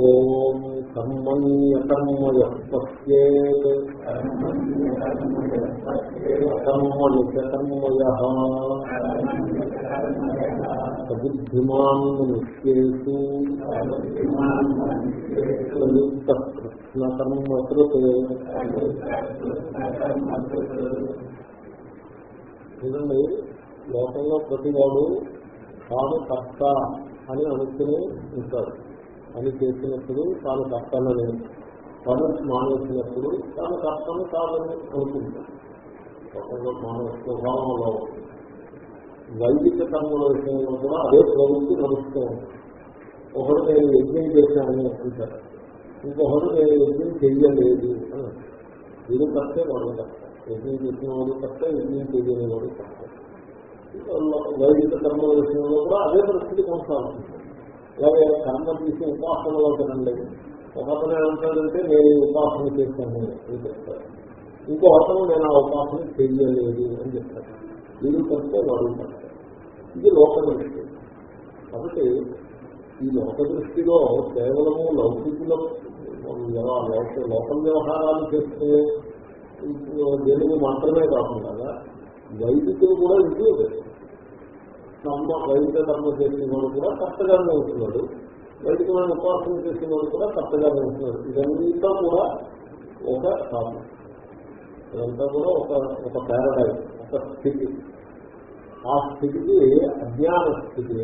ఓం కర్మణ్యకర్మయ పశ్యేత్ కర్మణికర్మయ సబుద్ధిమాన్ మనుష్యేషు ప్రయుక్త కృష్ణకర్మకృత్ చూడండి లోకంలో ప్రతివాడు తాను కర్త అని అనుకుని ఉంటాడు పని చేసినప్పుడు తాను కర్తనని పని మానేసినప్పుడు తాను కర్తను కాదని అనుకుంటాడు లోకంలో మానవ స్వభావంలో వైదిక కర్మల విషయంలో కూడా అదే ప్రవృత్తి నడుస్తూ ఉంటుంది ఒకడు నేను యజ్ఞం చేశాను అంటారు ఇంకొకడు నేను యజ్ఞం చెయ్యలేదు అని ఇది కష్టే వాడు కష్ట యజ్ఞం చేసిన వాడు కష్ట యజ్ఞం చేయని వాడు కష్ట వైదిక కర్మల విషయంలో కూడా అదే పరిస్థితి కొనసాగుతుంది అలాగే కర్మ తీసి ఉపాసనలో తినండి ఒక అతను ఏమంటాడంటే నేను ఈ ఉపాసన చేశాను అని చెప్తాడు ఇంకో అతను నేను ఆ ఉపాసన చెయ్యలేదు అని చెప్తాడు వీరు కడితే వాడు కడితే ఇది లోక దృష్టి కాబట్టి ఈ లోక దృష్టిలో కేవలము లౌకికుల లోకల్ వ్యవహారాలు చేస్తే దేనికి మాత్రమే కాకుండా వైదికులు కూడా ఇంటి కర్మ వైదిక కర్మ చేసిన వాడు కూడా కష్టంగానే ఉంటున్నాడు వైదికమైన ఉపాసన చేసిన వాడు కూడా కష్టంగానే ఉంటున్నాడు ఇదంతా కూడా ఒక సాధన ఇదంతా కూడా ఒక ఒక పారడైజ్ ఒక స్థితి ఆ స్థితికి అజ్ఞాన స్థితి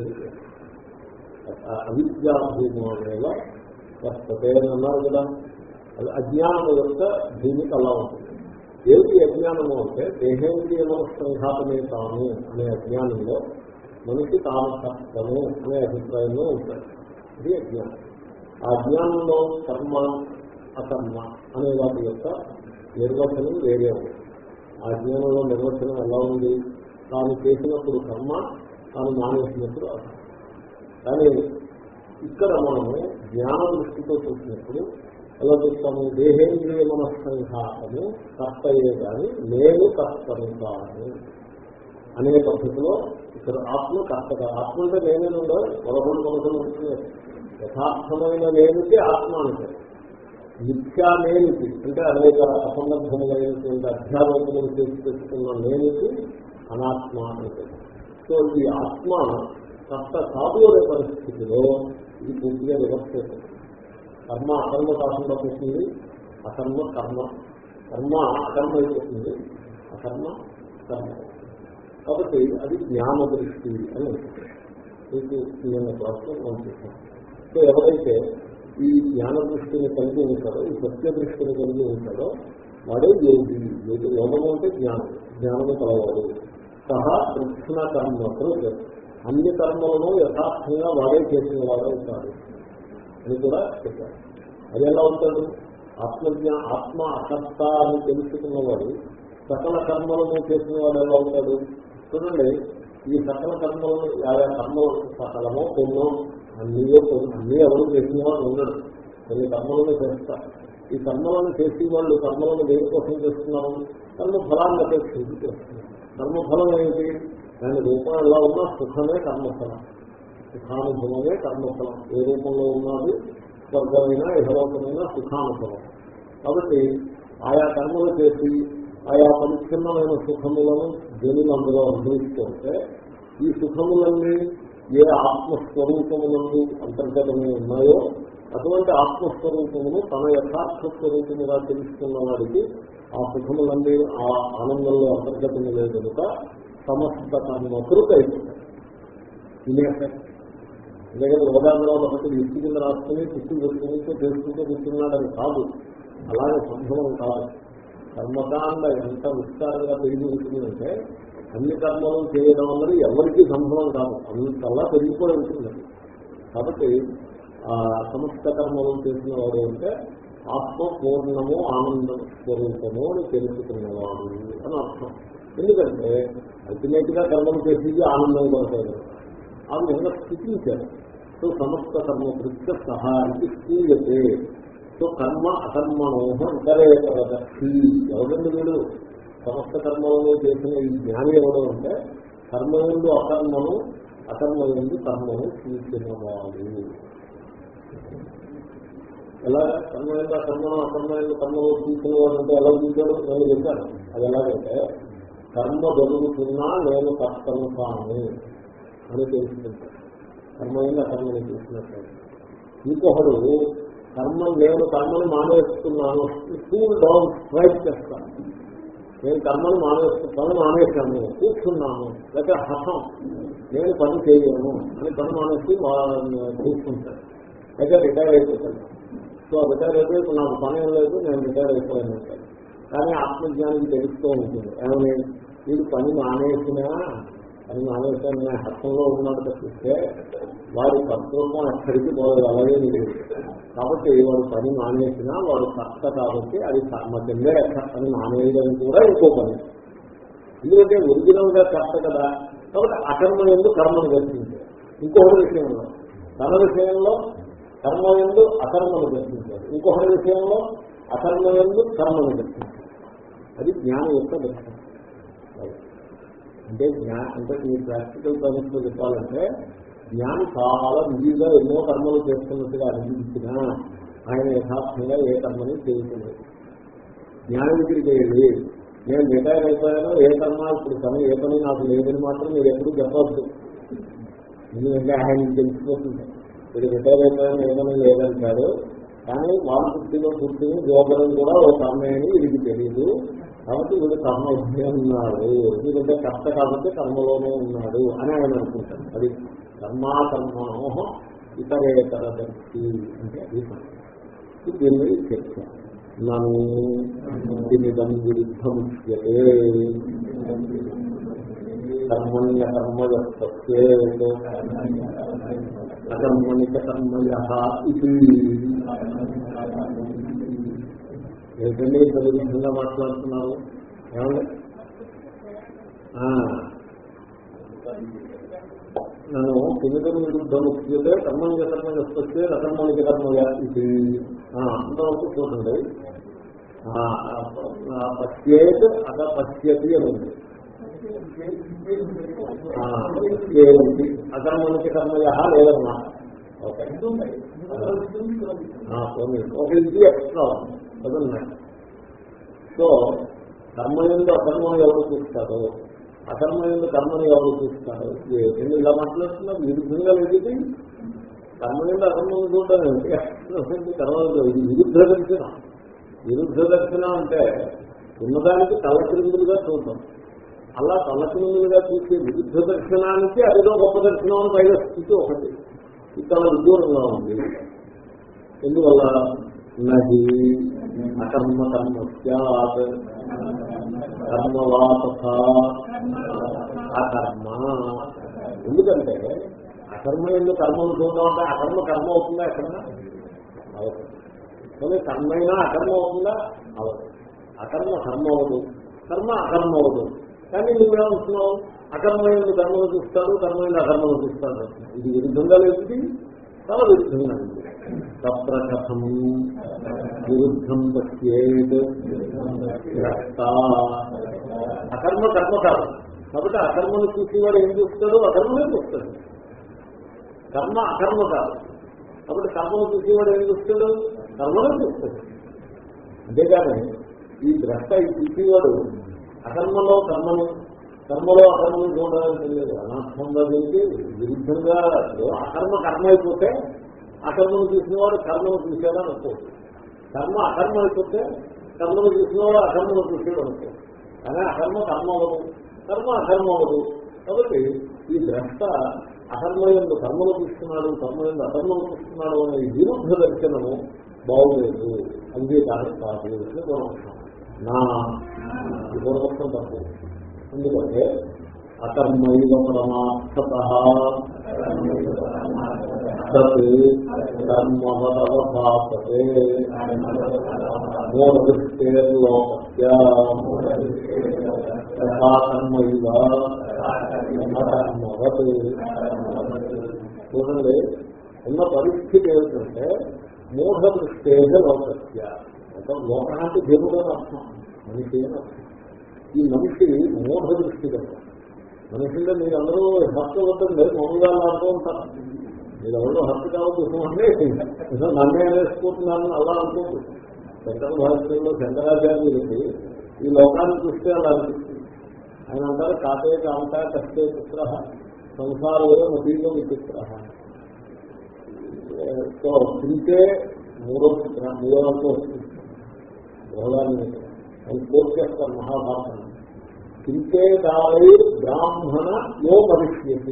అవిద్యాభూమేవ వర్తతే అని అన్నారు కదా అది అజ్ఞానం యొక్క భూమికి అలా ఉంటుంది ఏమిటి అజ్ఞానము అంటే దేహేంద్రియ సంఘాతమే తాను అనే అజ్ఞానంలో మనిషి తాను కర్తము అనే అభిప్రాయంలో ఉంటాడు ఇది అజ్ఞానం ఆ అజ్ఞానంలో కర్మ అకర్మ అనే వాటి యొక్క నిర్వచనం వేరే ఉంది ఆ అజ్ఞానంలో నిర్వచనం ఎలా ఉంది తాను చేసినప్పుడు కర్మ తాను మానేసినప్పుడు అకర్మ కానీ ఇక్కడ మనము జ్ఞాన దృష్టితో చూసినప్పుడు ఎలా చెప్తాము దేహేంద్రియ మనస్సంఘాతము కర్తయే కానీ నేను కర్తను కాను అనే పద్ధతిలో ఇక్కడ ఆత్మ కర్తగా ఆత్మ అంటే నేనే ఉండాలి పదకొండు పదకొండు ఉంటుంది యథార్థమైన నేనుకి ఆత్మ అంటే నిత్యా నేనుకి అంటే అనేక అసందర్భములైనటువంటి అధ్యారోపణలు చేసి తెచ్చుకున్న నేనుకి అనాత్మ అంటే సో ఈ ఆత్మ కర్త కాదు అనే పరిస్థితిలో ఇది పూర్తిగా రివర్స్ చేస్తుంది కర్మ అకర్మ కాకుండా పోతుంది అకర్మ కర్మ కర్మ అకర్మ అయిపోతుంది అకర్మ కర్మ కాబట్టి అది జ్ఞాన దృష్టి అని మీకు నేను క్లాస్లో మనం చూస్తాం సో ఎవరైతే ఈ జ్ఞాన దృష్టిని కలిగి ఉంటాడో ఈ సత్య దృష్టిని కలిగి ఉంటాడో వాడే యోగి యోగి యోగం అంటే జ్ఞానం జ్ఞానము కలవాడు సహా కృష్ణ కర్మతో అన్ని కర్మలను యథార్థంగా వాడే చేసిన వాడే ఉంటాడు అని కూడా చెప్పారు అది ఎలా ఉంటాడు ఆత్మజ్ఞా ఆత్మ అకర్త అని తెలుసుకున్నవాడు సకల కర్మలను చేసిన వాడు ఎలా ఉంటాడు చూడండి ఈ సకల కర్మలను ఆయా కర్మలు సకలమో కొన్నో అన్నీయో అన్నీ ఎవరు చేసిన వాడు ఉండడు కొన్ని కర్మలను చేస్తారు ఈ కర్మలను చేసి వాళ్ళు కర్మలను దేనికోసం చేస్తున్నారు కర్మ ఫలాన్ని అపేక్షించి చేస్తున్నారు కర్మఫలం ఏంటి దాని రూపం ఎలా ఉన్నా సుఖమే కర్మఫలం సుఖానుభవమే కర్మఫలం ఏ రూపంలో ఉన్నది స్వర్గమైన యథలోకమైన సుఖానుభవం కాబట్టి ఆయా కర్మలు చేసి ఆయా పరిచ్ఛిన్నమైన సుఖములను జనులు అందులో అనుభవిస్తూ ఉంటే ఈ సుఖములన్నీ ఏ ఆత్మస్వరూపములందు అంతర్గతమై ఉన్నాయో అటువంటి ఆత్మస్వరూపమును తన యథార్థ స్వరూపముగా తెలుసుకున్న వాడికి ఆ సుఖములన్నీ ఆ ఆనందంలో అంతర్గతము లేదు కనుక సమస్త కర్మకృత అయిపోతాయి ఎందుకంటే ఉదాహరణలో ఒకటి ఇంటి కింద రాసుకుని చుట్టూ పెట్టుకుంటూ చేసుకుంటూ కూర్చున్నాడని కాదు అలాగే సంభవం కాదు కర్మకాండ ఎంత విస్తారంగా పెరిగి ఉంటుందంటే అన్ని కర్మలు చేయడం అన్నది ఎవరికి సంభవం కాదు అంతలా పెరిగిపోయి ఉంటుంది కాబట్టి ఆ సమస్త కర్మలు చేసిన వాడు అంటే ఆత్మ పూర్ణము ఆనంద స్వరూపము అని తెలుసుకున్నవాడు అని అర్థం ఎందుకంటే అల్టిమేట్ గా కర్మలు చేసేది ఆనందం కొరకారు ఆ విధంగా స్థితించారు సో సమస్త కర్మ కృత్య సహాయానికి స్థూయతే సో కర్మ అకర్మణోహ ఇతరేతరదర్శి ఎవరండి వీడు సమస్త కర్మలను చేసిన ఈ జ్ఞాని ఎవడు అంటే కర్మయందు అకర్మను అకర్మయందు కర్మను చూసినవాడు ఎలా కర్మయంలో కర్మను అకర్మయంలో కర్మలో తీసుకునేవాడంటే ఎలా చూశాడు నేను చెప్పాను అది ఎలాగంటే కర్మ జరుగుతున్నా నేను కర్తను కాను అని తెలుసుకుంటాను కర్మయంలో కర్మని చూసినట్టు ఇంకొకడు కర్మ నేను కర్మను మానేస్తున్నాను కూల్ డౌన్ స్ట్రైక్ చేస్తాను నేను కర్మను మానేస్తు పని మానేస్తాను కూర్చున్నాను లేకపోతే హసం నేను పని చేయను అని పని మానేసి కూర్చుంటాను అయితే రిటైర్ అయిపోతాను సో రిటైర్ అయిపోయి ఇప్పుడు నాకు పని ఏం లేదు నేను రిటైర్ అయిపోయాను అంటాను కానీ ఆత్మజ్ఞానికి తెలుస్తూ ఉంటుంది ఏమని వీడు పని మానేసినా పని మానేసాను నేను హస్తంలో ఉన్నాడు తప్పిస్తే వాడి కర్తృత్వం ఎక్కడికి పోలేదు అలాగే లేదు కాబట్టి వాడు పని మానేసినా వాడు కర్త కాబట్టి అది కర్మ కిందే పని మానేయడం కూడా ఇంకో పని ఎందుకంటే ఒరిజినల్ గా కర్త కదా కాబట్టి అకర్మ ఎందు కర్మను దర్శించారు ఇంకొకటి విషయంలో తన విషయంలో కర్మ ఎందు అకర్మను దర్శించారు ఇంకొకటి విషయంలో అకర్మ ఎందు కర్మను దర్శించారు అది జ్ఞానం యొక్క దర్శనం అంటే జ్ఞా అంటే మీ ప్రాక్టికల్ టర్మ్స్ లో చెప్పాలంటే జ్ఞాని చాలా విధిగా ఎన్నో కర్మలు చేస్తున్నట్టుగా అనిపించినా ఆయన యథార్థంగా ఏ కర్మని చేయలేదు జ్ఞాన దగ్గరికి వెళ్ళి నేను రిటైర్ అయిపోయాను ఏ కర్మ ఇప్పుడు పని ఏ పని నాకు లేదని మాత్రం మీరు ఎప్పుడు చెప్పవద్దు ఎందుకంటే ఆయన తెలిసిపోతుంది మీరు రిటైర్ అయిపోయాను ఏ పని లేదంటాడు కానీ వాళ్ళ పుట్టిలో పుట్టిన జోగరం కూడా ఒక కర్మే అని వీడికి తెలియదు కాబట్టి వీడు కర్మ ఉన్నాడు ఎందుకంటే కర్త కాబట్టి కర్మలోనే ఉన్నాడు అని ఆయన అనుకుంటాడు అది కర్మా కర్మోహ ఇతరేతర దర్శి అంటే అది దీన్ని చర్చ నన్ను దీనిదం విరుద్ధముచ్యతే కర్మణ్య కర్మయస్తే అకర్మణిక కర్మయ ఇది ఏంటండి ఇంత విరుద్ధంగా మాట్లాడుతున్నారు ఏమండి నన్ను కిమితం విరుద్ధం వస్తే కర్మంజ కర్మ వస్తే రకర్మణిక కర్మయ ఇది అంతవరకు చూడండి పశ్చేత్ అక పశ్యతి అని ఉంది అకర్మణిక కర్మయ లేదన్నా ఓకే ఒక ఇది ఎక్స్ట్రా అదన్నా సో కర్మయంలో అకర్మం ఎవరు చూస్తారు అకర్మయంలో కర్మను ఎవరు చూస్తారు నేను ఇలా మాట్లాడుతున్నారు విరుద్ధంగా లేదు కర్మయంలో అకర్మం చూడడం ఏంటి కర్మ ఇది విరుద్ధ దర్శనం విరుద్ధ దర్శనం అంటే ఉన్నదానికి తలక్రిందులుగా చూద్దాం అలా తలక్రిందులుగా చూసే విరుద్ధ దర్శనానికి అదిలో గొప్ప దర్శనం అని పైన స్థితి ఒకటి ఇది చాలా విదూరంగా ఉంది ఎందువల్ల నది అకర్మ కర్మ సత్ కర్మవాత అకర్మ ఎందుకంటే అకర్మ ఎందుకు కర్మలు చూడడం అంటే అకర్మ కర్మ అవుతుందా ఎక్కడన్నా అవుతుంది కర్మైనా అకర్మ అవుతుందా అవదు అకర్మ కర్మ అవదు కర్మ అకర్మ అవదు కానీ నువ్వేమంటున్నావు అకర్మైన కర్మలు చూస్తాడు కర్మైన అకర్మలు చూస్తాడు ఇది విరుద్ధంగా లేదు చాలా విరుద్ధంగా ఉంది తత్ర కథం విరుద్ధం పశ్యేత్ అకర్మ కర్మ కాదు కాబట్టి అకర్మను చూసేవాడు ఏం చూస్తాడు అకర్మనే చూస్తాడు కర్మ అకర్మ కాదు కాబట్టి కర్మను చూసేవాడు ఏం చూస్తాడు కర్మనే చూస్తాడు అంతేకాని ఈ ద్రష్ట ఈ చూసేవాడు అకర్మలో కర్మను కర్మలో అకర్మను చూడాలని లేదు అనార్థంగా చేసి విరుద్ధంగా అకర్మ కర్మ అయిపోతే అకర్మను చూసినవాడు కర్మను చూసేదా అనుకోవచ్చు కర్మ అకర్మ అయిపోతే కర్మను చూసినవాడు అకర్మను చూసేవాడు అనుకో కానీ అకర్మ కర్మ అవ్వదు కర్మ అకర్మ అవ్వదు కాబట్టి ఈ ద్రష్ట అకర్మయందు కర్మలు చూస్తున్నాడు కర్మయందు అకర్మలు చూస్తున్నాడు అనే విరుద్ధ దర్శనము బాగులేదు అంగీకారం కాదు అని పూర్వపక్షం నా పూర్వపక్షం తప్పు ఎందుకంటే అకర్మైవ పరమార్థత కర్మవదవభాసతే మూఢదృష్టేర్లోకస్య కర్మైవ అకర్మవత్ చూడండి ఉన్న పరిస్థితి ఏమిటంటే మూఢ దృష్టేజ లోకస్య లోక అంటే దేవుడు అని అర్థం మనిషి అని అర్థం ఈ మనిషి మూఢ దృష్టి కదా మనుషుల్లో మీరందరూ భక్త వద్దండి మామూలుగా ఆడుతూ ఉంటారు మీరు ఎవరో హక్కు కావచ్చు అంటే నన్నే వేసుకుంటున్నాను అలా అనుకోదు శంకర భారతంలో శంకరాచార్యులకి ఈ లోకాన్ని చూస్తే అలా అనిపిస్తుంది ఆయన అంటారు కాతే కాంత కష్టే పుత్ర సంసారంలో నదీలో పుత్ర సో తింటే మూడో పుత్ర మూడో వంతు వస్తుంది బహుళాన్ని ఆయన కోర్టు చేస్తారు మహాభారతం తింటే దావై బ్రాహ్మణ యో మరిష్యతి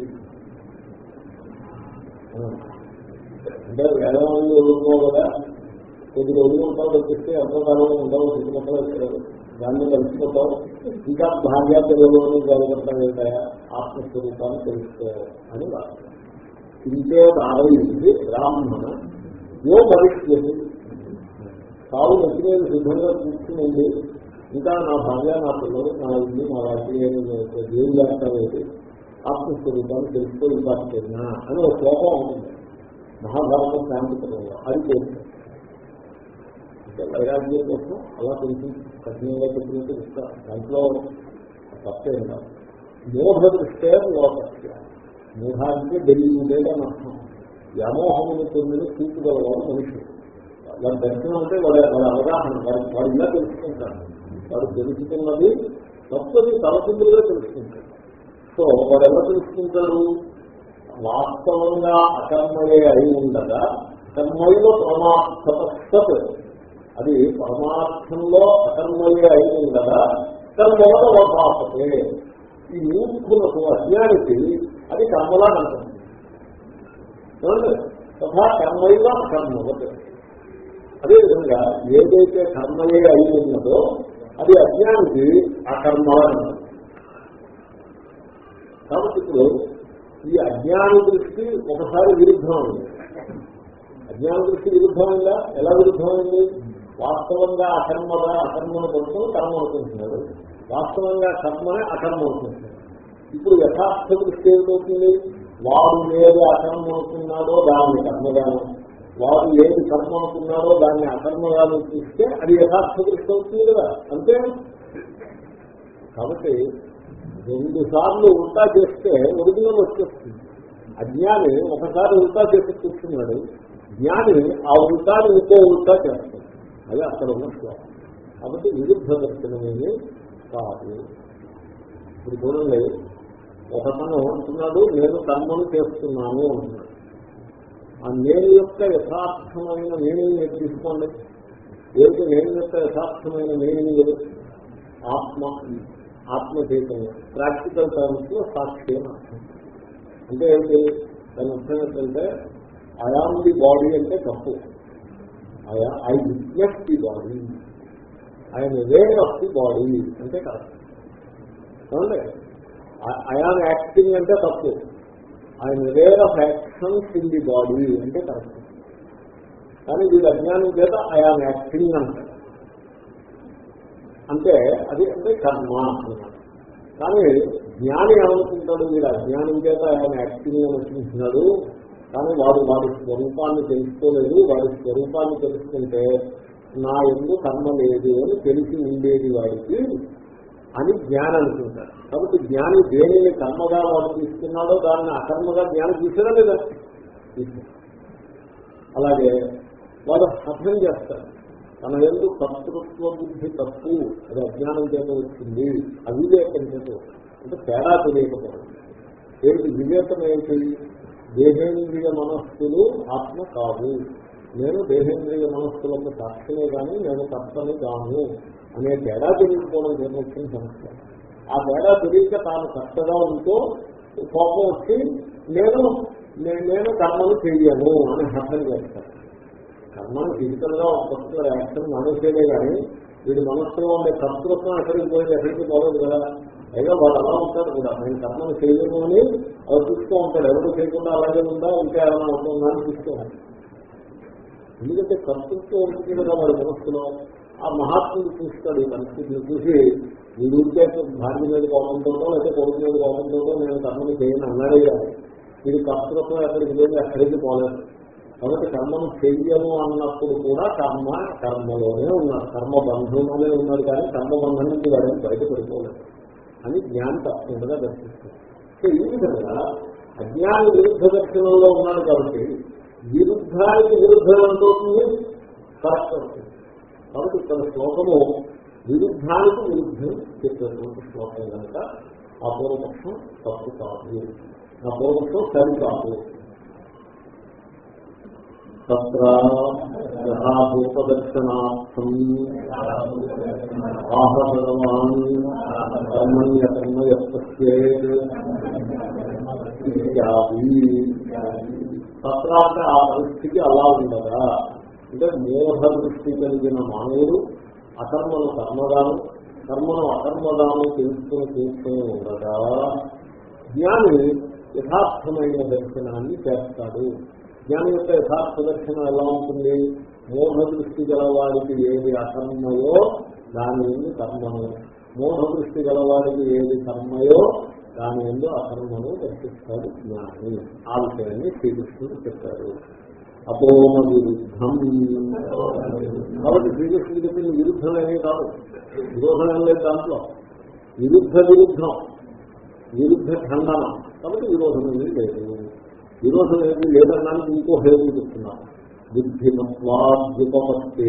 అంటే వేదవాళ్ళు వదులుకో కదా కొద్దిగా వదులుకుంటావు తప్పిస్తే ఎంతో కాలం ఉండవు చుట్టుపక్కల దాన్ని కలిసిపోతావు ఇంకా భాగ్యార్థులను జరగడం ఏంటయా ఆత్మస్వరూపాన్ని తెలుసుకో అని తింటే దావైంది బ్రాహ్మణ యో భవిష్యత్ తావు నచ్చిన సిద్ధంగా కూర్చుని ఇంకా నా భార్య నా పిల్లలు నా ఇల్లు నా రాజకీయ దేవుడు చేస్తారేది ఆత్మస్వరూపాన్ని తెలుసుకో ఇంకా అని ఒక శ్లోకం ఉంటుంది మహాభారతం శాంతి పదంలో అది చేస్తాం వైరాగ్యం కోసం అలా కొంచెం కఠినంగా చెప్పినట్టు ఇస్తా దాంట్లో తప్పేం కాదు మోహ దృష్టే లోకస్య మోహానికి డెలిండేట్ అని అర్థం వ్యామోహమును పొందిన చూపుగలవాడు మనుషుడు వారి దర్శనం అంటే వాడి వాడి అవగాహన వాడి వాడు ఇలా తెలుసుకుంటాడు వాడు తెలుసుకున్నది తప్పది తలసిందులుగా తెలుసుకుంటాడు సో వాడు ఎలా తెలుసుకుంటాడు వాస్తవంగా అకర్మయే అయి ఉండగా కర్మలో ప్రమార్థత అది పరమార్థంలో అకర్మయే అయి ఉండగా కర్మలో వర్పాపతే ఈ మూర్ఖులకు అజ్ఞానికి అది కర్మలా కనుకుంటుంది తథా కర్మయ్య కర్మవత్ అదేవిధంగా ఏదైతే కర్మయే అయి ఉన్నదో అది అజ్ఞానికి ఆ కర్మలా కనుకుంటుంది కాబట్టి ఇప్పుడు ఈ అజ్ఞాన దృష్టి ఒకసారి విరుద్ధమైంది అజ్ఞాన దృష్టి విరుద్ధమైందా ఎలా విరుద్ధమైంది వాస్తవంగా అకర్మగా అకర్మను పడుతుంది కర్మ అనుకుంటున్నాడు వాస్తవంగా కర్మనే అకర్మ అనుకుంటున్నాడు ఇప్పుడు యథార్థ దృష్టి ఏమిటవుతుంది వాడు ఏది అకర్మ అనుకున్నాడో దాన్ని కర్మగాను వాడు ఏది కర్మ అనుకున్నాడో దాన్ని అకర్మగాను చూస్తే అది యథార్థ దృష్టి అవుతుంది కదా అంతే కాబట్టి రెండు సార్లు ఉల్టా చేస్తే ఒరిజినల్ వచ్చేస్తుంది అజ్ఞాని ఒకసారి ఉల్టా చేసి కూర్చున్నాడు జ్ఞాని ఆ ఉల్టాని ఇంకో ఉల్టా చేస్తాడు అది అక్కడ ఉన్న శ్లోకం కాబట్టి విరుద్ధ దర్శనమేమి కాదు ఇప్పుడు చూడండి ఒకతను అంటున్నాడు నేను కర్మను చేస్తున్నాను అంటున్నాడు ఆ నేను యొక్క యథార్థమైన నేను తీసుకోండి ఏది నేను యొక్క యథార్థమైన నేను ఆత్మ ఆత్మ చైతన్యం ప్రాక్టికల్ టర్మ్స్ లో సాక్షి అని అర్థం అంటే ఏంటి దాని అర్థం ఏంటంటే ఐఆమ్ ది బాడీ అంటే తప్పు I witness the body I'm aware of the body అంటే కరెక్ట్ ఏమండి ఐఆమ్ యాక్టింగ్ అంటే తప్పు I'm aware of actions in the body అంటే కరెక్ట్ కానీ వీళ్ళు అజ్ఞానం చేత ఐఆమ్ యాక్టింగ్ అంటారు అంటే అది అంటే కర్మ అన్నమాట కానీ జ్ఞాని ఏమనుకుంటాడు వీడు అజ్ఞానం చేత ఆయన యాక్టింగ్ అనుకుంటున్నాడు కానీ వాడు వాడి స్వరూపాన్ని తెలుసుకోలేదు వాడి స్వరూపాన్ని తెలుసుకుంటే నా ఎందు కర్మ లేదు అని తెలిసి ఉండేది వాడికి అని జ్ఞానం అనుకుంటాడు కాబట్టి జ్ఞాని దేనిని కర్మగా వాడు తీసుకున్నాడో దాన్ని అకర్మగా జ్ఞానం తీసినా లేదా అలాగే వాడు అర్థం చేస్తాడు తన ఎందు కర్తృత్వ బుద్ధి తప్పు అది అజ్ఞానం చేత వచ్చింది అవివేకం చేత అంటే తేడా తెలియకపోవడం ఏంటి వివేకం ఏంటి దేహేంద్రియ మనస్సులు ఆత్మ కాదు నేను దేహేంద్రియ మనస్సులకు సాక్షినే కానీ నేను కర్తని కాను అనే తేడా తెలియకపోవడం చేత వచ్చిన సమస్య ఆ తేడా తెలియక తాను కర్తగా ఉంటూ కోపం వచ్చి నేను నేను కర్మను చెయ్యను అని అర్థం చేస్తాను కర్మను ఫిజికల్ గా ఒక పర్టికులర్ యాక్షన్ మానేసేదే కానీ వీడి మనస్సులో ఉండే కర్తృత్వం ఎక్కడికి పోయింది ఎక్కడికి పోలేదు కదా అయినా వాడు అలా ఉంటారు కూడా నేను కర్మను చేయను అని అది చూస్తూ ఉంటాడు ఎవరు చేయకుండా అలాగే ఉందా ఇంకా ఏమైనా అవుతుందా అని చూస్తూ ఉంటాడు ఎందుకంటే కర్తృత్వం ఉంటుంది కదా వాడి మనస్సులో ఆ మహాత్ముడు చూస్తాడు ఈ పరిస్థితిని చూసి వీడి ఉంటే భార్య మీద కోపంతో లేకపోతే కొడుకు మీద కోపంతో నేను కర్మను చేయను అన్నాడే కాదు వీడి కర్తృత్వం ఎక్కడికి లేదు ఎక్కడికి పోలేదు కాబట్టి కర్మను చెయ్యము అన్నప్పుడు కూడా కర్మ కర్మలోనే ఉన్నారు కర్మ బంధంలోనే ఉన్నారు కానీ కర్మ బంధం నుంచి వాడిని బయట పడిపోలేదు అని జ్ఞానం తప్పకుండా దర్శిస్తుంది సో ఈ విధంగా అజ్ఞాని విరుద్ధ దర్శనంలో ఉన్నాడు కాబట్టి విరుద్ధానికి విరుద్ధం ఎంతవుతుంది కరెక్ట్ అవుతుంది కాబట్టి ఇక్కడ శ్లోకము విరుద్ధానికి విరుద్ధం చెప్పేటువంటి శ్లోకం కనుక ఆ పూర్వపక్షం తప్పు కాదు ఆ పూర్వపక్షం సరి కాదు తత్రూపదర్శనార్థం ఆహభగవాన్ కర్మణ్యకర్మయత్యేది తత్ర అంటే ఆ పరిస్థితి అలా ఉండగా అంటే మోహ దృష్టి కలిగిన మానవుడు అకర్మను కర్మదాను కర్మను అకర్మదాను తెలుసుకుని తెలుసుకుని ఉండగా జ్ఞాని యథార్థమైన దర్శనాన్ని చేస్తాడు జ్ఞాని యొక్క యథార్థ దర్శనం ఎలా ఉంటుంది మోహ దృష్టి గలవాడికి ఏది అకర్మయో దాని ఎందు కర్మను మోహ దృష్టి గలవాడికి ఏది కర్మయో దాని ఎందు అకర్మను దర్శిస్తాడు జ్ఞాని ఆ విషయాన్ని శ్రీకృష్ణుడు చెప్పారు అపోమ విరుద్ధం కాబట్టి శ్రీకృష్ణుడు చెప్పింది విరుద్ధమేమీ కాదు విరోధం ఏం లేదు దాంట్లో విరుద్ధ విరుద్ధం విరుద్ధ ఖండనం కాబట్టి విరోధం ఏమీ లేదు విరోధం ఏమీ లేదన్నానికి ఇంకో హేతు చెప్తున్నాను బుద్ధిమత్వాద్యుపమస్తే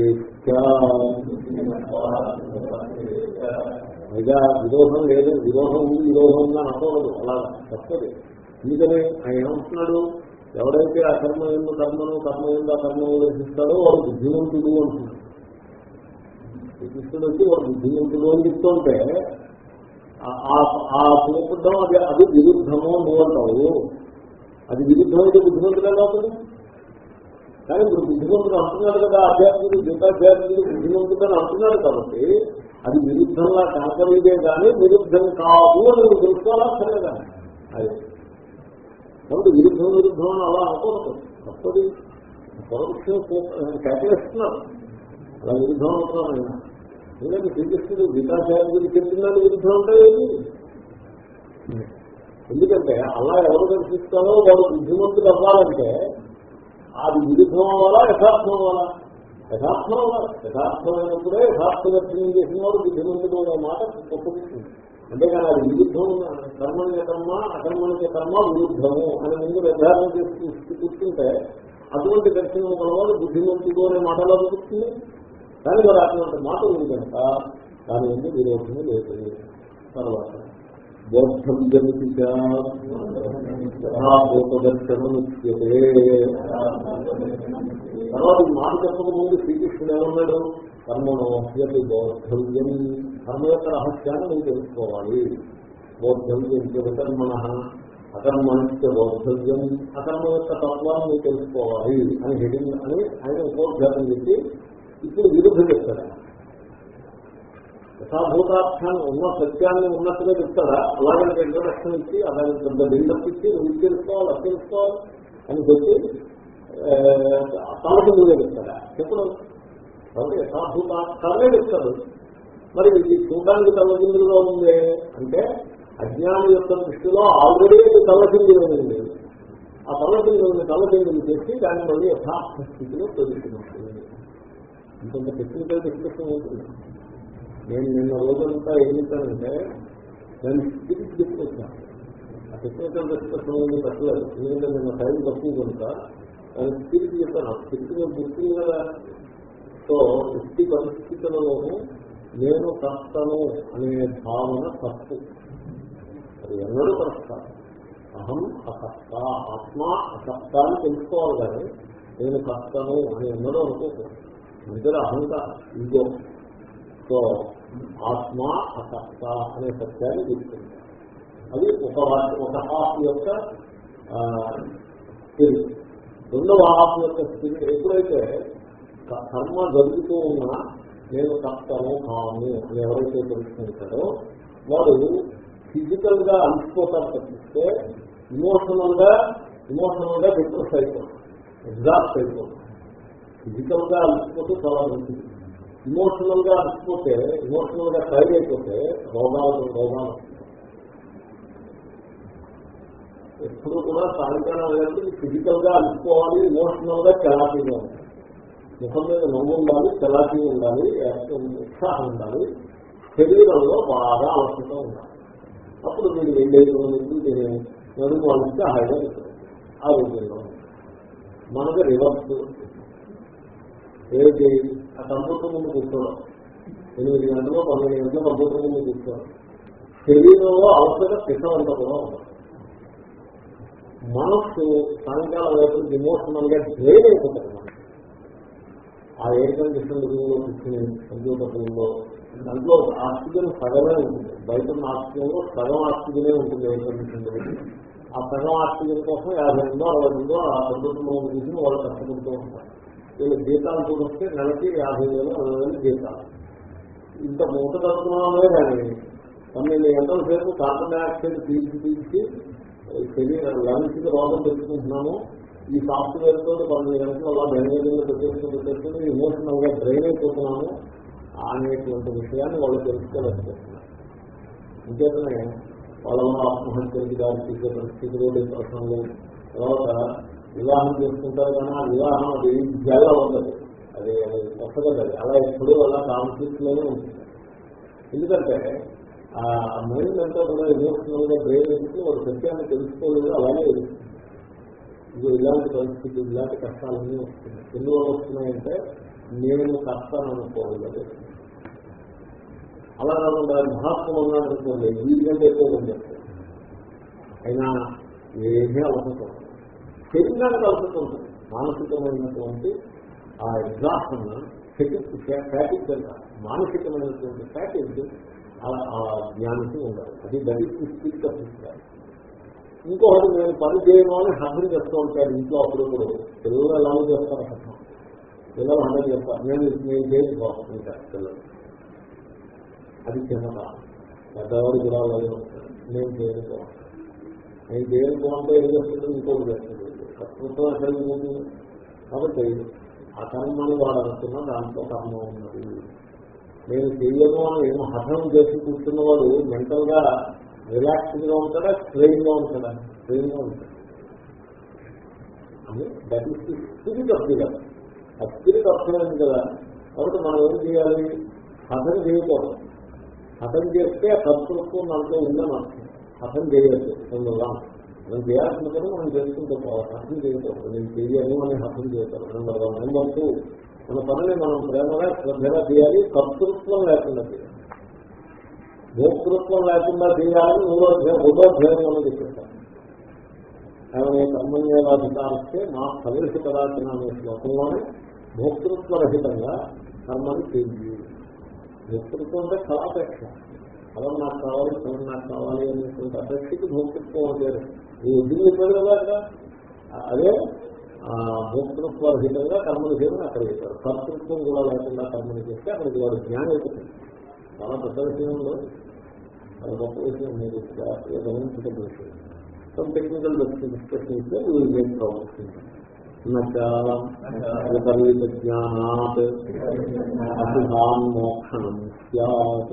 పైగా విరోధం లేదు విరోధం ఉంది విరోధం ఉందని అనుకోవద్దు అలా తప్పదు ఎందుకని ఆయన ఏమంటున్నాడు ఎవరైతే ఆ కర్మ ఎందు కర్మను కర్మ ఎందు ఆ కర్మ ఉల్లేఖిస్తాడో వాడు బుద్ధిమంతుడు అంటున్నాడు శ్రీకృష్ణుడు వచ్చి వాడు బుద్ధిమంతుడు అని చెప్తుంటే ఆ చూపడం అది అది విరుద్ధము నువ్వు అంటావు అది విరుద్ధం అయితే బుద్ధిమంతుడే కాదు కానీ ఇప్పుడు బుద్ధిమంతుడు అంటున్నాడు కదా అధ్యాత్మికుడు గీతాధ్యాత్మికుడు బుద్ధిమంతుడు అని అంటున్నాడు కాబట్టి అది విరుద్ధంగా కనపడేదే కానీ విరుద్ధం కాదు అని నువ్వు తెలుసుకోవాలా సరే కానీ అది కాబట్టి విరుద్ధం విరుద్ధం అని అలా అనుకోవద్దు తప్పది పరోక్షం కేటాయిస్తున్నారు అలా విరుద్ధం అవుతున్నాను ఆయన ఎందుకంటే శ్రీకృష్ణుడు గీతాచార్యుడు చెప్తున్నాడు విరుద్ధం ఉంటాయేది ఎందుకంటే అలా ఎవరు దర్శిస్తారో వాడు బుద్ధిమంతుడు అవ్వాలంటే అది విరుద్ధం అవ్వాలా యథార్థం అవ్వాలా యథార్థం అవ్వాలి యథార్థమైనప్పుడే యథార్థ దర్శనం చేసిన వాడు బుద్ధిమంతుడు అనే మాట ఒప్పుకుంటుంది అంతేకాని అది విరుద్ధం కర్మణ్య కర్మ అకర్మణ్య కర్మ విరుద్ధము అని ముందు నిర్ధారణ చేసి కూర్చుంటే అటువంటి దర్శనం గలవాడు బుద్ధిమంతుడు అనే మాటలో దొరుకుతుంది కానీ మరి అటువంటి మాట ఉంది కనుక దాని ఎందుకు విరోధమే లేదు తర్వాత బోధంజమితదర్శనముచ్యతే తర్వాత ఈ మాట చెప్పక ముందు శ్రీకృష్ణుడు ఏమన్నాడు కర్మణోహ్యతి బోద్ధవ్యం కర్మ యొక్క రహస్యాన్ని నువ్వు తెలుసుకోవాలి బోద్ధవ్యం వికర్మణ అకర్మణ్య బోద్ధవ్యం అకర్మ యొక్క తత్వాన్ని నువ్వు తెలుసుకోవాలి అని హెడింగ్ అని ఆయన ఉపోద్ఘాతం చేసి ఇప్పుడు విరుద్ధ చెప్తాడు యథాభూతార్థాన్ని ఉన్న సత్యాన్ని ఉన్నట్టుగా చెప్తాడా అలాగే ఇంట్రడక్షన్ ఇచ్చి అలాగే పెద్ద బిల్డప్ ఇచ్చి నువ్వు ఇది తెలుసుకోవాలి అది తెలుసుకోవాలి అని చెప్పి తలకిందుగా చెప్తాడా చెప్పడు కాబట్టి యథాభూతార్థాలే చెప్తాడు మరి ఇది చూడడానికి తలకిందులుగా ఉంది అంటే అజ్ఞాని యొక్క దృష్టిలో ఆల్రెడీ అది తలకిందులు ఉంది ఆ తలకిందులు తలకిందులు చేసి దాన్ని మళ్ళీ యథార్థ స్థితిలో తెలుసుకుంటుంది ఇంకొంత టెక్నికల్ డిస్కషన్ ఉంటుంది నేను నిన్న రోజంతా ఏం చెప్పానంటే నేను స్పిరిట్ తీసుకొచ్చాను ఆ టెక్నికల్ డిస్కషన్ ఏమి తప్పలేదు ఎందుకంటే నిన్న టైం తక్కువ కనుక నేను స్పిరిట్ చెప్పాను ఆ స్పిరిట్ గుర్తుంది కదా సో ఎట్టి పరిస్థితులలోనూ నేను కర్తను అనే భావన తప్పు అది ఎన్నడూ కర్త అహం అకర్త ఆత్మ అకర్త అని తెలుసుకోవాలి కానీ నేను కర్తను అని ఎన్నడూ అనుకోకూడదు నిద్ర అహంకారం ఈగో సో ఆత్మ అకర్త అనే సత్యాన్ని తీసుకుంటాం అది ఒక ఒక హాఫ్ యొక్క స్పిరిట్ రెండవ హాఫ్ యొక్క స్పిరిట్ ఎప్పుడైతే కర్మ జరుగుతూ ఉన్నా నేను కర్తను కాను అని ఎవరైతే తెలుసుకుంటాడో వాడు ఫిజికల్ గా అలసిపోతారు తప్పిస్తే ఇమోషనల్ గా ఇమోషనల్ గా డిప్రెస్ అయిపోతాం ఎగ్జాస్ట్ అయిపోతాం ఫిజికల్ గా అలసిపోతే చాలా మంచిది ఇమోషనల్ గా అలసిపోతే ఇమోషనల్ గా టైర్ అయిపోతే రోగాలు రోగాలు ఎప్పుడు కూడా సాయంకాలం అనేది ఫిజికల్ గా అలసిపోవాలి ఇమోషనల్ గా చలాకీగా ఉండాలి ముఖం మీద నవ్వు ఉండాలి చలాకీ ఉండాలి ఉత్సాహం ఉండాలి శరీరంలో బాగా అలసటం ఉండాలి అప్పుడు మీరు వెళ్ళేది నడుము వాళ్ళిస్తే హాయిగా నిద్ర ఆ రోజుల్లో మనకు రివర్స్ ఏది ఆ కంప్యూటర్ ముందు కూర్చోవడం ఎనిమిది గంటలు పన్నెండు గంటలు కంప్యూటర్ ముందు కూర్చోవడం శరీరంలో అవసర పిసవంత కూడా ఉంటుంది మనస్సు సాయంకాలం వైపు ఇమోషనల్ గా డ్రైన్ అయిపోతుంది మనసు ఆ ఎయిర్ కండిషన్ రూమ్ లో కూర్చుని కంప్యూటర్ రూమ్ లో దాంట్లో ఆక్సిజన్ సగమే ఉంటుంది బయట ఉన్న ఆక్సిజన్ లో సగం ఆక్సిజనే ఉంటుంది ఎయిర్ కండిషన్ రూమ్ ఆ సగం ఆక్సిజన్ కోసం యాభై రెండో అరవై రెండో ఆ కంప్యూటర్ రూమ్ కూర్చుని వాళ్ళు కష్టపడుతూ ఉంటారు వీళ్ళు జీతాలు చూస్తే నెలకి యాభై వేలు అరవై వేలు జీతాలు ఇంత మూట కడుతున్నామే కానీ పన్నెండు గంటల సేపు కార్బన్ డైఆక్సైడ్ పీల్చి పీల్చి శరీరం లంగ్స్ కి రోగం తెచ్చుకుంటున్నాము ఈ సాఫ్ట్వేర్ తోటి పన్నెండు గంటలు అలా బెంగళూరులో పెట్టేసుకుని పెట్టేసుకుని ఇమోషనల్ గా డ్రైన్ అయిపోతున్నాము అనేటువంటి విషయాన్ని వాళ్ళు తెలుసుకోలేకపోతున్నారు ఇంకేతనే వాళ్ళలో ఆత్మహత్యలకి దారి తీసే పరిస్థితులు డిప్రెషన్లు తర్వాత వివాహం చేసుకుంటారు కానీ ఆ వివాహం అది జల్ల ఉండదు అది అది కొత్తగా అలా ఎప్పుడూ అలా కాన్ఫ్లిక్ట్ లోనే ఉంటుంది ఎందుకంటే ఆ మైండ్ అంతా కూడా ఎమోషనల్ గా బ్రెయిన్ ఎందుకు వాడు సత్యాన్ని తెలుసుకోలేదు అలాగే ఎదుగుతుంది ఇది ఇలాంటి పరిస్థితి ఇలాంటి కష్టాలన్నీ వస్తున్నాయి ఎందువల్ల వస్తున్నాయంటే నేను కష్టాన్ని అనుకోలేదు అలా కాకుండా మహాత్ములు ఉన్నాడు అనుకోండి వీటికంటే ఎక్కువ పనిచేస్తాయి అయినా ఏమీ అవసరం శరీరానికి అవసరం ఉంటుంది మానసికమైనటువంటి ఆ ఎగ్జాషన్ ఫ్యాటిక్ అంటారు మానసికమైనటువంటి ఫ్యాటిక్ ఆ జ్ఞానికి ఉండాలి అది దళిత స్పీక్ అభిప్రాయం ఇంకొకటి నేను పని చేయను అని హద్దులు చెప్తూ ఉంటాడు ఇంట్లో అప్పుడప్పుడు పిల్లలు ఎలాగో చేస్తారు హఠం పిల్లలు హండ్రెడ్ చెప్తారు నేను నేను చేసుకోవాలి ఇంకా పిల్లలు అది చిన్నత పెద్దవాడు కూడా అలాగే ఉంటాడు నేను చేయకపోవాలి నేను చేయకపోతే ఏం చేస్తుంది ఇంకోటి చేస్తుంది కర్తృత్వం ఎక్కడికి పోతుంది కాబట్టి ఆ కర్మని వాడు అనుకున్న దాంట్లో కర్మ ఉన్నది నేను చెయ్యను అని ఏమో హఠం చేసి కూర్చున్నవాడు మెంటల్ గా రిలాక్స్డ్ గా ఉంటాడా స్ట్రెయిన్ గా ఉంటాడా స్ట్రెయిన్ గా ఉంటాడు అని that is the spirit of the కదా ఆ స్పిరిట్ అర్థమైంది కదా కాబట్టి మనం ఏం చేయాలి హఠం చేయకూడదు హఠం చేస్తే కర్తృత్వం దాంట్లో ఉందని అర్థం హఠం చేయలేదు అందువల్ల మనం చేయాల్సిన పని మనం చేసుకుంటూ పోవాలి హఠం చేయకూడదు నేను చెయ్యను అని హఠం చేయకూడదు నెంబర్ వన్ నెంబర్ టూ మన పనిని మనం ప్రేమగా శ్రద్ధగా చేయాలి కర్తృత్వం లేకుండా చేయాలి భోక్తృత్వం లేకుండా చేయాలని మూడోధ్యాయం మూడోధ్యాయంలో చెప్పేస్తాను ఆయన కర్మణ్యేవాధికారిస్తే మా ఫలిత పదార్థన అనే శ్లోకంలోనే భోక్తృత్వ రహితంగా కర్మని చేయి భోక్తృత్వం అంటే ఫలాపేక్ష ఫలం నాకు కావాలి ఫలం నాకు కావాలి అనేటువంటి అపేక్షకి భోక్తృత్వం లేదు నువ్వు ఎందుకు చెప్పాడు కదా అక్కడ అదే భోక్తృత్వ రహితంగా కర్మలు చేయడం అక్కడ చెప్పారు కర్తృత్వం కూడా లేకుండా కర్మలు చేస్తే అక్కడికి వాడు జ్ఞానం అయిపోతుంది చాలా పెద్ద విషయంలో అది గొప్ప విషయం మీరు గమనించడం విషయం some technical discussions we will make progress in విపరీత జ్ఞానాత్ అశుభాన్ మోక్షణం సత్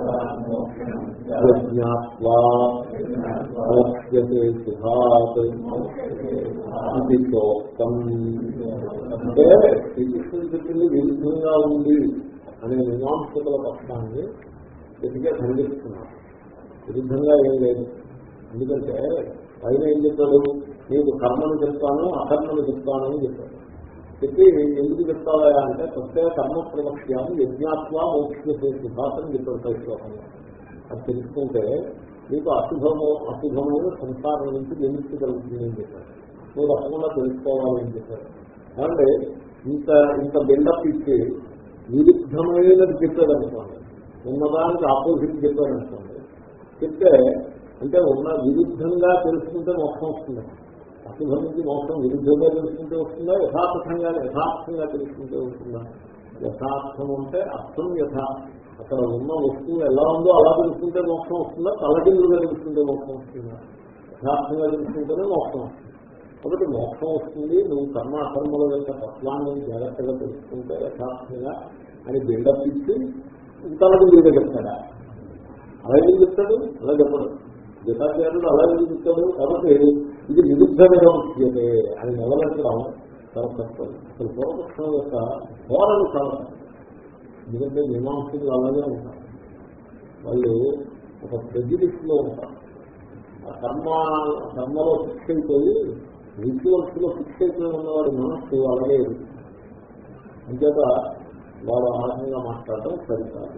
యజ్ఞాత్వా మోక్ష్యతే శుభాత్ ఇది చోక్తం అంటే శ్రీకృష్ణుడు చెప్పింది విరుద్ధంగా ఉంది అనే మీమాంసకుల పక్షాన్ని గట్టిగా ఖండిస్తున్నారు విరుద్ధంగా ఏం లేదు ఎందుకంటే ఆయన ఏం చెప్పాడు నీకు కర్మను చెప్తాను అకర్మను చెప్తాను అని చెప్పాడు చెప్పి ఎందుకు చెప్తావా అంటే ప్రత్యేక కర్మ ప్రవక్ష్యాన్ని యజ్ఞాత్వా మోక్ష సిద్ధాంతం చెప్పాడు పై శ్లోకంలో అది తెలుసుకుంటే నీకు అశుభము అశుభమైన సంసారం నుంచి విముక్తి కలుగుతుంది అని చెప్పాడు నువ్వు తప్పకుండా తెలుసుకోవాలి అని చెప్పాడు అంటే ఇంత ఇంత బిల్డప్ ఇచ్చి విరుద్ధమైనది చెప్పాడు అనుకోండి ఉన్నదానికి ఆపోజిట్ చెప్పాడు అనుకోండి చెప్తే అంటే ఉన్న విరుద్ధంగా తెలుసుకుంటే మోక్షం వస్తుంది అశుభం నుంచి మోక్షం విరుద్ధంగా తెలుసుకుంటే వస్తుందా యథార్థంగా యథార్థంగా తెలుసుకుంటే వస్తుందా యథార్థం అంటే అర్థం యథా అక్కడ ఉన్న వస్తువు ఎలా ఉందో అలా తెలుసుకుంటే మోక్షం వస్తుందా తలకిందుగా తెలుసుకుంటే మోక్షం వస్తుందా యథార్థంగా తెలుసుకుంటేనే మోక్షం వస్తుంది కాబట్టి మోక్షం వస్తుంది నువ్వు కర్మ అకర్మల యొక్క తత్వాన్ని జాగ్రత్తగా తెలుసుకుంటే యథార్థంగా అని బిల్డప్ ఇచ్చి తలకిందుగా చెప్తాడా అలాగే చెప్తాడు అలా చెప్పడు గీతాచార్యుడు అలాగే చెప్తాడు కాబట్టి ఇది విరుద్ధమైన విషయమే అని మొదలెట్టడం చాలా తప్పదు అసలు పూర్వపక్షం యొక్క ధోరణి చాలా ఎందుకంటే మీమాంసకులు అలాగే ఉంటారు వాళ్ళు ఒక ప్రెజిడిస్ లో ఉంటారు ఆ కర్మ కర్మలో ఫిక్స్ అయిపోయి రిచువల్స్ లో ఫిక్స్ అయిపోయి ఉన్నవాడి మనస్సు అలాగే అంచేత వాడు ఆ రకంగా మాట్లాడటం సరికాదు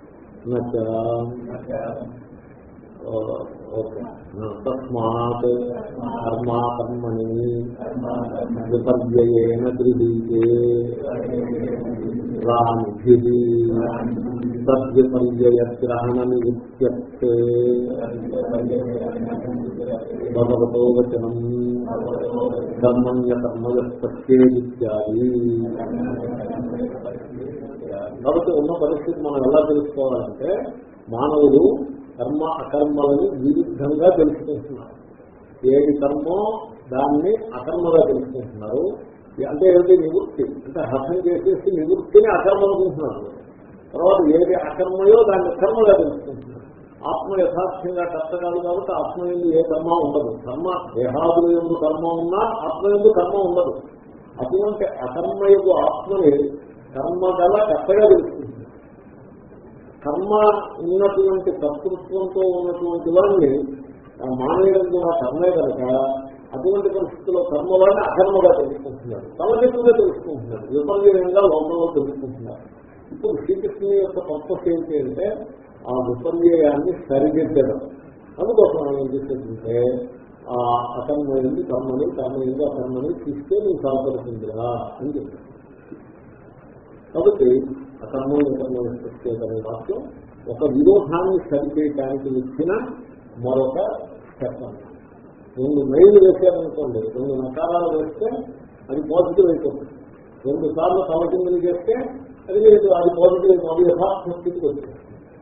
ఓకే తస్మాత్ కర్మా కర్మణి విపర్యయేన గృహీతే రాణిభి తద్విపర్యయగ్రహణ నిరుత్యక్తే భగవతో వచనం కర్మణ్యకర్మయత్యేదిత్యాది కాబట్టి ఉన్న పరిస్థితి మనం ఎలా తెలుసుకోవాలంటే మానవుడు కర్మ అకర్మలని విరుద్ధంగా తెలుసుకుంటున్నారు ఏది కర్మో దాన్ని అకర్మగా తెలుసుకుంటున్నారు అంటే ఏమిటి నివృత్తి అంటే హతం చేసేసి నివృత్తిని అకర్మ అనుకుంటున్నారు తర్వాత ఏది అకర్మయో దాన్ని కర్మగా తెలుసుకుంటున్నారు ఆత్మ యథార్థంగా కష్టకాదు కాబట్టి ఆత్మ ఎందు ఏ కర్మ ఉండదు కర్మ దేహాదుల ఎందు కర్మ ఉన్నా ఆత్మ ఎందు కర్మ ఉండదు అటువంటి అకర్మయకు ఆత్మని కర్మ గల కర్తగా తెలుసుకుంటుంది కర్మ ఉన్నటువంటి కర్తృత్వంతో ఉన్నటువంటి వాడిని మానవుడు కూడా కర్మే కనుక అటువంటి పరిస్థితుల్లో కర్మ వాడిని అకర్మగా తెలుసుకుంటున్నారు తలకెట్టుగా తెలుసుకుంటున్నారు విపర్యంగా లోపల తెలుసుకుంటున్నారు ఇప్పుడు శ్రీకృష్ణుని యొక్క పర్పస్ ఏంటి అంటే ఆ విపర్యాన్ని సరిదిద్దడం అందుకోసం మనం ఏం చేసేటంటే ఆ అకర్మైంది కర్మని కర్మైంది అకర్మని తీస్తే నీకు సహకరిస్తుందిరా అని చెప్పారు కాబట్టి అకర్మం వికర్మం అనే వాక్యం ఒక విరోధాన్ని సరిచేయడానికి ఇచ్చిన మరొక స్టెప్ రెండు మైలు వేసారనుకోండి రెండు నకారాలు వేస్తే అది పాజిటివ్ అయిపోతుంది రెండు సార్లు తలకిందులు చేస్తే అది లేదు అది పాజిటివ్ అది యథార్థ స్థితికి వచ్చింది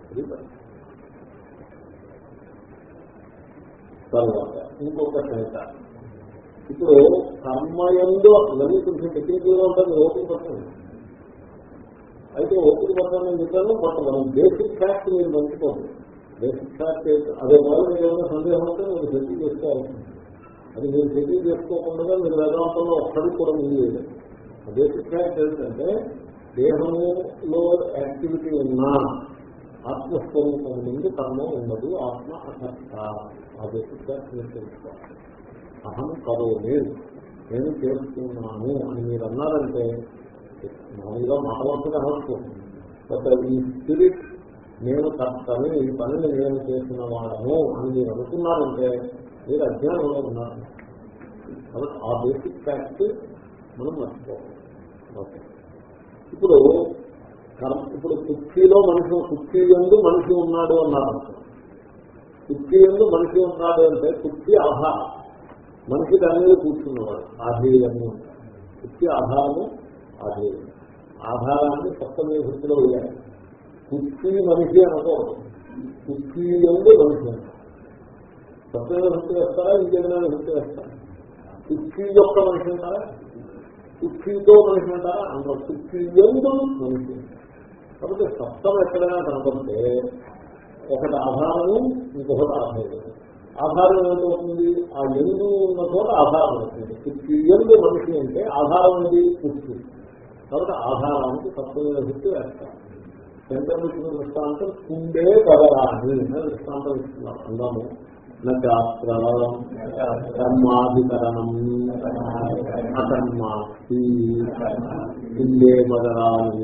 తర్వాత ఇంకొక సంహిత ఇప్పుడు కర్మయంలో ఇవన్నీ కొంచెం టెక్నికల్గా ఉంటుంది ఓపిక పడుతుంది అయితే ఓపిక పడతానని చెప్పాను బట్ మనం బేసిక్ ఫ్యాక్ట్ మీరు మంచిపోతుంది బేసిక్ ఫ్యాక్ట్ అదే వాళ్ళు మీరు ఏమైనా సందేహం ఉంటే మీరు సెటిల్ చేసుకోవాలి అది మీరు సెటిల్ చేసుకోకుండా మీరు వేదాంతంలో ఒక్కడికి కూడా ముందు లేదు బేసిక్ ఫ్యాక్ట్ ఏంటంటే దేహంలో యాక్టివిటీ ఉన్నా ఆత్మస్వరూపం నుండి కర్మ ఉండదు ఆత్మ అసత్త ఆ బేసిక్ ఫ్యాక్ట్ మీరు తెలుసుకోవాలి అహం కరోమి నేను చేస్తున్నాను అని మీరు అన్నారంటే మామూలుగా మాటవంతుగా అనవచ్చు బట్ ఈ స్పిరిట్ నేను కర్తని ఈ పనిని నేను చేసిన వాడను అని మీరు అనుకున్నారంటే మీరు అజ్ఞానంలో ఉన్నారు కాబట్టి ఆ బేసిక్ ఫ్యాక్ట్ మనం మర్చిపోవాలి ఓకే ఇప్పుడు ఇప్పుడు కుర్చీలో మనిషి కుర్చీ ఎందు మనిషి ఉన్నాడు అన్నారు కుర్చీ ఎందు మనిషి ఉన్నాడు అంటే కుర్చీ ఆధారం మనిషి దాని మీద కూర్చున్నవాడు ఆధేయము కుర్చీ ఆధారము ఆధేయం ఆధారాన్ని సప్తమే వృత్తిలో వేయాలి కుర్చీ మనిషి అనుకోవడం కుర్చీ ఎందు మనిషి సప్తమే వృత్తి వేస్తారా ఇంకేమైనా వృత్తి వేస్తారా కుర్చీ యొక్క మనిషి అంటారా కుర్చీతో మనిషి అంటారా అందులో కుర్చీ ఎందు మనిషి కాబట్టి సప్తం ఎక్కడైనా కనపడితే ఒకటి ఆధారము ఇంకొకటి ఆధారం ఆధారం ఏమవుతుంది ఆ ఎందు ఉన్న చోట ఆధారం అవుతుంది కుర్చీ ఎందు మనిషి అంటే ఆధారం ఉంది కుర్చీ కాబట్టి ఆధారానికి తత్వమైన వృత్తి వేస్తారు శంకర్ ఇచ్చిన దృష్టాంతం కుండే బదరాని దృష్టాంతం ఇస్తున్నారు అందాము నాస్త్ర కర్మాధికరణం అకర్మాస్తి కుండే బదరాని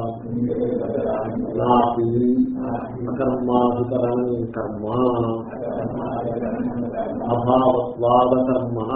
నాపి అకర్మాధికరణం కర్మ అభావత్వాద కర్మణ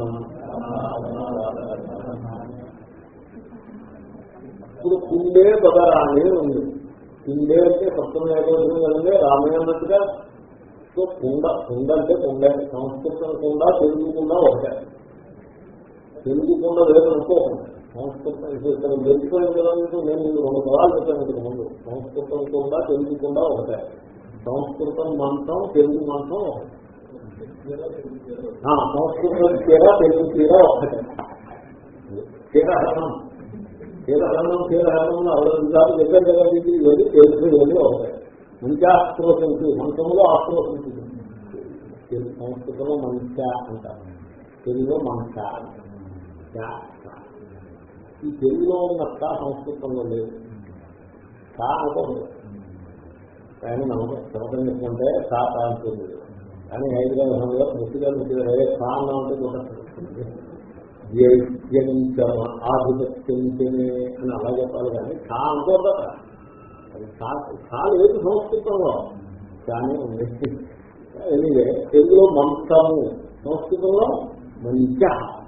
ఇప్పుడు కుండే బదరాణి ఉంది కుండే అంటే సప్తమ ఏకవచనం కదండి రామే అన్నట్టుగా సో కుండ కుండ అంటే కుండ సంస్కృతం కుండ తెలుగు కుండ ఒకటే తెలుగు కుండ లేదనుకోకుండా సంస్కృతం ఇక్కడ వెళ్ళిపోయింది కదా మీకు నేను రెండు పదాలు చెప్పాను ఇంతకు ముందు సంస్కృతం కుండ తెలుగు కుండ ఒకటే సంస్కృతం మంత్రం తెలుగు మంత్రం ఒకటే సంస్కృతం చీర తెలుగు చీర ఒకటే చీరహరణం చీరహరణం చీరహరణంలో అరవై నిమిషాలు చెప్పారు కదా మీకు ఇవన్నీ తెలుసు ఇవన్నీ ఒకటే మంచి ఆస్త్రోసంతి మంత్రంలో ఆస్త్రోసంతి సంస్కృతంలో మంచ అంటారు తెలుగులో మంచ ఈ తెలుగులో ఉన్న కా సంస్కృతంలో లేదు కా అనుకోదు కానీ నమ్మకం చెప్పంటే కా అంటుంది కానీ హైదరాబాద్ సమయంలో ముట్టిగా ముట్టిగా అదే స్థానంలో ఉంటే చూడండి వ్యక్తించమ ఆధిపత్యంచమే అని అలా చెప్పాలి కానీ కా అనుకోదా అది చాలా లేదు సంస్కృతంలో కానీ ఉంది ఎనివే తెలుగులో మంత్రము సంస్కృతంలో మంచ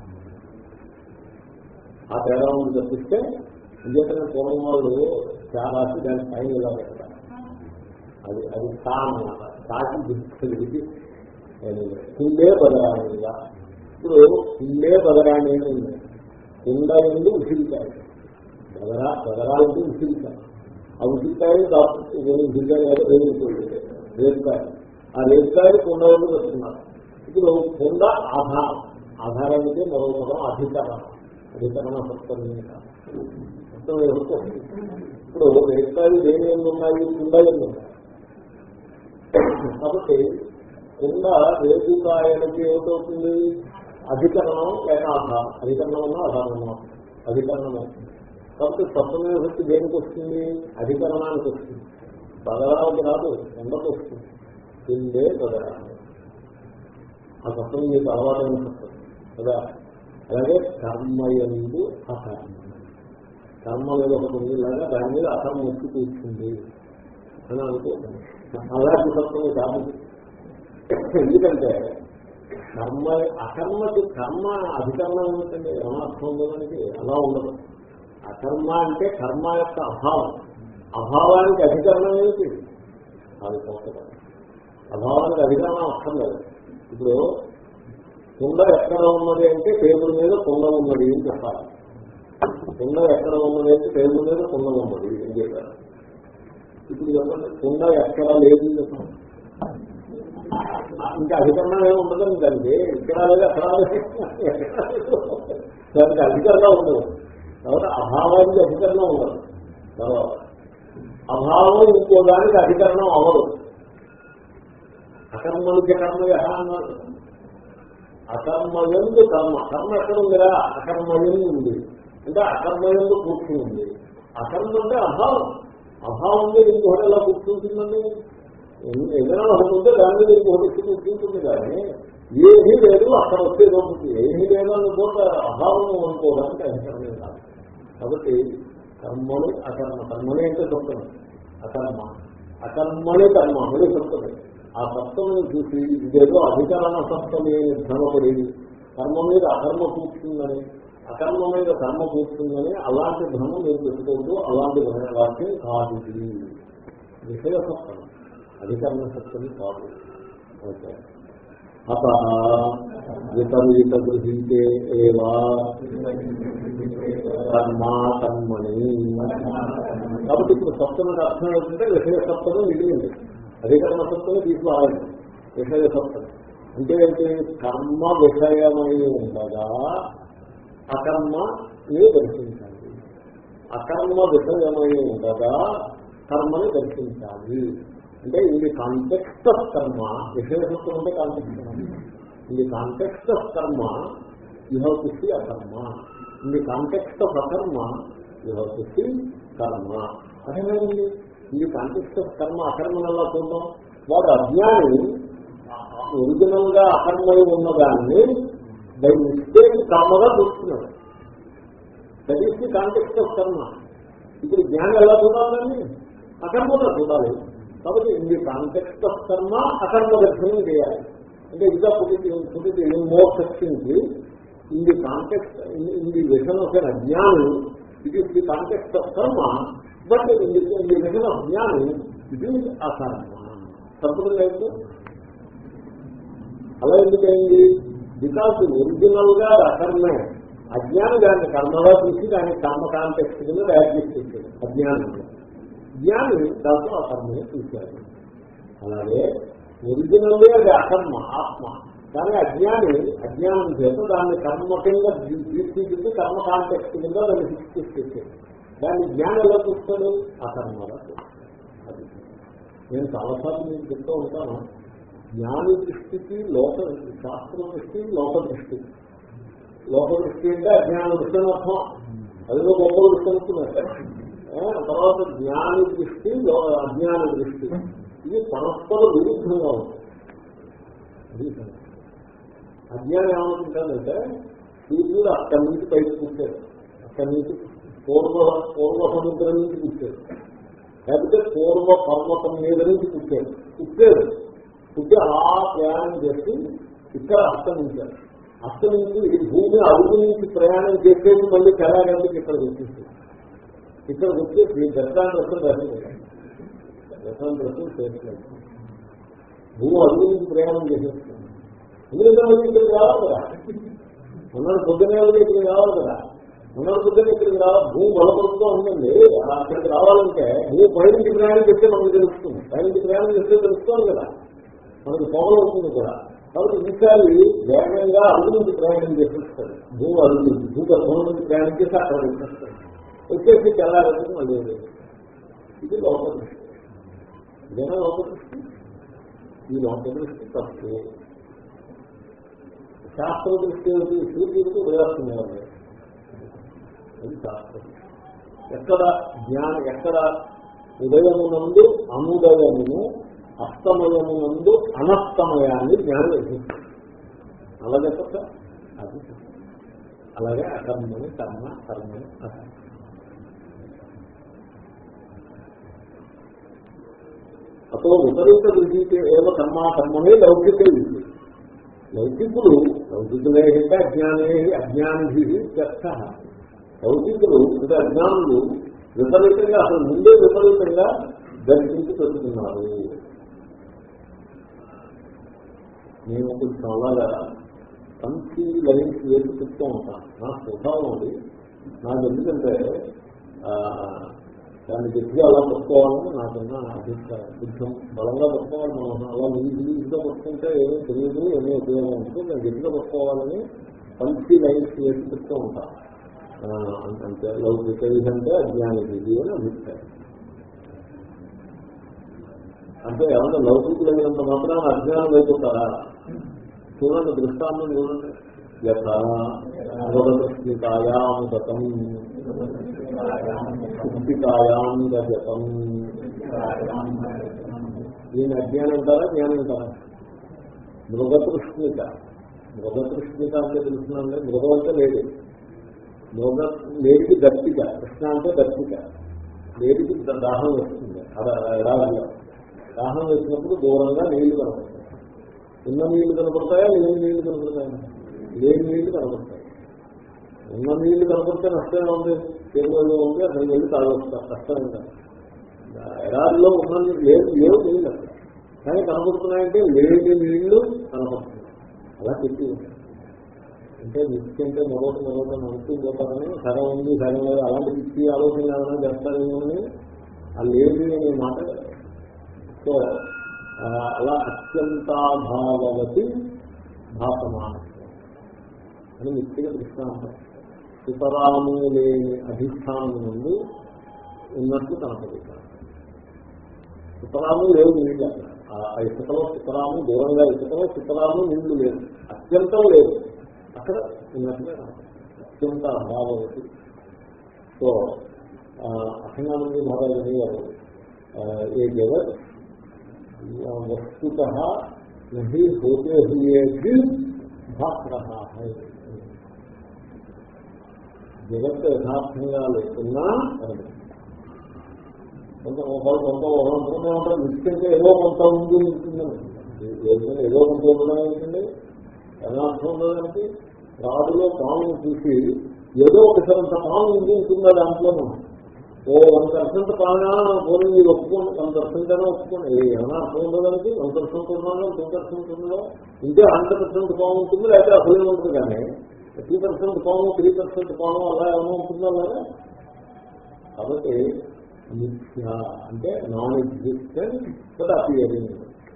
ఆ తేడా ఉంది తప్పిస్తే విజేతన పూర్వం వాళ్ళు చాలా దాని పైన ఇలా పెట్టారు అది అది కా అన్నమాట కాకి దిక్కు కుండే బదరాణిగా ఇప్పుడు కుండే బదరాణి అని ఉంది కుండ నుండి ఉసిరికాయ బదరా బదరాలంటే ఉసిరికాయ ఆ ఉసిరికాయ ఉసిరికాయ రేగుతుంది రేపుకాయ ఆ రేపుకాయలు కుండ నుండి వస్తున్నారు ఇప్పుడు కుండ ఆధారం ఆధారం అంటే మరో పదం అధికరణ అధికరణ సప్తమి మొత్తం ఇప్పుడు రేపుకాయలు దేని ఎందు ఉన్నాయి కుండ ఎందు ఉన్నాయి కాబట్టి కింద రేపుకాయలకి ఏమిటవుతుంది అధికరణం లేక ఆధారం అధికరణం అన్నా ఆధారమన్నా అధికరణం కాబట్టి సప్తమే వృత్తి దేనికి వస్తుంది అధికరణానికి వస్తుంది బదరానికి రాదు ఎండకు వస్తుంది కిందే బదరాన్ని ఆ సప్తమి మీకు అలవాటైన సప్తం కదా అలాగే కర్మయందు అకర్మ కర్మ మీద ఒకటి ఉంది లాగా దాని మీద అకర్మ వచ్చి కూర్చుంది అని అనుకుంటున్నాను అలాంటి సత్వం కాదు ఎందుకంటే కర్మ అకర్మకి కర్మ అధికరణం ఏమిటండి ఏమర్థం ఉండదానికి అలా ఉండదు అకర్మ అంటే కర్మ యొక్క అభావం అభావానికి అధికరణం ఏమిటి అది పోతుంది అభావానికి అధికరణం అక్కర్లేదు ఇప్పుడు కుండ ఎక్కడ ఉన్నది అంటే టేబుల్ మీద కుండ ఉన్నది అని చెప్పాలి కుండ ఎక్కడ ఉన్నది అంటే టేబుల్ మీద కుండ ఉన్నది అని చెప్పారు ఇప్పుడు చెప్పండి కుండ ఎక్కడ లేదు చెప్పండి ఇంకా అధికరణం ఏమి ఉండదు దానికి ఇక్కడ లేదు అక్కడ దానికి అధికరణం ఉండదు కాబట్టి అభావానికి అధికరణం ఉండదు తర్వాత అభావం ఇంకో దానికి అధికరణం అవ్వదు అకర్మనికి కర్మ ఎలా అన్నారు అకర్మయందు కర్మ కర్మ ఎక్కడ ఉందిరా అకర్మయందు ఉంది అంటే అకర్మయందు కూర్చుని ఉంది అకర్మ అంటే అభావం అభావం మీద ఇంకొకటి ఎలా కూర్చుంటుందండి ఏదైనా ఒకటి ఉంటే దాని మీద ఇంకొకటి వచ్చి కూర్చుంటుంది కానీ ఏమీ లేదు అక్కడ వచ్చేది ఉంటుంది ఏమీ లేదని కూడా అభావం అనుకోవడానికి అధికారం కాదు కాబట్టి కర్మని అకర్మ కర్మని అంటే సప్తమి అకర్మ అకర్మని కర్మ మళ్ళీ సప్తమి ఆ సప్తమిని చూసి ఇదేదో అధికరణ సప్తమి భ్రమపడి కర్మ మీద అకర్మ కూర్చుందని అకర్మ మీద కర్మ కూర్చుందని అలాంటి భ్రమం మీరు పెట్టుకోవద్దు అలాంటి వాక్యం కాదు ఇది విషయ సప్తమి అధికరణ సప్తమి కాదు ఓకే అత విపరీత గృహీతే ఏవా కర్మా కర్మణి కాబట్టి ఇప్పుడు సప్తమికి అర్థం ఏంటంటే విషయ సప్తమి మిగిలింది అధికరణ సప్తమి తీసుకోవాలి విషయ సప్తమి అంటే ఏంటి కర్మ విషయమై ఉండగా అకర్మ ని దర్శించాలి అకర్మ విషయమై ఉండగా కర్మని దర్శించాలి అంటే ఇది కాంటెక్స్ట్ ఆఫ్ కర్మ విషయసత్వం అంటే కాంటెక్స్ట్ ఇది context of karma you have to see akarma ఇది context of akarma you have to see karma అదేనండి ఇది కాంటెక్స్ట్ ఆఫ్ కర్మ అకర్మను ఎలా చూద్దాం వాడు అజ్ఞాని ఒరిజినల్ గా అకర్మై ఉన్నదాన్ని బై మిస్టేక్ కర్మగా చూస్తున్నాడు that is the context of karma ఇప్పుడు జ్ఞానం ఎలా చూడాలండి అకర్మగా చూడాలి కాబట్టి ఇది కాంటెక్స్ట్ ఆఫ్ కర్మ అకర్మ దర్శనం చేయాలి అంటే ఇంకా పుట్టి ఇన్ మోర్ సెక్షన్కి in the context in the vision of an అజ్ఞాని it is the context of karma but in the vision of జ్ఞాని ఇది అకర్మ తప్పదు లేదు అలా ఎందుకైంది బికాస్ ఒరిజినల్ గా అకర్మే అజ్ఞాని దాన్ని కర్మగా చూసి దాన్ని కర్మ కాంటెక్స్ట్ కింద తయారు చేసి అజ్ఞానంలో జ్ఞాని దాంట్లో అకర్మని చూశారు అలాగే ఒరిజినల్లే అది అకర్మ ఆత్మ కానీ అజ్ఞాని అజ్ఞానం చేత దాన్ని కర్మ కింద తీర్చిదిద్ది కర్మ కాంటెక్స్ట్ కింద దాన్ని ఫిక్స్ చేసేది దాన్ని జ్ఞానం ఎలా చూస్తాడు అకర్మగా అది నేను చాలాసార్లు మీకు చెప్తూ ఉంటాను జ్ఞాని దృష్టికి లోక శాస్త్ర దృష్టి లోక దృష్టి లోక దృష్టి అంటే అజ్ఞాన దృష్టి అని అర్థం అదిలో గొప్ప దృష్టి అనుకున్నారు తర్వాత జ్ఞాని దృష్టి అజ్ఞాన దృష్టి ఇది పరస్పర విరుద్ధంగా ఉంటుంది అది సంగతి. అజ్ఞానం ఏమనుకుంటానంటే సూర్యుడు అక్కడి నుంచి పైకి పుట్టాడు అక్కడి నుంచి పూర్వ పూర్వ సముద్రం నుంచి పుట్టాడు లేకపోతే పూర్వ పర్వతం మీద నుంచి పుట్టాడు పుట్టాడు పుట్టి అలా ప్రయాణం చేసి ఇక్కడ అస్తమించాడు అస్తమించి ఈ భూమి అడుగు నుంచి ప్రయాణం చేసేది మళ్ళీ కళాగంటకి ఇక్కడ వచ్చేసి ఇక్కడ వచ్చేసి దర్శనాన్ని రసం దర్శనం దర్శనం రసం చేస్తున్నాడు భూమి అడుగు నుంచి ప్రయాణం చేసేస్తుంది ఎందుకంటే మళ్ళీ ఇక్కడికి రావాలి కదా ఉన్నది పొద్దునే వెళ్ళి ఇక్కడికి రావాలి కదా ఉన్నది పొద్దున్న ఇక్కడికి రావాలి భూమి బలపడుతూ ఉందండి అలా అక్కడికి రావాలంటే భూమి పైనుంచి ప్రయాణం చేస్తే మనకు తెలుస్తుంది పైనుంచి ప్రయాణం చేస్తే తెలుస్తుంది కదా మనకి పొగలు అవుతుంది కూడా కాబట్టి ఈసారి వేగంగా అడుగు నుంచి ప్రయాణం చేసేస్తాడు భూమి అడుగు నుంచి భూగర్భం నుంచి ప్రయాణం చేసి అక్కడ వచ్చేస్తాడు వచ్చేసి తెల్లారి మళ్ళీ లేదు. ఇది లోపల దృష్టి ఇదేనా లోపల దృష్టి ఈ లోపల దృష్టి తప్పు శాస్త్ర దృష్టి ఏమిటి సూర్యుడికి ఉదయాస్తున్నారు అది శాస్త్రం ఎక్కడ జ్ఞానం ఎక్కడ ఉదయమునందు అనుదయమును అస్తమయమునందు అనస్తమయాన్ని జ్ఞానం గ్రహిస్తుంది అలాగే తప్ప అది అలాగే అకర్మని కర్మ కర్మని అకర్మ అతో విపరీత విధితే ఏవ కర్మ కర్మనే లౌకిక విధి లౌకికులు లౌకికులే అంటే అజ్ఞానే అజ్ఞాని చర్చ లౌకికులు అంటే అజ్ఞానులు విపరీతంగా అసలు ముందే విపరీతంగా దర్శించి పెట్టుకున్నారు నేను కొంచెం అలాగా మంచి లైన్స్ వేసి చెప్తూ ఉంటాను నా స్వభావం అది నాకు ఎందుకంటే ఆ, దాన్ని గట్టిగా అలా పట్టుకోవాలని నాకున్న అభిప్రాయం కొంచెం బలంగా పట్టుకోవాలి మనం అలా ఈజీగా పట్టుకుంటే ఏమీ తెలియదు ఏమీ ఉపయోగం ఉంటుంది నేను గట్టిగా పట్టుకోవాలని మంచి లైన్స్ వేసి చెప్తూ ఉంటాను ఆ, అంటే లౌకిక ఇది అంటే అజ్ఞాని ఇది అని అభిప్రాయం అంటే ఏమన్నా లౌకికులైనంత మాత్రం అజ్ఞానం అయిపోతారా చూడండి దృష్టాంతం చూడండి యథాస్మికాయాం గతం సుప్తికాయాం గతం ఈయన అజ్ఞానం అంటారా జ్ఞానం అంటారా మృగతృష్ణిక మృగతృష్ణిక అంటే తెలుస్తుందండి మృగం అంటే లేదు మృగ లేడికి దత్తిక కృష్ణ అంటే దత్తిక లేడికి ద- దాహం వస్తుంది అలా ఎడారిలో దాహం వేసినప్పుడు దూరంగా నీళ్లు కనపడతాయి ఉన్న నీళ్లు కనపడతాయా లేని నీళ్లు కనపడతాయా లేని నీళ్లు కనపడతాయి ఉన్న నీళ్లు కనపడితే నష్టమే ఉంది చెరువులో ఉంది అక్కడికి వెళ్ళి తాగొస్తారు కష్టమే కదా ఎడారిలో ఉన్న నీళ్ళు లేవు లేవు నీళ్ళు అక్కడ కానీ కనపడుతున్నాయంటే లేని నీళ్లు కనపడుతున్నాయి అలా చెప్పి ఉంది. అంటే నిత్యంటే మరొకటి మరొకటి నడుస్తూ పోతారని సగం ఉంది సగం లేదు అలాంటి పిచ్చి ఆలోచన ఏమైనా చేస్తారేమో అని ఆ లేదు అనే మాట సో ఆ, అలా అత్యంతాభావవతి భాసమాన అని నిత్య దృష్టాంతం సుతరాము లేని అధిష్టానం నుండి ఉన్నట్టు కనపడుతారు సుతరాము లేవు నీళ్ళు అక్కడ. ఆ ఇసుకలో సుతరాము దూరంగా ఇసుకలో సుతరాము నీళ్లు లేవు అత్యంతం లేదు అక్కడ ఉన్నట్టుగా కనపడుతుంది. అత్యంత అభావవతి సో అసంగానంది మహారాజు అనేవారు ఏ జగత్ वस्तुत नहीं होते हुए भी भाग रहा है జగత్ యథార్థంగా లేకున్నా కొంత ఒకరు కొంత ఒకరుకుంటూ ఉంటారు నిత్యంగా ఏదో కొంత ఉంది ఉంటుందని ఏదైనా ఏదో కొంత ఉండడం ఏంటండి యథార్థం ఉండడానికి రాడులో పామును చూసి ఏదో ఒకసారంత పాము ఉంది ఉంటుందా దాంట్లోనూ ఓ వన్ పర్సెంట్ పానా పోనీ మీరు ఒప్పుకోండి వన్ పర్సెంట్ అయినా ఒప్పుకోండి ఏమైనా అర్థం ఉండడానికి వన్ పర్సెంట్ ఉన్నదో టూ పర్సెంట్ ఉన్నదో ఇంకే హండ్రెడ్ పర్సెంట్ పాము ఉంటుంది లేకపోతే అసలే ఉంటుంది కానీ త్రీ పర్సెంట్ పాము త్రీ పర్సెంట్ పాము అలా ఏమైనా ఉంటుందో అలాగే కాబట్టి మిథ్య అంటే non existent but appearing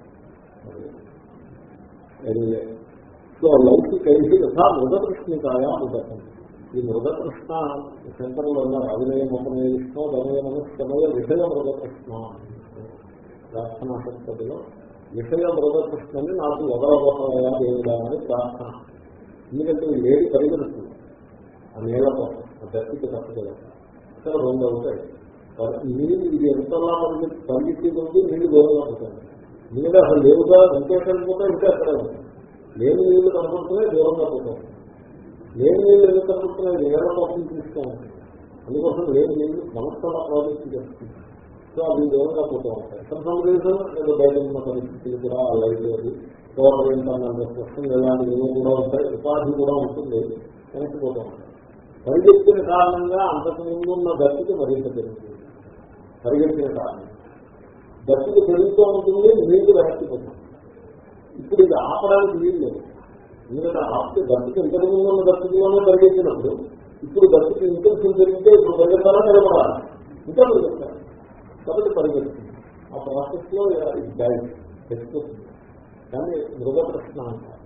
so లౌకిక యథా మృగకృష్ణికాయా మృగతం ఈ మృగకృష్ణ శంకరులు ఉన్నారు అవినయ ఉపనయనిష్టం ధనయ మనస్కమయ విషయ మృగకృష్ణ ప్రార్థనా సంస్కృతిలో విషయ మృగకృష్ణని నాకు ఎవరబోతున్నాయా దేవుడా అని ప్రార్థన ఎందుకంటే ఈ వేడి పరిగెడుతుంది ఆ నీళ్ళ కోసం ఆ దర్శికి తప్పదు ఇక్కడ రెండు అవుతాయి నీళ్ళు ఇది ఎంతలా మనకి పరిగెత్తి ఉంది నీళ్ళు దూరంగా ఉంటుంది నీళ్ళు అసలు లేవుగా వెంకటేశ్వరం పోతే ఇంకా అక్కడ ఉంటుంది లేని నీళ్లు కనపడుతున్నాయి దూరంగా పోతాం లేని నీళ్లు ఎందుకు కనపడుతున్నాయి నేల కోసం తీస్తూ ఉంటాయి అందుకోసం లేని నీళ్లు సంస్థల ప్రాజెక్ట్ చేస్తుంది సో అవి దూరంగా పోతూ ఉంటాయి సమ్ రీజన్ ఏదో బయట ఉన్న పరిస్థితులు కూడా లైట్ అది గవర్నమెంట్ అన్న ప్రశ్న ఇలాంటి ఏమో కూడా ఉంటాయి ఉపాధి కూడా ఉంటుంది వెనక్కిపోతూ ఉంటాయి పరిగెత్తిన కారణంగా అంతకు ముందు ఉన్న గతికి మరింత పెరుగుతుంది పరిగెత్తిన కారణం గతికి పెరుగుతూ ఉంటుంది నీళ్లు వెనక్కిపోతుంది ఇప్పుడు ఇది ఆపడానికి వీలు లేదు ఎందుకంటే ఆపితే గతికి ఇంతకు ముందు ఉన్న గతిలోనే పరిగెత్తినప్పుడు ఇప్పుడు గతికి ఇంటెన్షన్ పెరిగితే ఇప్పుడు పరిగెత్తాలా నిలబడాలి ఇంకా పరిగెత్తాలి కాబట్టి పరిగెత్తుంది ఆ ప్రాసెస్ లో ఇది గైడ్ తెచ్చిపోతుంది కానీ మృగ ప్రశ్న అంటారు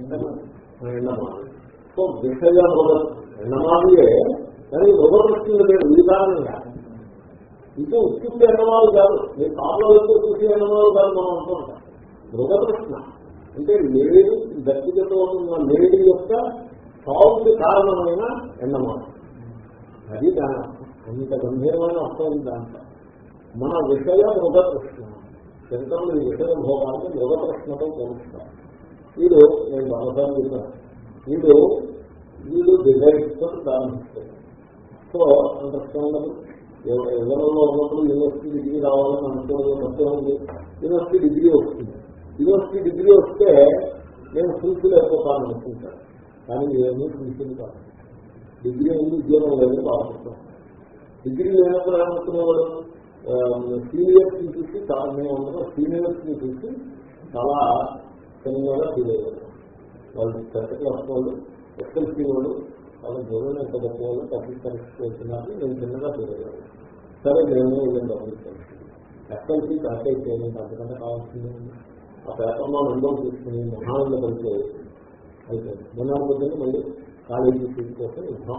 ఎండమాలి సో విషయ మృగ ఎండమాలియే కానీ మృగ ప్రశ్నలు లేదు ఈ కారణంగా ఇది ఉత్తిస్తే ఎండమాలు కాదు మీరు కాపులో వెళ్తూ చూసి ఎండమాలు కాదు మనం అనుకుంటాం మృగ ప్రశ్న అంటే లేడి వ్యక్తిగతో ఉన్న లేడి యొక్క సాగుకి కారణమైన ఎండమాలు అది దాని అంత గంభీరమైన అర్థం ఉంది దాంట్లో మన విషయ మృగ ప్రశ్న శంకరులు ఈ విషయ భోగాన్ని మృగ ప్రశ్నతో పోలుస్తారు వీడు నేను బాగా చెప్పాను వీడు వీడు డిజైన్స్తో ప్రారంభిస్తారు సో అండర్స్టాండబుల్ ఎవరిలో ఉన్నప్పుడు యూనివర్సిటీ డిగ్రీ రావాలని అనుకోవడం తప్పే ఉంది యూనివర్సిటీ డిగ్రీ వస్తుంది యూనివర్సిటీ డిగ్రీ వస్తే నేను ఫుల్ఫిల్ అయిపోతాను అనుకుంటాను కానీ ఏమీ ఫుల్ఫిల్ కాదు డిగ్రీ ఉంది ఉద్యోగం లేదు బాగుంటాం డిగ్రీ లేనప్పుడు ఏమనుకునేవాడు సీనియర్స్ ని చూసి చాలా మేము సీనియర్స్ ని చూసి చాలా చిన్నగా ఫీల్ అయ్యారు వాళ్ళు టెన్త్ క్లాస్ వాళ్ళు ఎస్ఎల్సీ వాళ్ళు వాళ్ళ గౌరవం ఎంత గొప్ప వాళ్ళు పబ్లిక్ పరీక్ష వచ్చినారు నేను చిన్నగా ఫీల్ అయ్యాను సరే నేను వీళ్ళని గమనించాను ఎస్ఎల్సీ ప్యాక్ అయితే నేను అంతకంటే కావాల్సింది ఆ పేపర్లో నంబర్ తీసుకుని మహానంద పరీక్ష అయితే మొన్న పొద్దున్న మళ్ళీ కాలేజీ సీట్ కోసం యుద్ధం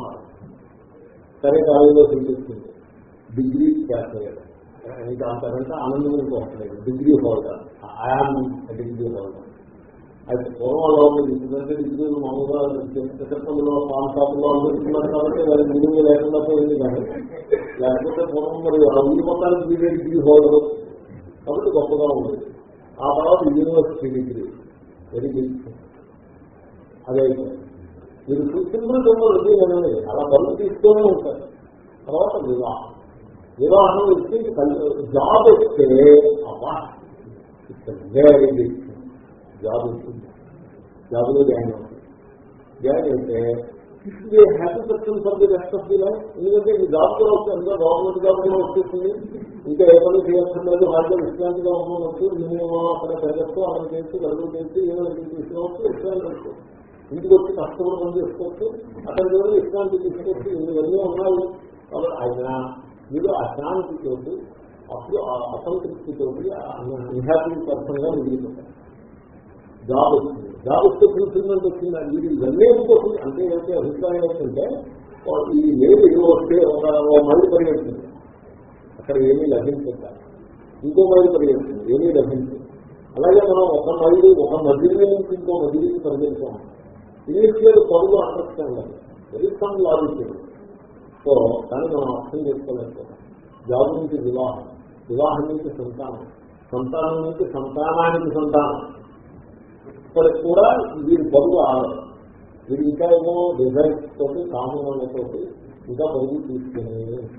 సరే కాలేజీలో సీట్ ఇస్తుంది డిగ్రీ క్యాష్ అయ్యాడు ఇంకా అంతకంటే ఆనందం ఇంకోట్లేదు degree holder I am degree holder అయితే పూర్వంలో ఉంది ఎందుకంటే డిగ్రీలు మామూలుగా చిత్రంలో పాన్ షాపుల్లో అందుతున్నారు కాబట్టి వాళ్ళ డిగ్రీ లేకుండా పోయింది కానీ లేకపోతే పూర్వం మరి అన్ని మొత్తానికి బీఏ డిగ్రీ హోల్డర్ కాబట్టి గొప్పగా ఉంది ఆ తర్వాత యూనివర్సిటీ డిగ్రీ వెరీ బిగ్ అదే మీరు చూస్తున్న రెడ్డి అనేది అలా పనులు తీస్తూనే ఉంటారు తర్వాత వివాహం వివాహం వచ్చి జాబ్ వస్తే అబ్బా వెరీ బిగ్ జాబ్ ఉంటుంది జాబ్లో జాయిన్ అవుతుంది జాయిన్ అయితే happy person for the rest of the life ఎందుకంటే ఈ జాబ్ కూడా వస్తుంది గవర్నమెంట్ జాబ్ కూడా వచ్చేస్తుంది ఇంకా ఏ పని చేయక్కర్లేదు వాళ్ళకి విశ్రాంతిగా ఉండవచ్చు మినిమం అక్కడ పెరగచ్చు అక్కడ చేసి గడువు చేసి ఏదో తీసుకోవచ్చు విశ్రాంతి వచ్చు ఇంటికి వచ్చి కష్టపడి పని చేసుకోవచ్చు అక్కడ కూడా విశ్రాంతి తీసుకోవచ్చు ఇవన్నీ ఉన్నాయి కాబట్టి ఆయన మీరు అశాంతితోటి అప్పుడు అసంతృప్తితోటి అన్హ్యాపీ పర్సన్ గా మిగిలిపోతారు జాబ్ వచ్చింది జాబ్ వస్తే ఫుల్ఫిల్మెంట్ వచ్చింది ఇది ఇవన్నీ ఎందుకోసం అంటే ఏంటంటే అభిప్రాయం ఏంటంటే ఈ లేడీ వస్తే ఒక మైలు పరిగెడుతుంది అక్కడ ఏమీ లభించదు ఇంకో మైలు పరిగెడుతుంది ఏమీ లభించదు అలాగే మనం ఒక మైలు ఒక మధ్య నుంచి ఇంకో మధ్యకి పరిగెడుతాం ఇంగ్లీష్ లేదు పనులు understand very some logic so కానీ మనం అర్థం చేసుకోలేకపోతాం జాబ్ నుంచి వివాహం వివాహం నుంచి సంతానం సంతానం నుంచి సంతానానికి సంతానం ఇప్పటికి కూడా వీరి పరుగు ఆడదు వీరు ఇంకా ఏమో డిజైన్స్ తోటి కామన్లతోటి ఇంకా పరుగు తీసుకుని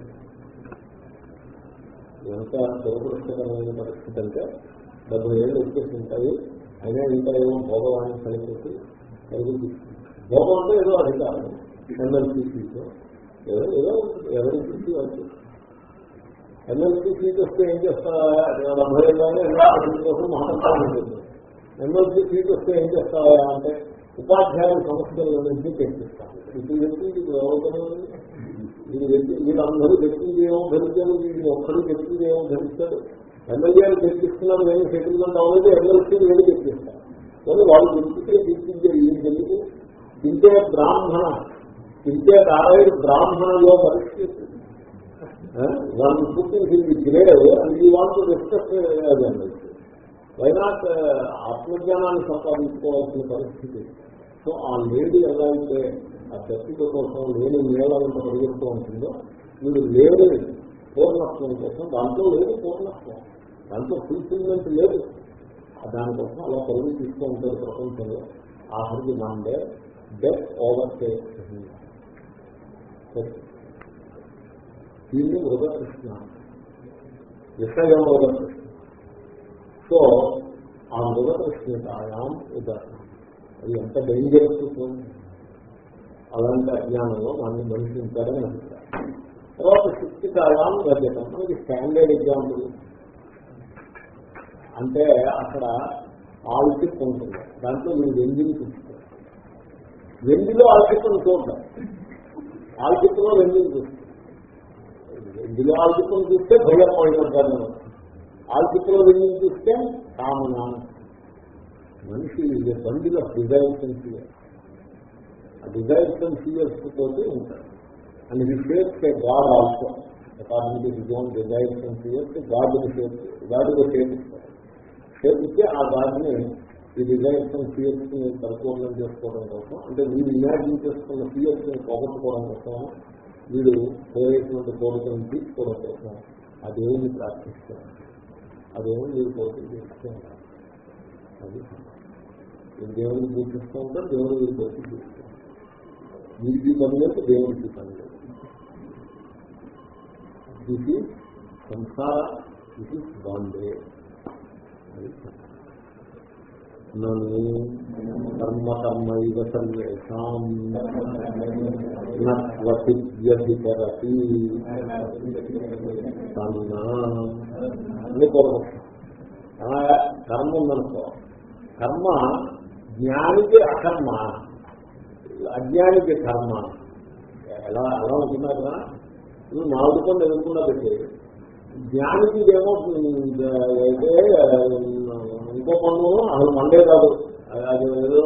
ఎంత దురదృష్టకరమైన పరిస్థితి అంటే డెబ్బై ఏళ్ళు వచ్చేసి ఉంటాయి అయినా ఇంకా ఏమో భోగవాణి కలిపి పరుగు తీసుకుంటారు భోగం అంటే ఏదో అధికారం ఎమ్మెల్సీ సీటు ఏదో ఏదో ఎవరి సీటు వచ్చి ఎమ్మెల్సీ సీట్ వస్తే ఏం చేస్తారా డెబ్బై ఏళ్ళనే ఎమ్మెల్సీ కోసం మహాత్మా ఉంటుంది ఎమ్మెల్సీ సీట్ వస్తే ఏం చేస్తావా అంటే ఉపాధ్యాయుల సమస్యల నుంచి చర్చిస్తాను ఇప్పుడు వ్యక్తి ఇది వ్యక్తి వీళ్ళందరూ వ్యక్తికి ఏమో ధరిస్తారు వీళ్ళు ఒక్కరు వ్యక్తికి ఏమో ధరిస్తారు ఎమ్మెల్యేలు చర్చిస్తున్నారు నేను సెటిల్మెంట్ అవ్వలేదు ఎమ్మెల్సీలు వెళ్ళి చర్చిస్తారు కానీ వాళ్ళు వ్యక్తికే తీర్చించే ఈ ఎందుకు తింటే బ్రాహ్మణ తింటే నారాయణ బ్రాహ్మణలో పరిస్థితి వాళ్ళు పుట్టింది గ్రేడ్ అండ్ ఈ వాళ్ళు డిస్కస్ వైనాట్ ఆత్మజ్ఞానాన్ని సంపాదించుకోవాల్సిన పరిస్థితి సో ఆ లేడీ ఎలా అయితే ఆ శక్తిక కోసం లేని మేళంత పరిగెడుతూ ఉంటుందో వీడు లేని పూర్ణత్వం కోసం దాంట్లో లేదు పూర్ణత్వం దాంట్లో ఫుల్ఫిల్మెంట్ లేదు దానికోసం అలా పరుగు తీస్తూ ఉంటారు ప్రపంచంలో ఆఖరికి మండే డెత్ ఓవర్ దీన్ని మృగకృష్ణ విషయం మృగకృష్ణ సో ఆ మృగకృష్ణతాయాం ఉదాహరణ అది ఎంత డేంజరస్ అలాంటి అజ్ఞానంలో మనం మనిషి ఉంటారని అభిప్రాయం తర్వాత శక్తికాయాం రజతం మనకి స్టాండర్డ్ ఎగ్జాంపుల్ అంటే అక్కడ ఆల్టిప్ ఉంటుంది దాంట్లో మీరు వెండిని చూస్తారు వెండిలో ఆల్టిప్ను చూద్దాం ఆల్టిప్లో వెండిని చూస్తారు వెండిలో ఆల్టిప్ను చూస్తే భయం పడిపోతాను ఆల్టిప్లో వెండిని చూస్తే కామనా మనిషి బండిలో డిజైన్స్ అండ్ ఫియర్స్ ఆ డిజైన్స్ అండ్ ఫియర్స్ తోటి ఉంటాడు and he shapes a god also according to his own designs and fears god shape గాడ్గా షేప్ ఇస్తారు షేప్ ఇస్తే ఆ గాడ్ని ఈ డిజైన్స్ అండ్ ఫియర్స్ ని పరిపూర్ణం చేసుకోవడం కోసం అంటే వీడు ఇమాజిన్ చేసుకున్న ఫియర్స్ ని పోగొట్టుకోవడం కోసం వీడు కోరేటువంటి కోరికలను తీసుకోవడం కోసం ఆ దేవుని ప్రార్థిస్తారు ఆ దేవుని వీడు కోరికలు తీస్తూ ఉంటారు అది దేవుడిని పూజిస్తూ ఉంటారు దేవుడు వీడి కోరికలు తీస్తూ ఉంటారు వీడికి పని లేదు దేవుడికి పని లేదు ఇది సంసార ఇది బాండే నన్ను కర్మ కర్మ ఇవ సర్వేషాం నత్వసిద్ధ్యధికరతి తన్నా అని పూర్వపక్షం కర్మ ఉందనుకో కర్మ జ్ఞానికి అకర్మ అజ్ఞానికి కర్మ ఎలా ఎలా ఉంటున్నా కదా నువ్వు నాలుగు కొన్ని ఎదుర్కొన్నా పెట్టి జ్ఞానికి ఏమో అయితే ఇంకో పన్ను అసలు మండే కాదు అది ఏదో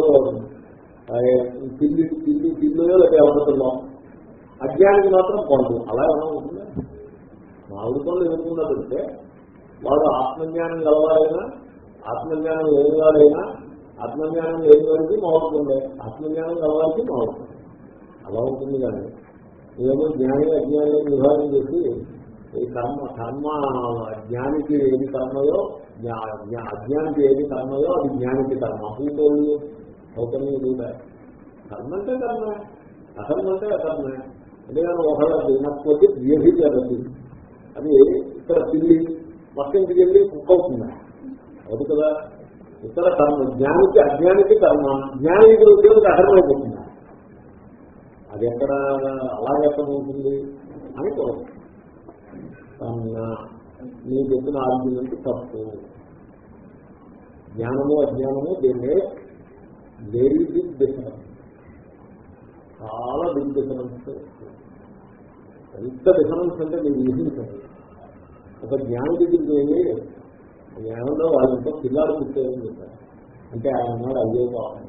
పిల్లి పిల్లి పిల్లుయో లేకపోతే ఎవరిలో అజ్ఞానికి మాత్రం పండు అలా ఎలా ఉంటుంది నాలుగు పనులు ఎదుర్కొన్నా పెడితే వాడు ఆత్మజ్ఞానం గలవాడైనా ఆత్మజ్ఞానం లేనివాడైనా ఆత్మజ్ఞానం లేని వారికి మావుతుండే ఆత్మజ్ఞానం గలవారికి మావుతుంది అలా ఉంటుంది కానీ ఏమో జ్ఞాని అజ్ఞాని విభాగం చేసి ఈ కర్మ కర్మ జ్ఞానికి ఏది కర్మయో అజ్ఞానికి ఏది కర్మయో అది జ్ఞానికి కర్మ పూటోళ్ళు సౌకర్యం కర్మ అంటే కర్మ అకర్మ అంటే అకర్మే అంతేగాని ఒకళ్ళ తినకపోతే వ్యభిచరది అది ఇక్కడ పిల్లి పక్కింటికి వెళ్ళి కుక్క అవుతుంది అది కదా ఇక్కడ కర్మ జ్ఞానికి అజ్ఞానికి కర్మ జ్ఞానికి ఉద్యోగం అకర్మైపోతుంది అది ఎక్కడ అలాగెక్కడవుతుంది అని కోరుతుంది కన్నా నీ చెప్పిన ఆర్గ్యుమెంట్ తప్పు జ్ఞానము అజ్ఞానము దీన్నే వెరీ బిగ్ డిఫరెన్స్ చాలా బిగ్ డిఫరెన్స్ ఎంత డిఫరెన్స్ అంటే మీరు ఊహించండి ఒక జ్ఞాని దగ్గరికి వెళ్ళి జ్ఞానంలో వాళ్ళంతా పిల్లాడు పుట్టేదని చెప్పారు అంటే ఆయన నాడు అయ్యో కావాలి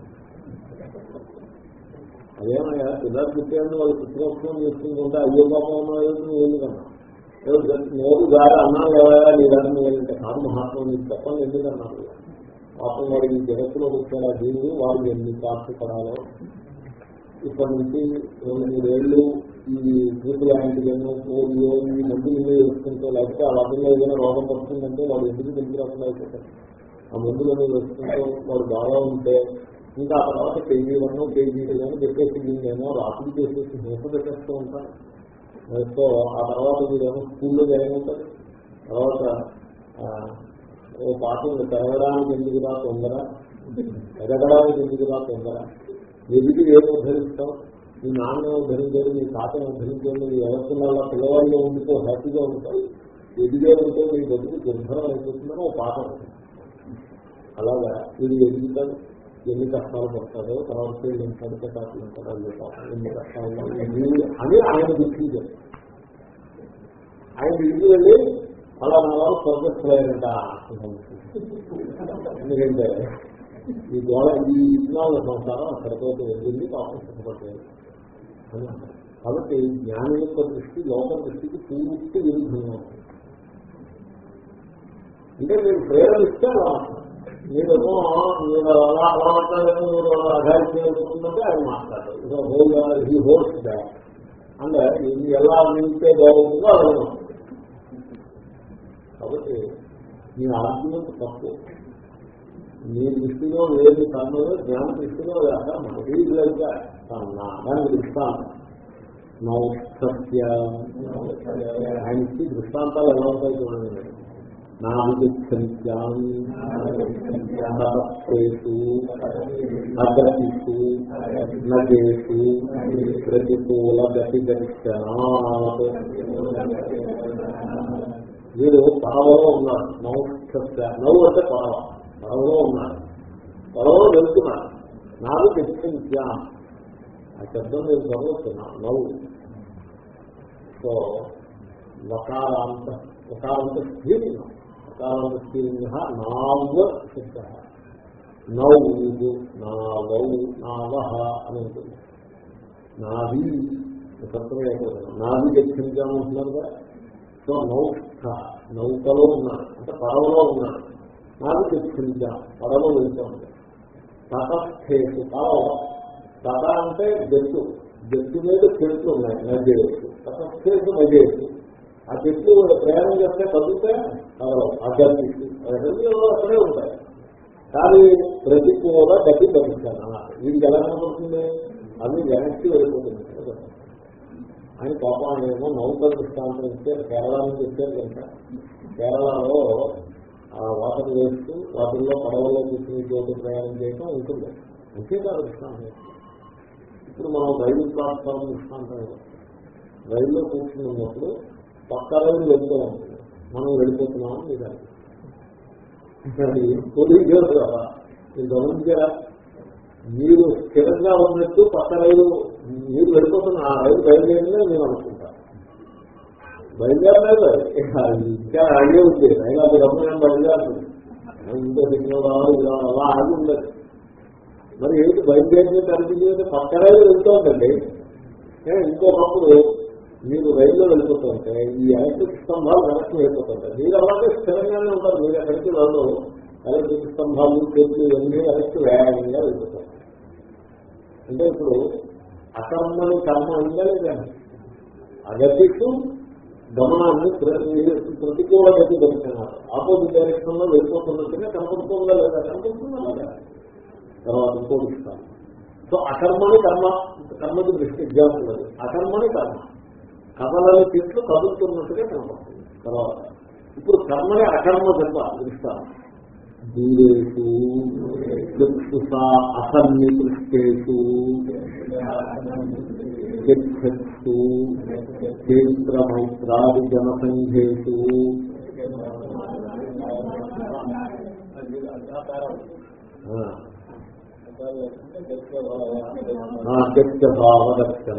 అదేమయ్యా పిల్లలు పుట్టేందుకు వాళ్ళు పుట్టుకోసం చేసుకుంటుంటే అయ్యో పాపం ఉన్నాయో నువ్వు కన్నా నోరు గారు అన్నావు ఎవరా లేదని ఏంటంటే కాదు మహాత్మా నీకు చెప్పండి ఎందుకన్నారు పాపం వాడు ఈ జగత్తులో వచ్చాడు ఆ జీవుడు వాడు ఎన్ని కాల్చుపడాలో ఇప్పటి నుంచి రెండు మూడేళ్లు ఈ ట్రిపుల్ యాంటీజన్ పోలియో ఈ మందులు వేసుకుంటే లేకపోతే ఆ వాటిలో ఏదైనా రోగం వస్తుందంటే వాడు ఎందుకు తెలిసి రాకుండా అయిపోతారు ఆ మందులను వేసుకుంటే వాడు బాగా ఉంటే ఇంకా ఆ తర్వాత కేజీ వన్ కేజీ కానీ చెప్పేసి నేనేమో రాత్రి చేసేసి హింస పెట్టేస్తూ ఉంటాను సో ఆ తర్వాత మీరేమో స్కూల్లో జాయిన్ అవుతారు తర్వాత ఓ పాఠం పెరగడానికి ఎందుకు రా తొందర ఎదగడానికి ఎందుకు రా తొందర ఎదిగి ఏం ఉద్ధరిస్తాం మీ నాన్న ఉద్ధరించారు మీ తాతను ఉద్ధరించారు మీ ఎవరికల్లా పిల్లవాళ్ళు ఉండిపో హ్యాపీగా ఉంటారు ఎదిగే ఉంటే మీ బతుకు దుర్భరం అయిపోతుందని ఓ పాఠం అలాగా ఇది ఎదుగుతాడు ఎన్ని కష్టాలు పడతాడో తర్వాత ఎన్ని కడితే కాట్లు ఉంటాడో అయ్యే పాపం ఎన్ని కష్టాలు అని ఆయన గుర్తించారు ఆయన ఇంటికి వెళ్ళి అలా నా వాళ్ళు స్వర్గస్థులైనంట ఎందుకంటే ఈ గోడ ఈ విజ్ఞాన సంసారం అక్కడితో వెళ్ళింది పాపం సుఖపడ్డాయి కాబట్టి జ్ఞానం యొక్క దృష్టి లోక దృష్టికి పూర్తి విరుద్ధంగా ఉంటుంది అంటే మీరు ప్రేరణ అలా మీరేమో మీరు అలా అలా మాట్లాడారు మీరు అఘాయి చేసుకుంటుంటే ఆయన మాట్లాడారు హీ హోల్స్ దాట్ అంటే ఇది ఎలా నింటే బాగుంటుందో అలా కాబట్టి మీ ఆర్గ్యుమెంట్ తప్పు మీ దృష్టిలో లేదు కర్మలు జ్ఞాన దృష్టిలో లేక మరీ లేక దానికి దృష్టాంతం నౌసత్య ఆయనకి దృష్టాంతాలు ఎలా ఉంటాయి చూడండి నాలుగు అగతిషు నగేషు ప్రతికూల గతి దర్శనాత్ వీడు పడవలో ఉన్నాడు నౌష్ఠ నవ్వు అంటే పడవ పడవలో ఉన్నాడు పడవలో వెళ్తున్నాడు నాకు దర్శించా ఆ శబ్దం నేను చదువుతున్నా నవ్వు సో వకారాంత వకారాంత స్త్రీలింగం వకారాంత స్త్రీలింగ నావ శబ్ద నవ్వు నావౌ నావహ అని ఉంటుంది నావి సత్వమే అయిపోతుంది నావి గచ్చించామంటున్నారు కదా సో నౌక నౌకలో ఉన్నాడు అంటే పడవలో ఉన్నాడు నావి గచ్చించా పడవలో వెళ్తూ ఉంటాడు తటస్థేసు పడవ తట అంటే జట్టు జట్టు మీద చెట్లు ఉన్నాయి నజేసు తటస్థేసు నజేసు ఆ చెట్లు ప్రయాణం చేస్తే కదిలితే కదలవు అగర్తిస్తూ అక్కడే ఉంటాయి కానీ ప్రతికూల గతి భరించాను వీడికి ఎలా కనపడుతుంది అవి వెనక్కి వెళ్ళిపోతుంది ఆయన పాపం ఆయన ఏమో నౌకల దృష్టాంతం ఇస్తే కేరళ నుంచి ఇచ్చారు కనుక కేరళలో వాటర్ వేస్తూ వాటిల్లో పడవలో కూర్చుని చోటు ప్రయాణం చేయడం ఉంటుంది అంతే కాదు దృష్టాంతం ఇప్పుడు మనం రైలు ప్లాట్ఫామ్ దృష్టాంతం రైల్లో కూర్చుని ఉన్నప్పుడు పక్క రైలు వెళ్తూ ఉంటుంది మనం వెళ్ళిపోతున్నామని నిజానికి పోలీసు కదా మీరు గమనించారా మీరు స్థిరంగా ఉన్నట్టు పక్క రైలు మీరు వెళ్ళిపోతున్న ఆ రైలు బయలుదేరిందే నేను అనుకుంటా బయలుదేరలేదు ఇంకా అయ్యే ఉంది రైలు అది గమనం బయలుదేరుతుంది ఇంకో దిక్కులో రావాలి ఇలా అలా ఆగి ఉండదు మరి ఏంటి బయలుదేరితే కనిపించేది పక్క రైలు వెళ్తోందండి ఇంకొకప్పుడు మీరు రైల్లో వెళ్ళిపోతుంటే ఈ ఎలక్ట్రిక్ స్తంభాలు వెనక్కి వెళ్ళిపోతుంటాయి మీరు అలాగే స్థిరంగానే ఉంటారు మీరు ఎక్కడికి వాళ్ళు ఎలక్ట్రిక్ స్తంభాలు చెట్లు ఇవన్నీ వెనక్కి వేగంగా వెళ్ళిపోతాయి అంటే ఇప్పుడు అకర్మని కర్మ అయిందా లేదా అగతికు గమనాన్ని ప్రతికూల గతి గమనిస్తున్నారు ఆపోజిట్ డైరెక్షన్ లో వెళ్ళిపోతున్నట్టుగా కనపడుతుందా లేదా కనపడుతుందా లేదా తర్వాత ఇంకోటి ఇస్తాను సో అకర్మని కర్మ కర్మకి దృష్టి ఎగ్జాంపుల్ అది అకర్మని కర్మ కథలని చెట్లు కదులుతున్నట్టుగా కనపడుతుంది తర్వాత ఇప్పుడు కర్మని అకర్మ చెప్ప దృష్టాన్ని దూరేషు చక్షుషా అసన్నిపృష్టేషు చక్షు క్షేత్రమైత్రాది జనసంఘేషు భావదర్శన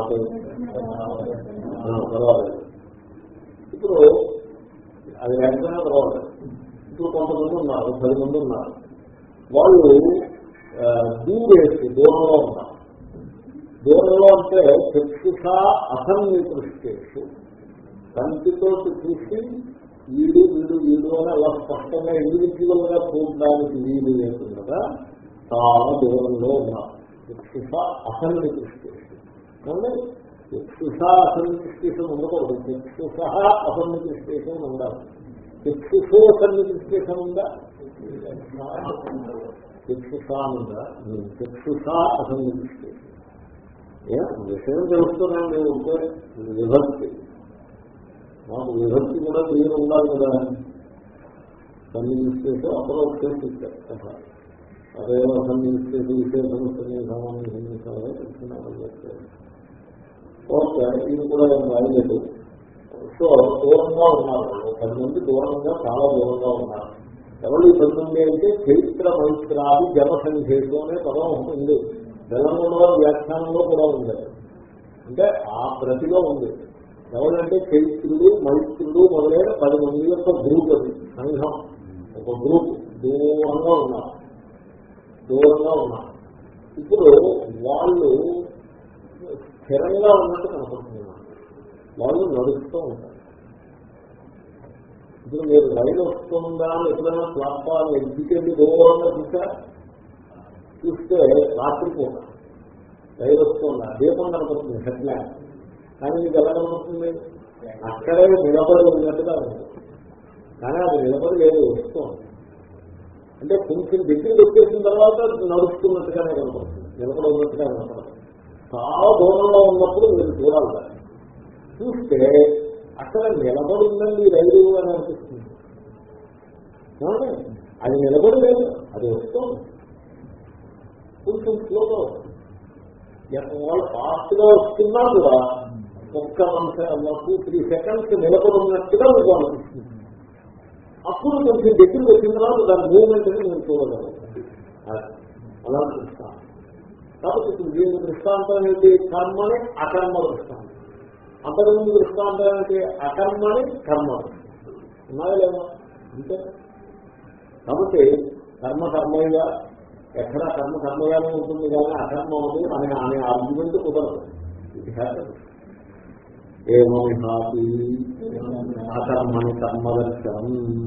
పర్వాలేదు ఇప్పుడు అది వెంటనే పర్వాలేదు ఇప్పుడు కొంతమంది ఉన్నారు పది మంది ఉన్నారు వాళ్ళు దూరేసి దూరంలో ఉన్నారు దూరంలో అంటే చక్షుష అసన్నికృష్టేషు కంటితో చూసి వీడు వీడు వీడు అని అలా స్పష్టంగా ఇండివిజువల్ గా చూడడానికి వీలు లేకుండా చాలా దూరంలో ఉన్నారు చక్షుష అసన్నికృష్టేషు కానీ చక్షుష అసన్నికృష్టేషన్ ఉండకూడదు చక్షుష అసన్నికృష్టేషన్ ఉండాలి చక్షుషో అసన్నికృష్టేషన్ ఉందా చక్షుషానుందా చక్షుషా అసన్నికృష్టేషన్ విషయం తెలుస్తున్నాను నేను ఉంటే విభక్తి మాకు విభక్తి కూడా క్లియర్ ఉండాలి కదా సన్నిధిస్తేసి అపరోక్షేసి ఇచ్చారు అదేదో సన్నిధిస్తేసి విశేషం సన్నిధానం సన్నిధానం తెలుసుకున్నామని చెప్పారు ఓకే ఇది కూడా ఏం రాయలేదు సో దూరంగా ఉన్నారు పది మంది దూరంగా చాలా దూరంగా ఉన్నారు ఎవరు ఈ పది మంది అయితే చరిత్ర మైత్రాది జనసంఖ్యేషు అనే పదం ఉంటుంది తెలంగాణ వ్యాఖ్యానంలో కూడా ఉంది అంటే ఆ ప్రతిలో ఉంది ఎవరంటే చైత్రుడు మైత్రుడు మొదలైన పది మంది యొక్క గ్రూప్ అది సంఘం ఒక గ్రూప్ దూరంగా ఉన్నారు దూరంగా ఉన్నారు ఇప్పుడు వాళ్ళు స్థిరంగా ఉన్నట్టు కనపడుతున్నారు వాళ్ళు నడుస్తూ ఉంటారు ఇప్పుడు మీరు రైలు వస్తుందా అని ఎప్పుడైనా ప్లాట్ఫామ్ ఎగ్జికెళ్ళి దూరంగా చూసా చూస్తే రాత్రిపూట రైలు వస్తుందా దీపం కనపడుతుంది హెడ్ ల్యాండ్ కానీ మీకు ఎలా కనపడుతుంది అక్కడే నిలబడి ఉన్నట్టుగా ఉంటుంది కానీ అది నిలబడి లేదు వస్తుంది అంటే కొంచెం దగ్గరికి వచ్చేసిన తర్వాత నడుస్తున్నట్టుగానే కనపడుతుంది నిలబడి ఉన్నట్టుగా కనపడుతుంది చాలా దూరంలో ఉన్నప్పుడు మీరు చూడాలి దాన్ని. చూస్తే అక్కడ నిలబడి ఉందండి రైలు అని అనిపిస్తుంది ఏమండి? అది నిలబడి లేదు అది వస్తుంది కొంచెం స్లోగా వస్తుంది ఎక్కడ వాళ్ళు ఫాస్ట్ గా వస్తున్నా కూడా ఒక్క టూ త్రీ సెకండ్స్ నిలబడి ఉన్నట్టుగా మీకు అనిపిస్తుంది అప్పుడు కొంచెం దగ్గరికి వచ్చిన తర్వాత దాని మూవ్మెంట్ అని నేను చూడగలను అది. అలా దృష్టాంతం కాబట్టి ఇప్పుడు దీని దృష్టాంతం ఏంటి కర్మని అకర్మ దృష్టాంతం అంతకుముందు దృష్టాంతం ఏంటి అకర్మని కర్మ ఉన్నాయా లేదా అంతే కాబట్టి కర్మ కర్మయ్యా ఎక్కడ కర్మ కర్మగానే ఉంటుంది కానీ అకర్మ ఉంది అనే అనే ఆర్గ్యుమెంట్ కుదరదు ఇది హ్యాపీ ఏమోహాపి అకర్మని కర్మదర్శనం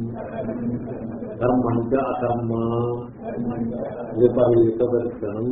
కర్మంచ అకర్మ విపరీత దర్శనం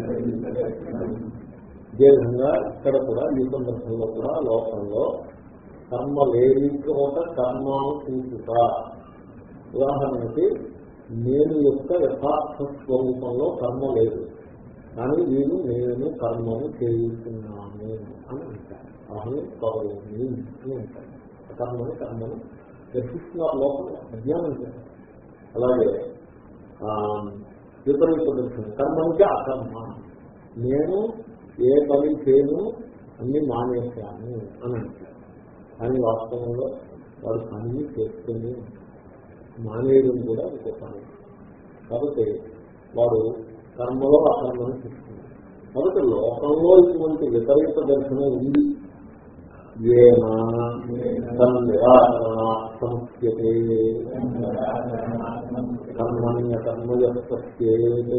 ఇదే విధంగా ఇక్కడ కూడా ఈ సందర్భంలో కూడా లోకంలో కర్మ లేని చోట కర్మను చూచుట ఉదాహరణకి నేను యొక్క యథార్థ స్వరూపంలో కర్మ లేదు కానీ వీరు నేను కర్మను చేయుతున్నాను అని అంటారు అహం కరోమి అని అంటారు కర్మని కర్మను దర్శిస్తున్నారు లోకంలో అజ్ఞానం చేస్తారు అలాగే ఆ, విపరీత దర్శనం కర్మంటే అకర్మ నేను ఏ పని చేయను అన్ని మానేశాను అని అంటారు కానీ వాస్తవంలో వాడు పని చేస్తూనే ఉంటాడు. మానేయడం కూడా ఒక పని కాబట్టి వాడు కర్మలో అకర్మను చూస్తున్నారు కాబట్టి లోకంలో ఇటువంటి విపరీత దర్శనం ఉంది ఏనా తన్నిరాకరణ సంస్యతే కర్మణ్యకర్మయస్యేత్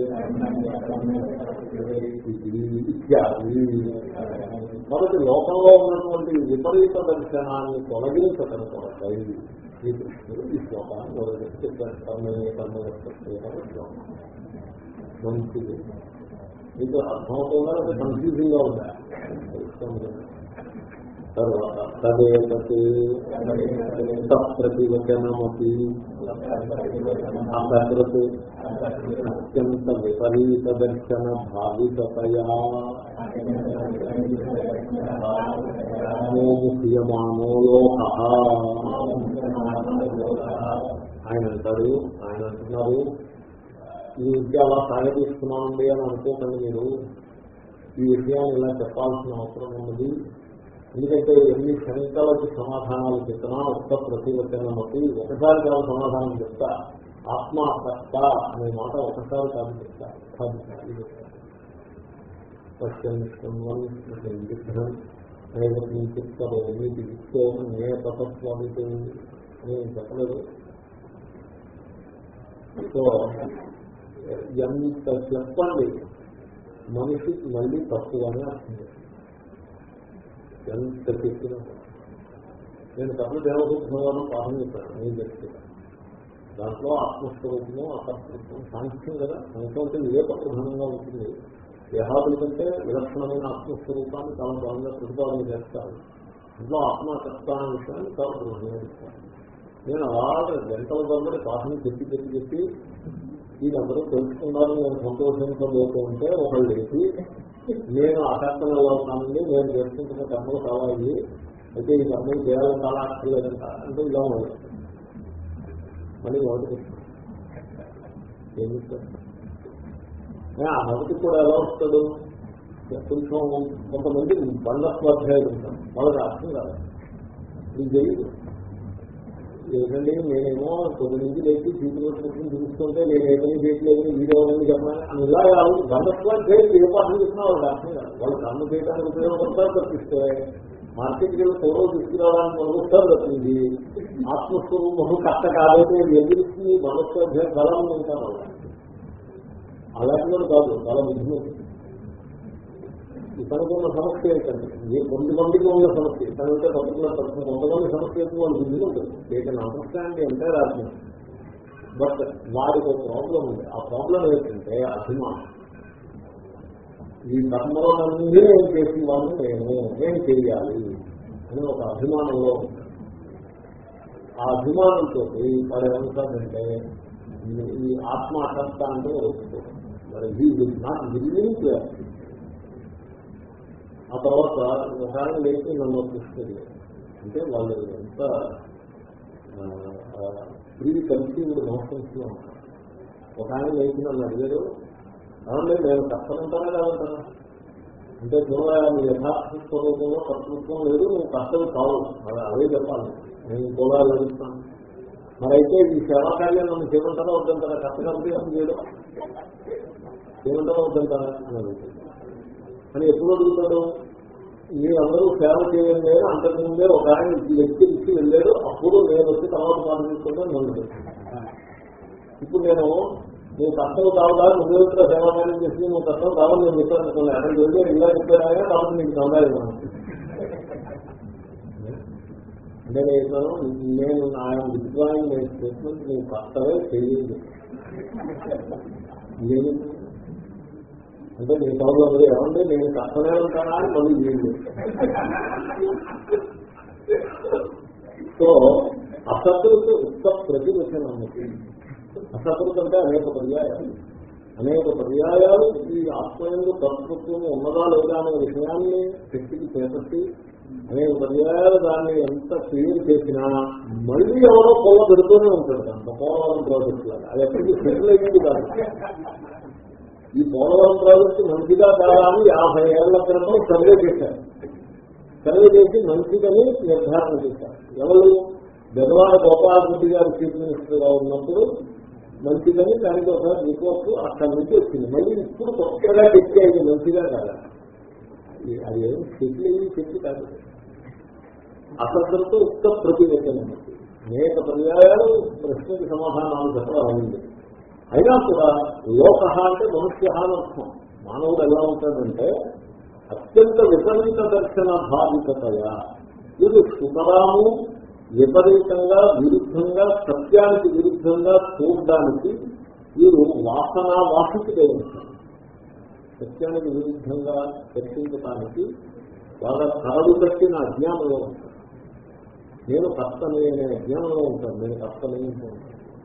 ఇత్యాది కాబట్టి లోకంలో ఉన్నటువంటి విపరీత దర్శనాన్ని తొలగించటం కొరకై శ్రీకృష్ణుడు ఈ శ్లోకాన్ని మొదలుపెట్టి చెప్పారు కర్మణ్య కర్మయస్యేత శ్లోకం మంచిది మీకు అర్థమవుతుందా లేదా కన్ఫ్యూజింగ్ గా ఉందా తెలుసుకోండి. తర్వాత తదేతత్ తత్ప్రతివచనమపి అసకృత్ అత్యంత విపరీత దర్శన భావితతయా మోముఖ్యమానో లోక ఆయన అంటారు ఆయన అంటున్నారు ఈ విద్య అలా సాగతీస్తున్నామండి అని అనుకోకండి మీరు ఈ విషయాన్ని ఇలా చెప్పాల్సిన అవసరం ఉన్నది ఎందుకంటే ఎన్ని శంకలకి సమాధానాలు చెప్తున్నా ఒక్క ప్రతివచనమకి ఒకసారి కాదు సమాధానం చెప్తా ఆత్మాసక్త అనే మాట ఒకసారి కాదు చెప్తా పది సార్లు చెప్తా పశ్చిమ చెప్తారు మీకు ఇచ్చే నే తత్వానికి నేను చెప్పలేదు సో ఎంత చెప్పండి మనిషికి మళ్ళీ తక్కువనే అర్థం చేస్తుంది. ఎంత చెప్పినా నేను కర్ణ దేవసూత్రం పాఠం చెప్పాను నేను చెప్తాను దాంట్లో ఆత్మస్వరూపము అకర్తృత్వం సాంఖ్యం కదా సాంఖ్యం అంటే వివేక ప్రధానంగా ఉంటుంది దేహాదుల కంటే విలక్షణమైన ఆత్మస్వరూపాన్ని చాలా బలంగా ప్రతిపాదన చేస్తారు ఇంట్లో ఆత్మకర్త అనే విషయాన్ని చాలా ప్రధానంగా చెప్తాను నేను అలాగే గంటల తరబడి పాఠం చెప్పి చెప్పి చెప్పి వీళ్ళందరూ తెలుసుకున్నారు నేను సంతోషించబోతూ ఉంటే ఒకళ్ళు లేచి నేను అకర్తనలో ఉన్నానండి నేను చేసుకుంటున్న కర్మలు కావాలి అయితే ఈ కర్మలు చేయాలని చాలా అక్కర్లేదంట అంటే ఇలా ఉంది మళ్ళీ మొదటి ఏం చెప్తారు ఆ మొదటి కూడా ఎలా వస్తాడు కొంచెం కొంతమంది బంధస్వాధ్యాయులు ఉంటారు వాళ్ళకి అర్థం కాదు ఇది తెలియదు ఏంటండి నేనేమో కొద్ది నుంచి లేచి జీవితంలో కూర్చొని చూస్తుంటే నేను ఏ పని చేయట్లేదు వీడియో అని చెప్పాను అని ఇలా బంధస్వాధ్యాయులు ఏ పాఠం చెప్పినా వాళ్ళకి అర్థం కాదు వాళ్ళు కన్ను చేయడానికి ఉపయోగపడతారు తప్పిస్తే మార్కెట్కి వెళ్ళి ఫోటో తీసుకురావడానికి మొదలుస్తారు తప్పింది ఆత్మస్వరూపం కష్ట కాదైతే ఎదురుస్తుంది బంధస్వాధ్యాయ బలం ఉంటారు వాళ్ళు అలాంటి కాదు చాలా బుద్ధిమంతులు తనకున్న సమస్య ఏంటంటే ఏ కొంతమందికి ఉన్న సమస్య తనంటే పర్టికులర్ పర్సన్ కొంతమంది సమస్య ఎక్కువ వాళ్ళు బుద్ధి ఉంటుంది దే కెన్ అండర్స్టాండ్ అంటే రాజ్యం బట్ వారికి ఒక ప్రాబ్లం ఉంది ఆ ప్రాబ్లం ఏంటంటే అభిమానం ఈ కర్మలన్నీ నేను చేసిన వాళ్ళు నేను నేను చేయాలి అని ఒక అభిమానంలో ఉంది. ఆ అభిమానంతో వాడు ఏమంటాడంటే ఈ ఆత్మ అసత్త అంటే ఒప్పుకోవడం మరి he will not willing to ఆ తర్వాత ఒక ఆయన లేచి నన్ను తీసుకెళ్ళి అంటే వాళ్ళు ఎంత ప్రీ కన్సీవ్డ్ మోషన్స్ లో ఉంటారు ఒక ఆయన లేచి నన్ను అడిగారు అవునండి నేను కష్టమంటారా కాదంటారా అంటే నువ్వు నీ యథార్థ స్వరూపంలో కర్తృత్వం లేదు నువ్వు కష్టం కావు అది అదే చెప్పాలి నేను కూడా లభిస్తాను మరి అయితే ఈ సేవా కార్యం నన్ను చేయమంటారా వద్దంటారా కష్టపడి అని చేయడం చేయమంటారా వద్దంటారా అని అడుగుతుంది అని ఎప్పుడు అడుగుతాడు మీరందరూ సేవ చేయండి అని అంతకుముందే ఒక ఆయన ఈ వ్యక్తి ఇచ్చి వెళ్ళాడు అప్పుడు నేను వచ్చి తర్వాత పాటు తీసుకుంటాను నన్ను ఇప్పుడు నేను నువ్వు కష్టం కావాలా నువ్వు కూడా సేవాకార్యం చేసి నువ్వు కష్టం కావాలి నేను చెప్పాను అనుకోండి అక్కడికి వెళ్ళి ఇలా చెప్పారా కాబట్టి నీకు సందాలి అంటే నేను నేను ఆయన విద్వాన్ని నేను స్టేట్మెంట్ నువ్వు కష్టమే చేయండి నేను అంటే నీ సౌలు ఏమంటే నేను కష్టమే ఉంటానా అని మళ్ళీ చేయండి సో అసత్తులకు ఉత్త ప్రతివచనం అసకృత అంటే అనేక పర్యాయాలు అనేక పర్యాయాలు ఈ ఆత్మయంలో కర్తృత్వం ఉన్నదా లేదా అనే విషయాన్ని శక్తికి చేపట్టి అనేక పర్యాయాలు దాన్ని ఎంత క్లియర్ చేసినా మళ్ళీ ఎవరో పొల్ల పెడుతూనే ఉంటాడు అంత పోలవరం ప్రాజెక్ట్ లాగా అది ఎప్పటికీ సెటిల్ అయ్యింది కాదు ఈ పోలవరం ప్రాజెక్టు మంచిగా కాదా అని యాభై ఏళ్ల క్రితం సర్వే చేశారు సర్వే చేసి మంచిదని నిర్ధారణ చేశారు ఎవరు బెదవాడ గోపాలరెడ్డి గారు చీఫ్ మినిస్టర్ గా ఉన్నప్పుడు మంచిదని దానికి ఒక రిపోర్ట్ అక్కడి నుంచి వచ్చింది మళ్ళీ ఇప్పుడు కొత్తగా తెచ్చి అయింది మంచిగా కాదా అది ఏం శక్తి ఏమి శక్తి కాదు అసత్యంతో ఉత్త ప్రతివేదన అనేక పర్యాయాలు ప్రశ్నకి సమాధానాలు చెప్పడం అయింది అయినా కూడా లోక అంటే మనుష్య అని అర్థం మానవుడు ఎలా ఉంటాడంటే అత్యంత విపరీత దర్శన భావికతయా ఇది సుతరాము విపరీతంగా విరుద్ధంగా సత్యానికి విరుద్ధంగా చూడడానికి వీరు వాసన వాసికుడే ఉంటారు సత్యానికి విరుద్ధంగా చర్చించడానికి బాగా కరడు కట్టిన అజ్ఞానంలో ఉంటారు నేను కష్టమే అనే అజ్ఞానంలో ఉంటాను నేను కష్టమే ఉంటాను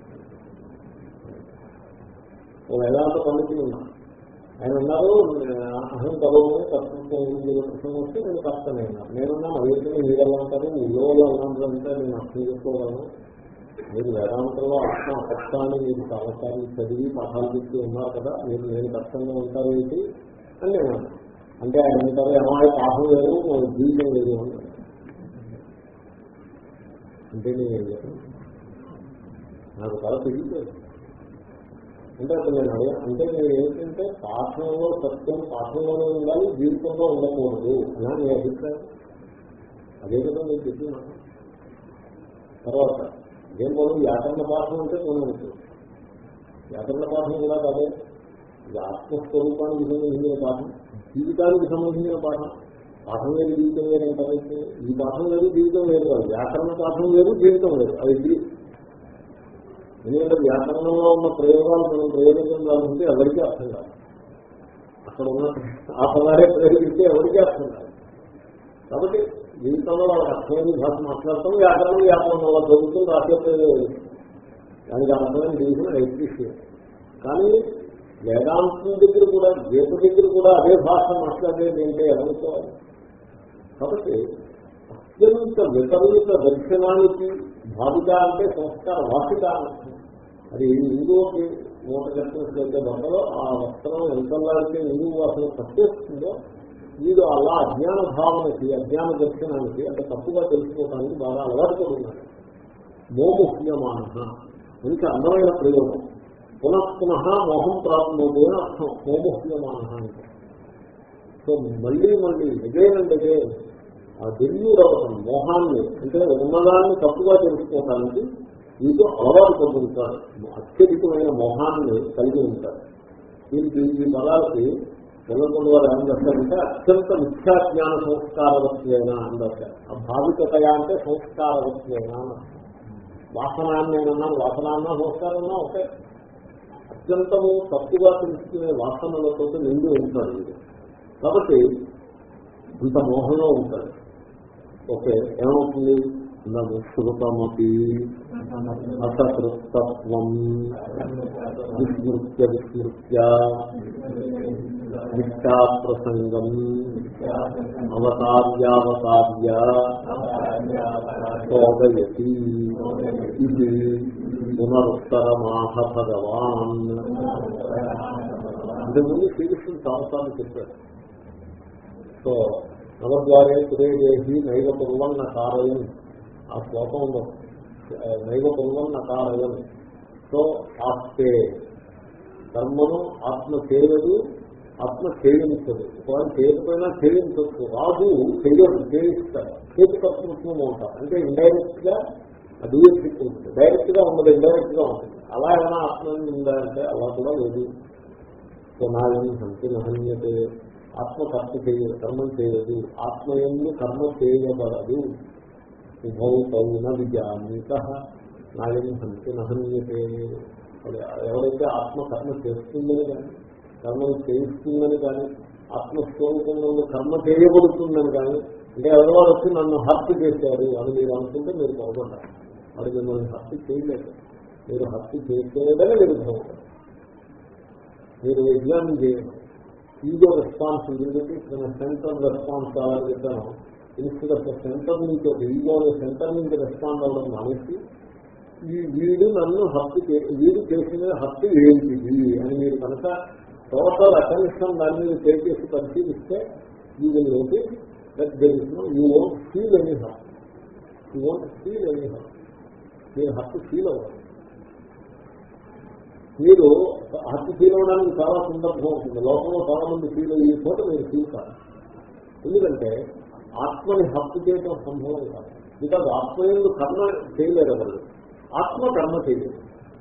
ఓ వేదాంత పండితులు ఉన్నారు ఆయన ఉన్నారు అహం కలవము కర్తృత్వం ప్రశ్న వస్తే నేను కష్టమే ఉన్నారు నేనున్నా అవేంటి మీరు ఎలా ఉంటారు మీలో ఉన్నదంటే నేను అర్థం చేసుకోగలను మీరు వేదాంతంలో అర్థం కష్టాన్ని మీరు చాలాసార్లు చదివి పాఠాలు చెప్తూ ఉన్నారు కదా మీరు నేను కష్టంగా ఉంటారు ఏంటి అని నేను అంటే ఆయన అంటారు ఏమాయ పాఠం లేదు మన జీవితం లేదు అని అంటే నేను ఏం చెప్పాను నాకు చాలా తెలియలేదు అంటే అప్పుడు నేను అడిగా అంటే నేను ఏంటంటే పాఠంలో సత్యం పాఠంలోనే ఉండాలి జీవితంలో ఉండకూడదు అలా నీ అభిప్రాయం అదే కదా నేను చెప్పిన తర్వాత ఏం పోదు వ్యాకరణ పాఠం అంటే కొన్ని ఉంటుంది వ్యాకరణ పాఠం కూడా కాదే ఇది ఆత్మస్వరూపానికి సంబంధించిన పాఠం జీవితానికి సంబంధించిన పాఠం పాఠం లేదు జీవితం వేరే అంటే ఈ పాఠం లేదు జీవితం లేదు కాదు వ్యాకరణ పాఠం లేదు జీవితం లేదు అది ఎందుకంటే వ్యాకరణంలో ఉన్న ప్రయోగాలు మనం ప్రయోగించాలంటే ఎవరికీ అర్థం కాదు అక్కడ ఉన్న ఆ పదాలే ప్రయోగిస్తే ఎవరికీ అర్థం కాదు కాబట్టి జీవితంలో వాళ్ళకి అర్థమైన భాష మాట్లాడతాం వ్యాకరణం వ్యాకరణం వాళ్ళ చదువుతుంది రాసేది దానికి అర్థమైన డివిజన్ ఎప్రిషియేట్ కానీ వేదాంతం దగ్గర కూడా గీత దగ్గర కూడా అదే భాష మాట్లాడేది ఏంటంటే ఎవరికోవాలి కాబట్టి అత్యంత విపరీత దర్శనానికి భావిక అంటే సంస్కార వాసిక అది హిందువుకి మూట కట్టినట్లయితే బట్టలో ఆ వస్త్రం ఎంతలాడితే హిందువు అసలు పట్టేస్తుందో వీడు అలా అజ్ఞాన భావనకి అజ్ఞాన దర్శనానికి అంటే తప్పుగా తెలుసుకోవడానికి బాగా అలవాటు పడుతున్నాడు మోముహ్యమాన ఇంకా అందమైన ప్రయోగం పునఃపునః మోహం ప్రాప్తమవుతుంది అని అర్థం మోముహ్యమాన అంటే సో మళ్ళీ మళ్ళీ అగైన్ అండ్ అగైన్ ఆ దివ్యుడవటం మోహాన్ని అంటే ఉన్నదాన్ని తప్పుగా తెలుసుకోవడానికి వీటితో అలవాటు పొందుతారు అత్యధికమైన మోహాన్ని కలిగి ఉంటారు దీనికి ఈ పదాలకి తెలంగాణ వారు ఏం చేస్తారంటే అత్యంత మిథ్యాజ్ఞాన సంస్కారవత్యైన అందరు ఆ భావికతయ అంటే సంస్కారవత్యైన వాసనాన్ని నేనన్నాను వాసనాన్న సంస్కారన్నా ఒకే అత్యంతము తప్పుగా తెలుసుకునే వాసనలతో నిండి ఉంటాడు ఇది కాబట్టి ఇంత మోహంలో ఉంటాడు ఓకే ఏమవుతుంది నృతమపి అసకృతత్వం విస్మృత్య విస్మృత్య మిథ్యాప్రసంగం అవతార్యావతార్య శోభయతి ఇది పునరుత్తరమాహ భగవాన్ అంతకుముందు శ్రీకృష్ణుడు చాలాసార్లు చెప్పాడు సో నవద్వారే తురేదేహి నైవ పూర్వం కారయం ఆ శ్లోకంలో నైవ పూర్వం కారయం సో ఆస్తే కర్మను ఆత్మ చేయదు ఆత్మ చేయించదు ఒకవేళ చేయకపోయినా చేయించవచ్చు రాజు చేయదు చేయిస్తారు చేతి కర్తృత్వం ఉంటారు అంటే ఇండైరెక్ట్ గా డూయర్షిప్ ఉంటుంది డైరెక్ట్ గా ఉండదు ఇండైరెక్ట్ గా ఉంటుంది అలా ఏమైనా ఆత్మ ఉందా అంటే అలా కూడా లేదు సో నాయన హంతి నహన్యతే ఆత్మ కర్మ చేయదు కర్మం చేయదు ఆత్మ ఎందు కర్మ చేయబడదు ఉభౌ పౌన విజానీత నాయన హంతి నహన్యతే ఎవరైతే ఆత్మ కర్మ చేస్తుందని కానీ కర్మను చేయిస్తుందని కానీ ఆత్మస్వరూపంలో కర్మ చేయబడుతుందని కానీ అంటే ఎవరివారు వచ్చి నన్ను హత్య చేశారు అని మీరు అనుకుంటే మీరు పొరపడ్డారు మరి మిమ్మల్ని హత్య చేయలేదు మీరు హత్య చేసేదని మీరు భ్రమపడ్డారు మీరు ఎగ్జామిన్ చేయండి ఈగో రెస్పాన్సిబిలిటీ మన సెంటర్ రెస్పాన్స్ అలా చెప్పాను ఇన్స్టెడ్ ఆఫ్ సెంటర్ నుంచి ఒక ఈగో సెంటర్ నుంచి రెస్పాండ్ అవ్వడం మానేసి ఈ వీడు నన్ను హత్య చే- వీడు చేసిన హత్య ఏంటిది అని మీరు కనుక టోటల్ అటెన్షన్ దాని మీద పే చేసి పరిశీలిస్తే you will notice that there is no you won't feel any hurt you won't feel any hurt మీరు హత్య ఫీల్ అవ్వాలి మీరు హత్య ఫీల్ అవ్వడానికి చాలా సందర్భం ఉంటుంది లోకంలో చాలా మంది ఫీల్ అయ్యే చోట మీరు ఫీల్ కాదు ఎందుకంటే ఆత్మని హత్య చేయడం సంభవం కాదు బికాజ్ ఆత్మ ఎందు కర్మ చేయలేరు ఎవరు ఆత్మ కర్మ చేయలేదు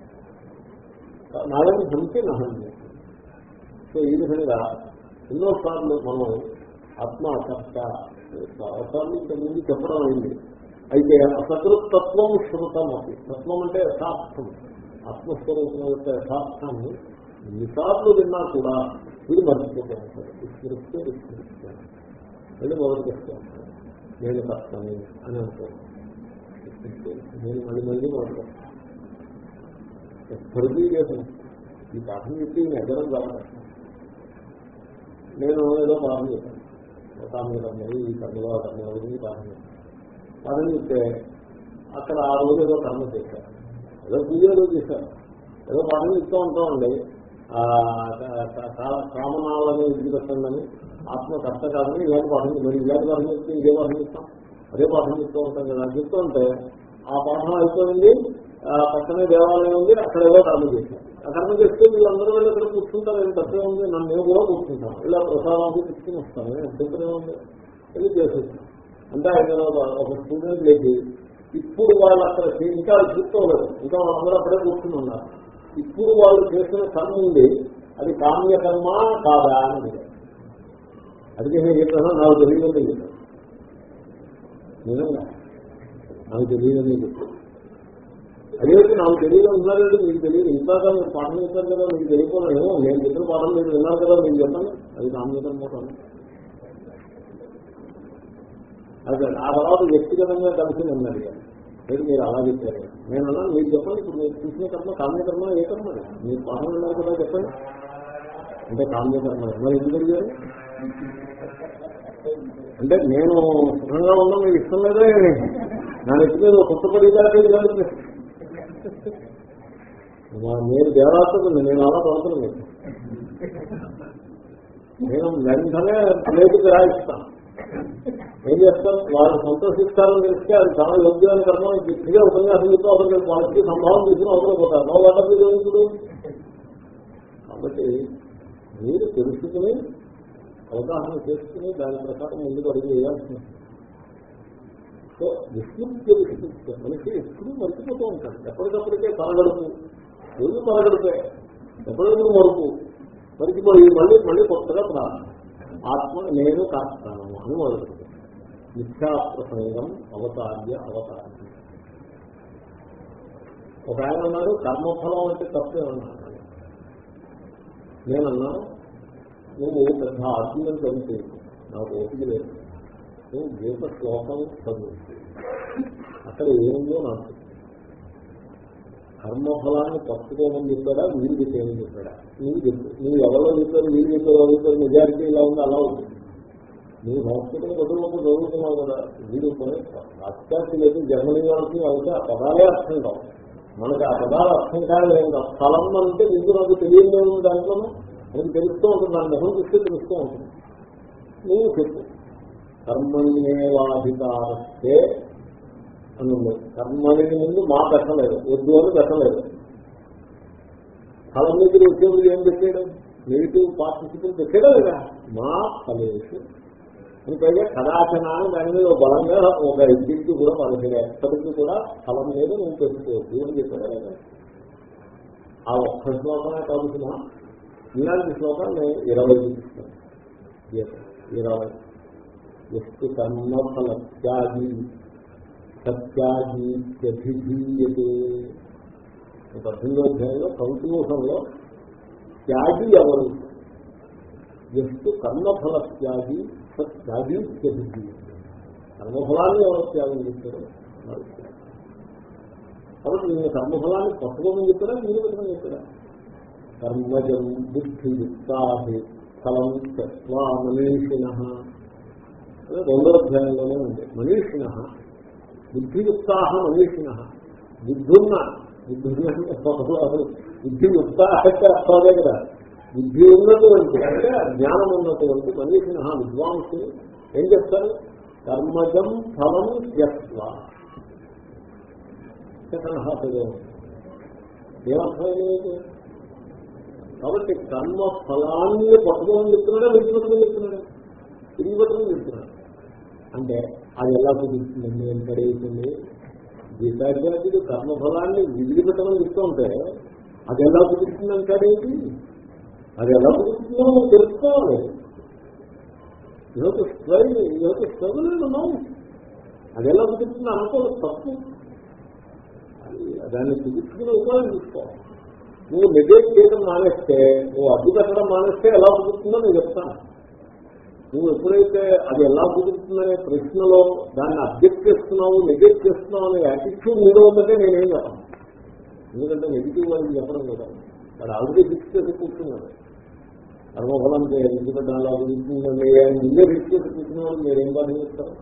నాయని హంతి నహంతి సో ఈ విధంగా ఎన్నోసార్లు మనం ఆత్మ కర్త చాలాసార్లు ఇంతకుముందు చెప్పడం అయింది అయితే అసకృతత్వం శృతం అది తత్వం అంటే యథార్థం ఆత్మస్వరూపం యొక్క యథార్థాన్ని ఎన్నిసార్లు విన్నా కూడా వీడు మర్చిపోతూ ఉంటాడు విస్మరిస్తే విస్మరిస్తాను వెళ్ళి మొదలు చేస్తూ ఉంటాడు నేను కర్తని అని అనుకోను నేను మళ్ళీ మళ్ళీ మొదలు ఎప్పటికీ లేదు ఈ పాఠం చెప్పి నేను ఎగరం కావాలి నేను ఏదో పాఠం చెప్పాను కామ్య కర్మలు ఈ కర్మలు ఆ కర్మలు ఈ పాఠం చెప్పాను పాఠం చెప్తే అక్కడ ఆ రోజు ఏదో కర్మ చేశారు ఏదో పూజ ఏదో చేశారు ఏదో పాఠం చెప్తూ ఉంటామండి కామనాలను విడిపెట్టండి ఆత్మ కర్త కాదని ఇలాంటి పాఠం మరి ఇలాంటి పాఠం చెప్తే ఇదే పాఠం చెప్తాం అదే పాఠం చెప్తూ ఉంటాం కదా చెప్తూ ఉంటే ఆ పాఠం అయిపోయింది ఆ పక్కనే దేవాలయం ఉంది అక్కడ ఏదో కర్మ చేశారు ఆ కర్మ చేస్తే వీళ్ళందరూ వెళ్ళి అక్కడ కూర్చుంటారు ఏం తప్పే ఉంది నన్ను నేను కూడా కూర్చుంటాను ఇలా ప్రసాదానికి తీసుకుని వస్తాను అభ్యంతరం ఉంది ఇది చేసేస్తాను అంటే ఆయన ఒక స్టూడెంట్ లేచి ఇప్పుడు వాళ్ళు అక్కడ చే- ఇంకా అది చూసుకోలేదు ఇంకా వాళ్ళందరూ అక్కడే కూర్చుని ఉన్నారు ఇప్పుడు వాళ్ళు చేసిన కర్మ ఉంది అది కామ్య కర్మ కాదా అని అడిగారు. అడిగే నేను చెప్పాను నాకు తెలియదని చెప్పాను నిజంగా నాకు తెలియదని చెప్పాను అదేంటి నాకు తెలియదు ఉన్నారంటే మీకు తెలియదు ఇందాక మీరు పాఠం చెప్పారు కదా మీకు తెలియకపోవడం ఏమో నేను చెప్పిన పాఠం మీరు విన్నారు కదా మీకు చెప్పండి అది కామ్యకర్మ కాదు అదే ఆ తర్వాత వ్యక్తిగతంగా కలిసి నన్ను అడిగారు లేదు మీరు అలా చెప్పారు నేను అన్నా మీరు చెప్పండి ఇప్పుడు మీరు చూసిన కర్మ కామ్యకర్మ ఏ కర్మ మీరు పాఠం విన్నారు కదా చెప్పండి అంటే కామ్యకర్మ మరి ఎందుకు అడిగారు అంటే నేను సుఖంగా ఉన్నా మీకు ఇష్టం లేదా నా నెత్తి మీద కొత్త పడిదాకే కాదు నేను దేవరాత్రులు నేను అలా పడుతున్నాను మీకు నేను వెంటనే ప్లేటుకి రాయిస్తాను ఏం చేస్తాం వాళ్ళు సంతోషిస్తారని తెలిస్తే అది చాలా యోగ్యమైన కర్మ గట్టిగా ఉపన్యాసం చెప్తే అవతల వాళ్ళకి సంభావం తీసుకుని అవతల పోతారు నో వాటర్ మీద ఇప్పుడు కాబట్టి మీరు తెలుసుకుని అవగాహన చేసుకుని దాని ప్రకారం ముందుకు అడుగు వేయాల్సింది సో విస్మృత్య విస్మృత్య మనిషి ఎప్పుడు మర్చిపోతూ ఉంటాడు ఎప్పటికప్పటికే తలగడుపు రోజు తలగడిపే ఎప్పటికప్పుడు మరుపు మరిచిపోయి మళ్ళీ మళ్ళీ కొత్తగా ప్రారంభం ఆత్మ నేను కాస్తాను అని మొదలుపెట్టాను మిథ్యాప్రసంగం అవతార్య అవతార్య ఒక ఆయన అన్నాడు కర్మఫలం అంటే తప్పే అన్నాడు నేనన్నా నువ్వు పెద్ద ఆత్మీయం చదివితే నాకు ఓపిక లేదు నువ్వు గీత శ్లోకం చదువు అక్కడ ఏముందో నాకు తెలియదు. కర్మఫలాన్ని పట్టుకోమని చెప్పాడా మీరు చెప్పేమని చెప్పాడా నీవు చెప్పు నువ్వు ఎవరో చెప్పారు మీరు చెప్పారు చెప్పారు మెజారిటీ ఇలా ఉంది అలా ఉంది నువ్వు సంస్కృతం చదువుకు చదువుతున్నావు కదా వీడు పాశ్చాత్య లేదు జర్మనీ వాళ్ళకి అయితే ఆ పదాలే అర్థం కావు మనకి ఆ పదాలు అర్థం కాదు ఏం కాదు స్థలం అంటే నీకు నాకు తెలియదు ఉంది దాంట్లోనూ మనకి తెలుస్తూ ఉంటుంది దాని మొహం చూస్తే తెలుస్తూ ఉంటుంది నువ్వు చెప్పు కర్మణ్యేవాధికారస్తే అని ఉంది కర్మని ముందు మా పెట్టలేదు వద్దు అని పెట్టలేదు ఫలం దగ్గర వచ్చేప్పుడు ఏం పెట్టాడు నెగిటివ్ పార్టిసిపల్ పెట్టాడా లేదా మా ఫలేషు అని పైగా కదాచన అని దాని మీద ఒక బలంగా ఒక ఎగ్జిక్టివ్ కూడా మనకి ఎప్పటికీ కూడా ఫలం మీద నువ్వు పెట్టుకోవద్దు అని చెప్పాడు కదా ఆ ఒక్క శ్లోకమే కాదుతున్నా ఇలాంటి శ్లోకాన్ని ఇరవై చూపిస్తాను ఇరవై ఎస్తు కర్మఫల త్యాగి సత్యాగీత్యభిధీయతే పద్దెనిమిదో అధ్యాయంలో కంక్లూషన్లో త్యాగి ఎవరు ఎస్తు కర్మఫల త్యాగి సత్యాగీత్యభిధీయతే కర్మఫలాన్ని ఎవరు త్యాగం చేస్తారో వారు త్యాగి. కాబట్టి నేను కర్మఫలాన్ని పట్టుకోమని చెప్పారా మీరు పెట్టమని చెప్పారా కర్మజం బుద్ధియుక్తాహి ఫలం తత్వా మనీషిణ రెండో అధ్యాయంలోనే ఉంది మనీషిణ బుద్ధియుక్తాహ మనీషిణ బుద్ధున్న బుద్ధున్న బుద్ధియుక్త అంటే అర్థమే కదా బుద్ధి ఉన్నటువంటి అంటే జ్ఞానం ఉన్నటువంటి మనీషిణ విద్వాంసులు ఏం చెప్తారు కర్మజం ఫలం త్యక్వ ఏమర్థమైంది కాబట్టి కర్మ ఫలాన్ని పట్టుకోమని చెప్తున్నాడా విడిచిపెట్టుకుని చెప్తున్నాడా తిరిగిపెట్టుకుని చెప్తున్నాడు అంటే అది ఎలా కుదురుతుందండి ఎంత పడేసింది గీతాచార్యుడు కర్మఫలాన్ని విడిచిపెట్టమని చెప్తూ ఉంటే అది ఎలా కుదురుతుంది అంటాడేంటి అది ఎలా కుదురుతుందో మనం తెలుసుకోవాలి యువత స్ట్రైన్ యువత స్ట్రగుల్ ఉన్నాం అది ఎలా కుదురుతుందో అనుకోవాలి తప్పు దాన్ని కుదుర్చుకుని ఉపాయం తీసుకోవాలి నువ్వు నెగేట్ చేయడం మానేస్తే నువ్వు అడ్డు పెట్టడం మానేస్తే ఎలా కుదురుతుందో నేను చెప్తాను నువ్వు ఎప్పుడైతే అది ఎలా కుదురుతుందనే ప్రశ్నలో దాన్ని అబ్జెక్ట్ చేస్తున్నావు నెగెక్ట్ చేస్తున్నావు అనే యాటిట్యూడ్ మీలో ఉందంటే నేనేం చెప్పను ఎందుకంటే నెగిటివ్ వాళ్ళకి చెప్పడం కదా వాడు ఆల్రెడీ ఫిక్స్ చేసి కూర్చున్నాడు కర్మఫలం ఎందుకంటే అలా కుదురుతుందండి అని ముందే ఫిక్స్ చేసి కూర్చున్నాడు మీరేం బాధ చేస్తారు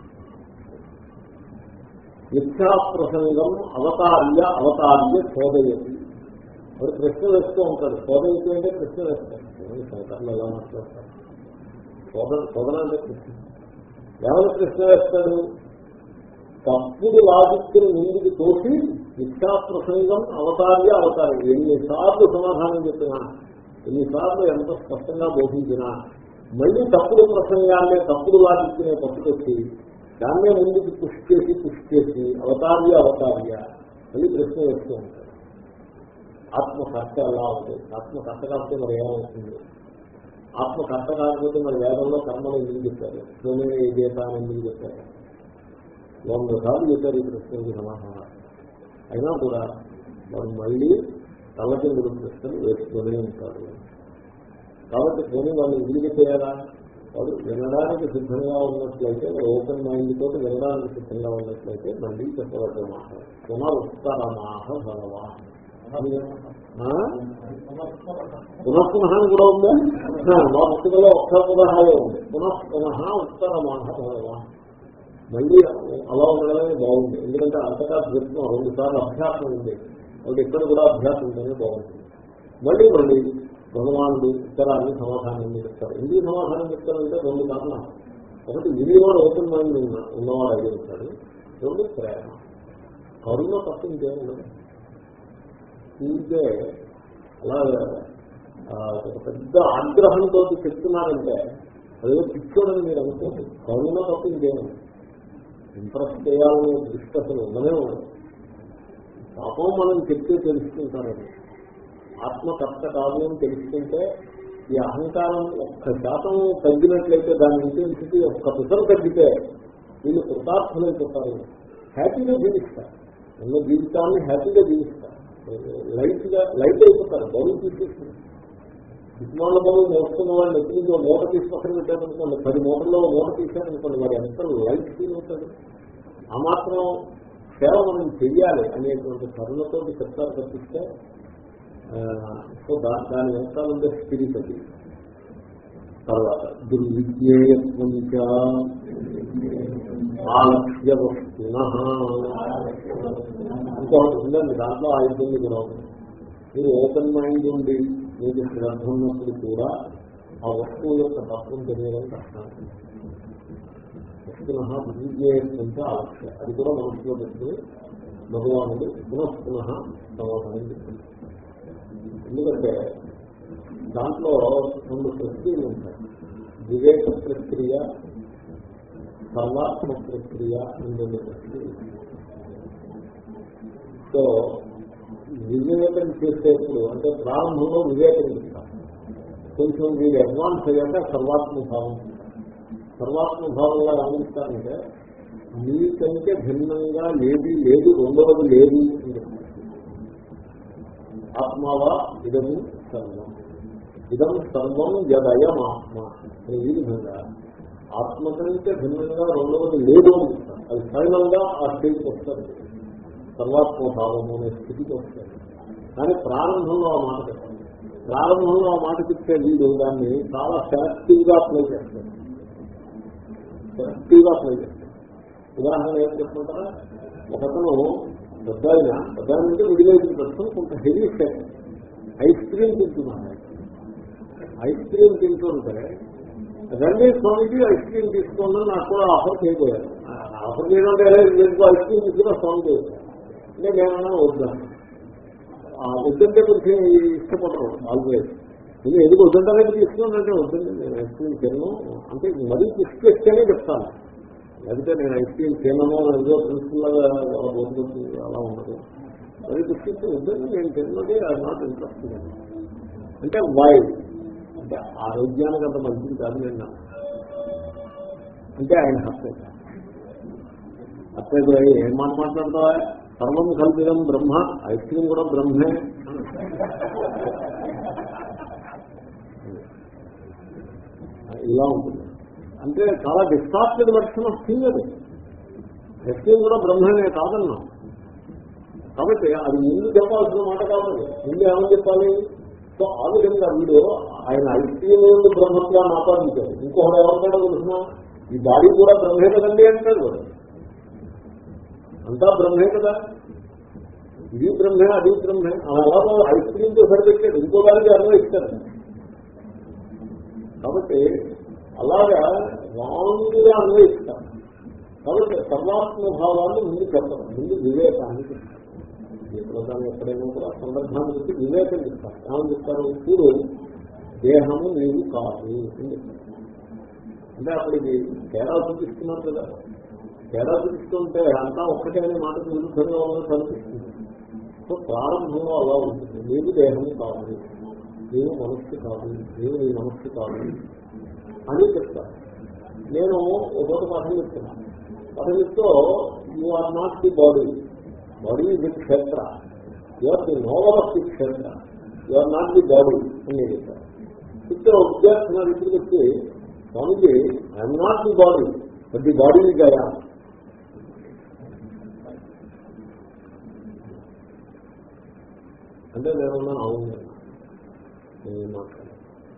మిథ్యా ప్రసంగం అవతార్య అవతార్య శోధయతి వాడు ప్రశ్న వేస్తూ ఉంటాడు శోధయతి అంటే ప్రశ్న వేస్తాడు సంకర్లు ఎలా మాట్లాడతారు శోధన శోధన అంటే ప్రశ్న ఎవరు ప్రశ్న వేస్తాడు తప్పుడు లాజిక్ని ముందుకు తోసి మిథ్యా ప్రసంగం అవతార్య అవతారం ఎన్నిసార్లు సమాధానం చెప్పినా ఎన్నిసార్లు ఎంత స్పష్టంగా బోధించినా మళ్ళీ తప్పుడు ప్రసంగాన్నే తప్పుడు లాజిక్నే పట్టుకొచ్చి దాన్నే ముందుకు పుష్ చేసి పుష్ చేసి అవతార్య అవతార్య మళ్ళీ ప్రశ్న వేస్తూ ఉంటాడు ఆత్మకర్త ఎలా ఉంటుంది ఆత్మకర్త కాకపోతే మరి ఏమవుతుంది ఆత్మకర్త కాకపోతే మరి వేదంలో కర్మలు ఎందుకు చెప్పారు సోమే గీత అని ఎందుకు చెప్పారు వంద సార్లు చెప్పారు ఈ ప్రశ్నకి సమాధానం అయినా కూడా వాడు మళ్ళీ తల్లకిందులు ప్రశ్నలు వేసుకునే ఉంటాడు కాబట్టి పోనీ వాళ్ళు ఎందుకు చేయాలా వాడు వినడానికి సిద్ధంగా ఉన్నట్లయితే ఓపెన్ మైండ్ తోటి వినడానికి సిద్ధంగా ఉన్నట్లయితే మళ్ళీ చెప్పవద్దు మాట పునరుత్తరమాహ భగవా పునఃపునః అని కూడా ఉందా మా పుస్తకంలో ఒక్క పునఃలో ఉంది పునఃపునః ఉత్తరమాహ భగవా మళ్ళీ అలా ఉండడమే బాగుంది ఎందుకంటే అంతటా ప్రశ్న రెండు సార్లు అభ్యాసం ఉంది కాబట్టి ఇక్కడ కూడా అభ్యాసం ఉంటేనే బాగుంటుంది మళ్ళీ మళ్ళీ భగవానుడు ఉత్తరాన్ని సమాధానం చెప్తారు ఎందుకు సమాధానం చెప్తారంటే రెండు కారణాలు ఒకటి వినివాడు ఓపెన్ మైండ్ ఉన్న ఉన్నవాడు అయి ఉంటాడు రెండు ప్రేమ కరుణ తప్ప ఇంకేముండదు ఇంకే అలా ఆ, ఒక పెద్ద ఆగ్రహంతో చెప్తున్నారంటే అదేదో పిచ్చోడని మీరు అనుకోండి కరుణ తప్ప ఇంకేముంది ఇంప్రెస్ చేయాలనే దృష్టి అసలు ఉండనే ఉండదు పాపం మనం చెప్తే తెలుసుకుంటారని ఆత్మకర్త కాదు అని తెలుసుకుంటే ఈ అహంకారం ఒక్క శాతం తగ్గినట్లయితే దాని ఇంటెన్సిటీ ఒక్క పిసరు తగ్గితే వీళ్ళు కృతార్థమైపోతారు హ్యాపీగా జీవిస్తారు ఉన్న జీవితాన్ని హ్యాపీగా జీవిస్తారు లైట్ గా లైట్ అయిపోతారు బరువు తీసేస్తుంది విజ్ఞాన బరువు మోస్తున్న వాళ్ళు ఎప్పుడు మూట తీసి పక్కన పెట్టారనుకోండి పది మూటల్లో మూట తీశారనుకోండి వాడు ఎంత లైట్ ఫీల్ అవుతాడు ఆ మాత్రం సేవ మనం చెయ్యాలి అనేటువంటి కరుణతో చెప్తారు తప్పిస్తే ఆ, సో దా దాని వెనకాల ఉండే స్పిరిట్ అది తర్వాత దుర్విజ్ఞేయత్వం చ ఆలక్ష్య వస్తున ఇంకొకటి ఉందండి దాంట్లో ఆ ఇబ్బంది కూడా ఉంది మీరు ఓపెన్ మైండ్ ఉండి మీకు శ్రద్ధ ఉన్నప్పుడు కూడా ఆ వస్తువు యొక్క తత్వం తెలియడం కష్టం వస్తున దుర్విజ్ఞేయత్వంతో ఆలక్ష్య అది కూడా మనసులో పెట్టుకుని భగవానుడు పునఃపున సమాధానం చెప్తుంది ఎందుకంటే దాంట్లో రెండు ప్రక్రియలు ఉంటాయి వివేక ప్రక్రియ సర్వాత్మ ప్రక్రియ అని రెండు ప్రక్రియలు సో వివేకం చేసేప్పుడు అంటే ప్రారంభంలో వివేకం చేస్తాం కొంచెం వీరు అడ్వాన్స్ అయ్యాక సర్వాత్మ భావం సర్వాత్మ భావంగా గమనిస్తారంటే మీకంటే భిన్నంగా ఏది లేదు రెండవది లేదు అని చెప్తారు ఆత్మావా ఇదము సర్వం ఇదం సర్వం యదయం ఆత్మ అని ఈ విధంగా ఆత్మ కంటే భిన్నంగా రెండవది లేదు అని చెప్తారు అది ఫైనల్ గా ఆ స్టేజ్కి వస్తారు సర్వాత్మ భావము అనే స్థితికి వస్తారు కానీ ప్రారంభంలో ఆ మాట చెప్పండి ప్రారంభంలో ఆ మాట చెప్తే వీడు దాన్ని చాలా సెలెక్టివ్ గా అప్లై చేస్తారు సెలెక్టివ్ గా అప్లై చేస్తారు ఉదాహరణ ఏం చెప్పుకుంటారా ఒకతను పెద్ద ఆయన పెద్ద ఆయన అంటే విడిలేసిన పెట్టుకుని కొంత హెవీ సెట్ ఐస్ క్రీమ్ తింటున్నాను ఐస్ క్రీమ్ తింటుంటే రండి స్వామికి ఐస్ క్రీమ్ తీసుకోండి నాకు కూడా ఆఫర్ చేయబోయారు ఆఫర్ చేయడం అంటే ఎందుకు ఐస్ క్రీమ్ తీసుకున్నా స్వామి చేశారు అంటే నేనన్నా వద్దాను వద్దంటే కొంచెం ఇష్టపడరు ఆల్వేస్ నేను ఎందుకు వద్దంటే తీసుకున్నానంటే వద్దండి నేను ఐస్ క్రీమ్ తిన్నాను అంటే మరీ తీసుకొస్తేనే చెప్తాను లేకపోతే నేను ఐస్ క్రీమ్ తినను ఏదో ప్రిన్సిపల్ లాగా బోధపడుతుంది అలా ఉండదు మరీ తీసుకొస్తే వద్దండి నేను తిన్నది అది నాట్ ఇంట్రెస్ట్ అంటే వై అంటే ఆరోగ్యానికి అంత మంచిది కాదు నేను అంటే ఆయన హత్య హత్య ఏం మాట మాట్లాడతావా సర్వం కల్పితం బ్రహ్మ ఐస్ క్రీమ్ కూడా బ్రహ్మే ఇలా ఉంటుంది అంటే చాలా డిస్టార్టెడ్ వర్షన్ ఆఫ్ థింగ్ అది ఐస్ క్రీమ్ కూడా బ్రహ్మనే కాదన్నా కాబట్టి అది ముందు చెప్పాల్సిన మాట కాదు ముందు ఏమని చెప్పాలి సో ఆ విధంగా వీడు ఆయన ఐస్ క్రీమ్ నుండి బ్రహ్మత్వాన్ని ఆపాదించారు ఇంకొకటి ఎవరికైనా తెలిసిన ఈ బాడీ కూడా బ్రహ్మే కదండి అంటాడు వాడు అంతా బ్రహ్మే కదా ఇది బ్రహ్మే అది బ్రహ్మే అలా ఐస్ క్రీమ్ తో సరిపెట్టాడు ఇంకో దానికి అన్వయిస్తారు కాబట్టి అలాగా రాంగ్గా అన్వయిస్తారు కాబట్టి సర్వాత్మ భావాన్ని ముందు చెప్పడం ముందు వివేకాన్ని చెప్తారు ఎప్పుడో దాన్ని ఎక్కడైనా కూడా సందర్భాన్ని బట్టి వివేకం చెప్తారు ఏమని చెప్తారు ఇప్పుడు దేహము నీవు కాదు అని చెప్తారు అంటే అప్పటికి తేడా చూపిస్తున్నారు కదా తేడా చూపిస్తుంటే అంతా ఒక్కటే అనే మాటకు విరుద్ధంగా ఉన్నది కనిపిస్తుంది సో ప్రారంభంలో అలా ఉంటుంది నీవు దేహము కాదు నీవు మనస్సు కాదు నీవు నీ మనస్సు కాదు అని చెప్తాను నేను ఒకటి పాఠం చెప్తున్నాను పాఠం చెప్తూ you are not the body body is the kshetra you are the knower of the kshetra you are not the body అని నేను చెప్తాను చెప్తే విద్యార్థి నా దగ్గరికి వచ్చి Swamiji I'm not the body but the body is అయా అంటే నేనున్నా అవును నేను మాట్లాడాను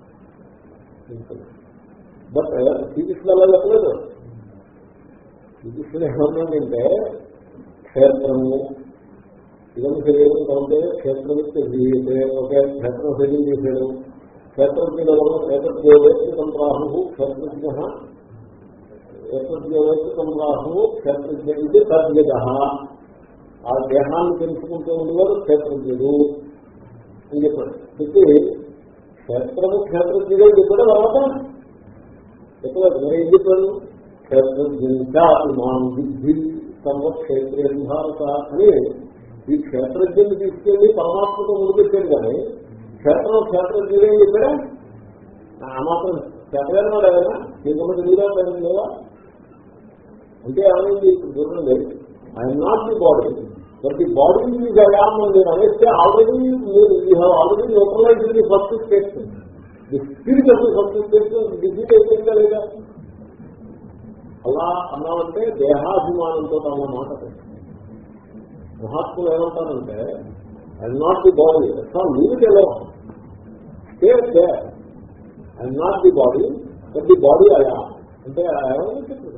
బట్ శ్రీకృష్ణుడు అలా చెప్పలేదు శ్రీకృష్ణుడు ఏమన్నాడంటే క్షేత్రము ఇదం శరీరం కంటే క్షేత్రమిత్త ఒకే క్షేత్రం శరీరం చేశాడు క్షేత్రజ్ఞుడు ఏతద్యోగేత్తు సంప్రాహు క్షేత్రజ్ఞ ఏతద్యోగేత్తు సంప్రాహు క్షేత్రజ్ఞ ఇది తద్విధ ఆ దేహాన్ని తెలుసుకుంటూ ఉండేవాడు క్షేత్రజ్ఞుడు అని చెప్పాడు చెప్పి క్షేత్రము క్షేత్రజ్ఞుడే చెప్పాడు తర్వాత చెప్పలేదు మరి ఏం చెప్పాడు క్షేత్రజ్ఞాన్ విద్ధి సర్వక్షేత్రేం భారత అని ఈ క్షేత్రజ్ఞుని తీసుకెళ్లి పరమాత్మతో ముడిపెట్టాడు కానీ క్షేత్రం క్షేత్రజ్ఞుడే చెప్పాడా ఆ మాత్రం క్షేత్రాన్ని వాడు ఏదైనా నీకున్న తెలియదా లేవా అంటే ఏమైంది ఇప్పుడు చూడండి I'm not the body but the body is I am నేను అనేస్తే ఆల్రెడీ మీరు you have already neutralize the first statement the spirit of the first statement deceit అయిపోయిందా లేదా అలా అన్నామంటే దేహాభిమానంతో అన్న మాట మహాత్ములు ఏమంటారంటే I not the body leave ఎలా stay they I not the body but the body అయా అంటే ఏమని చెప్పారు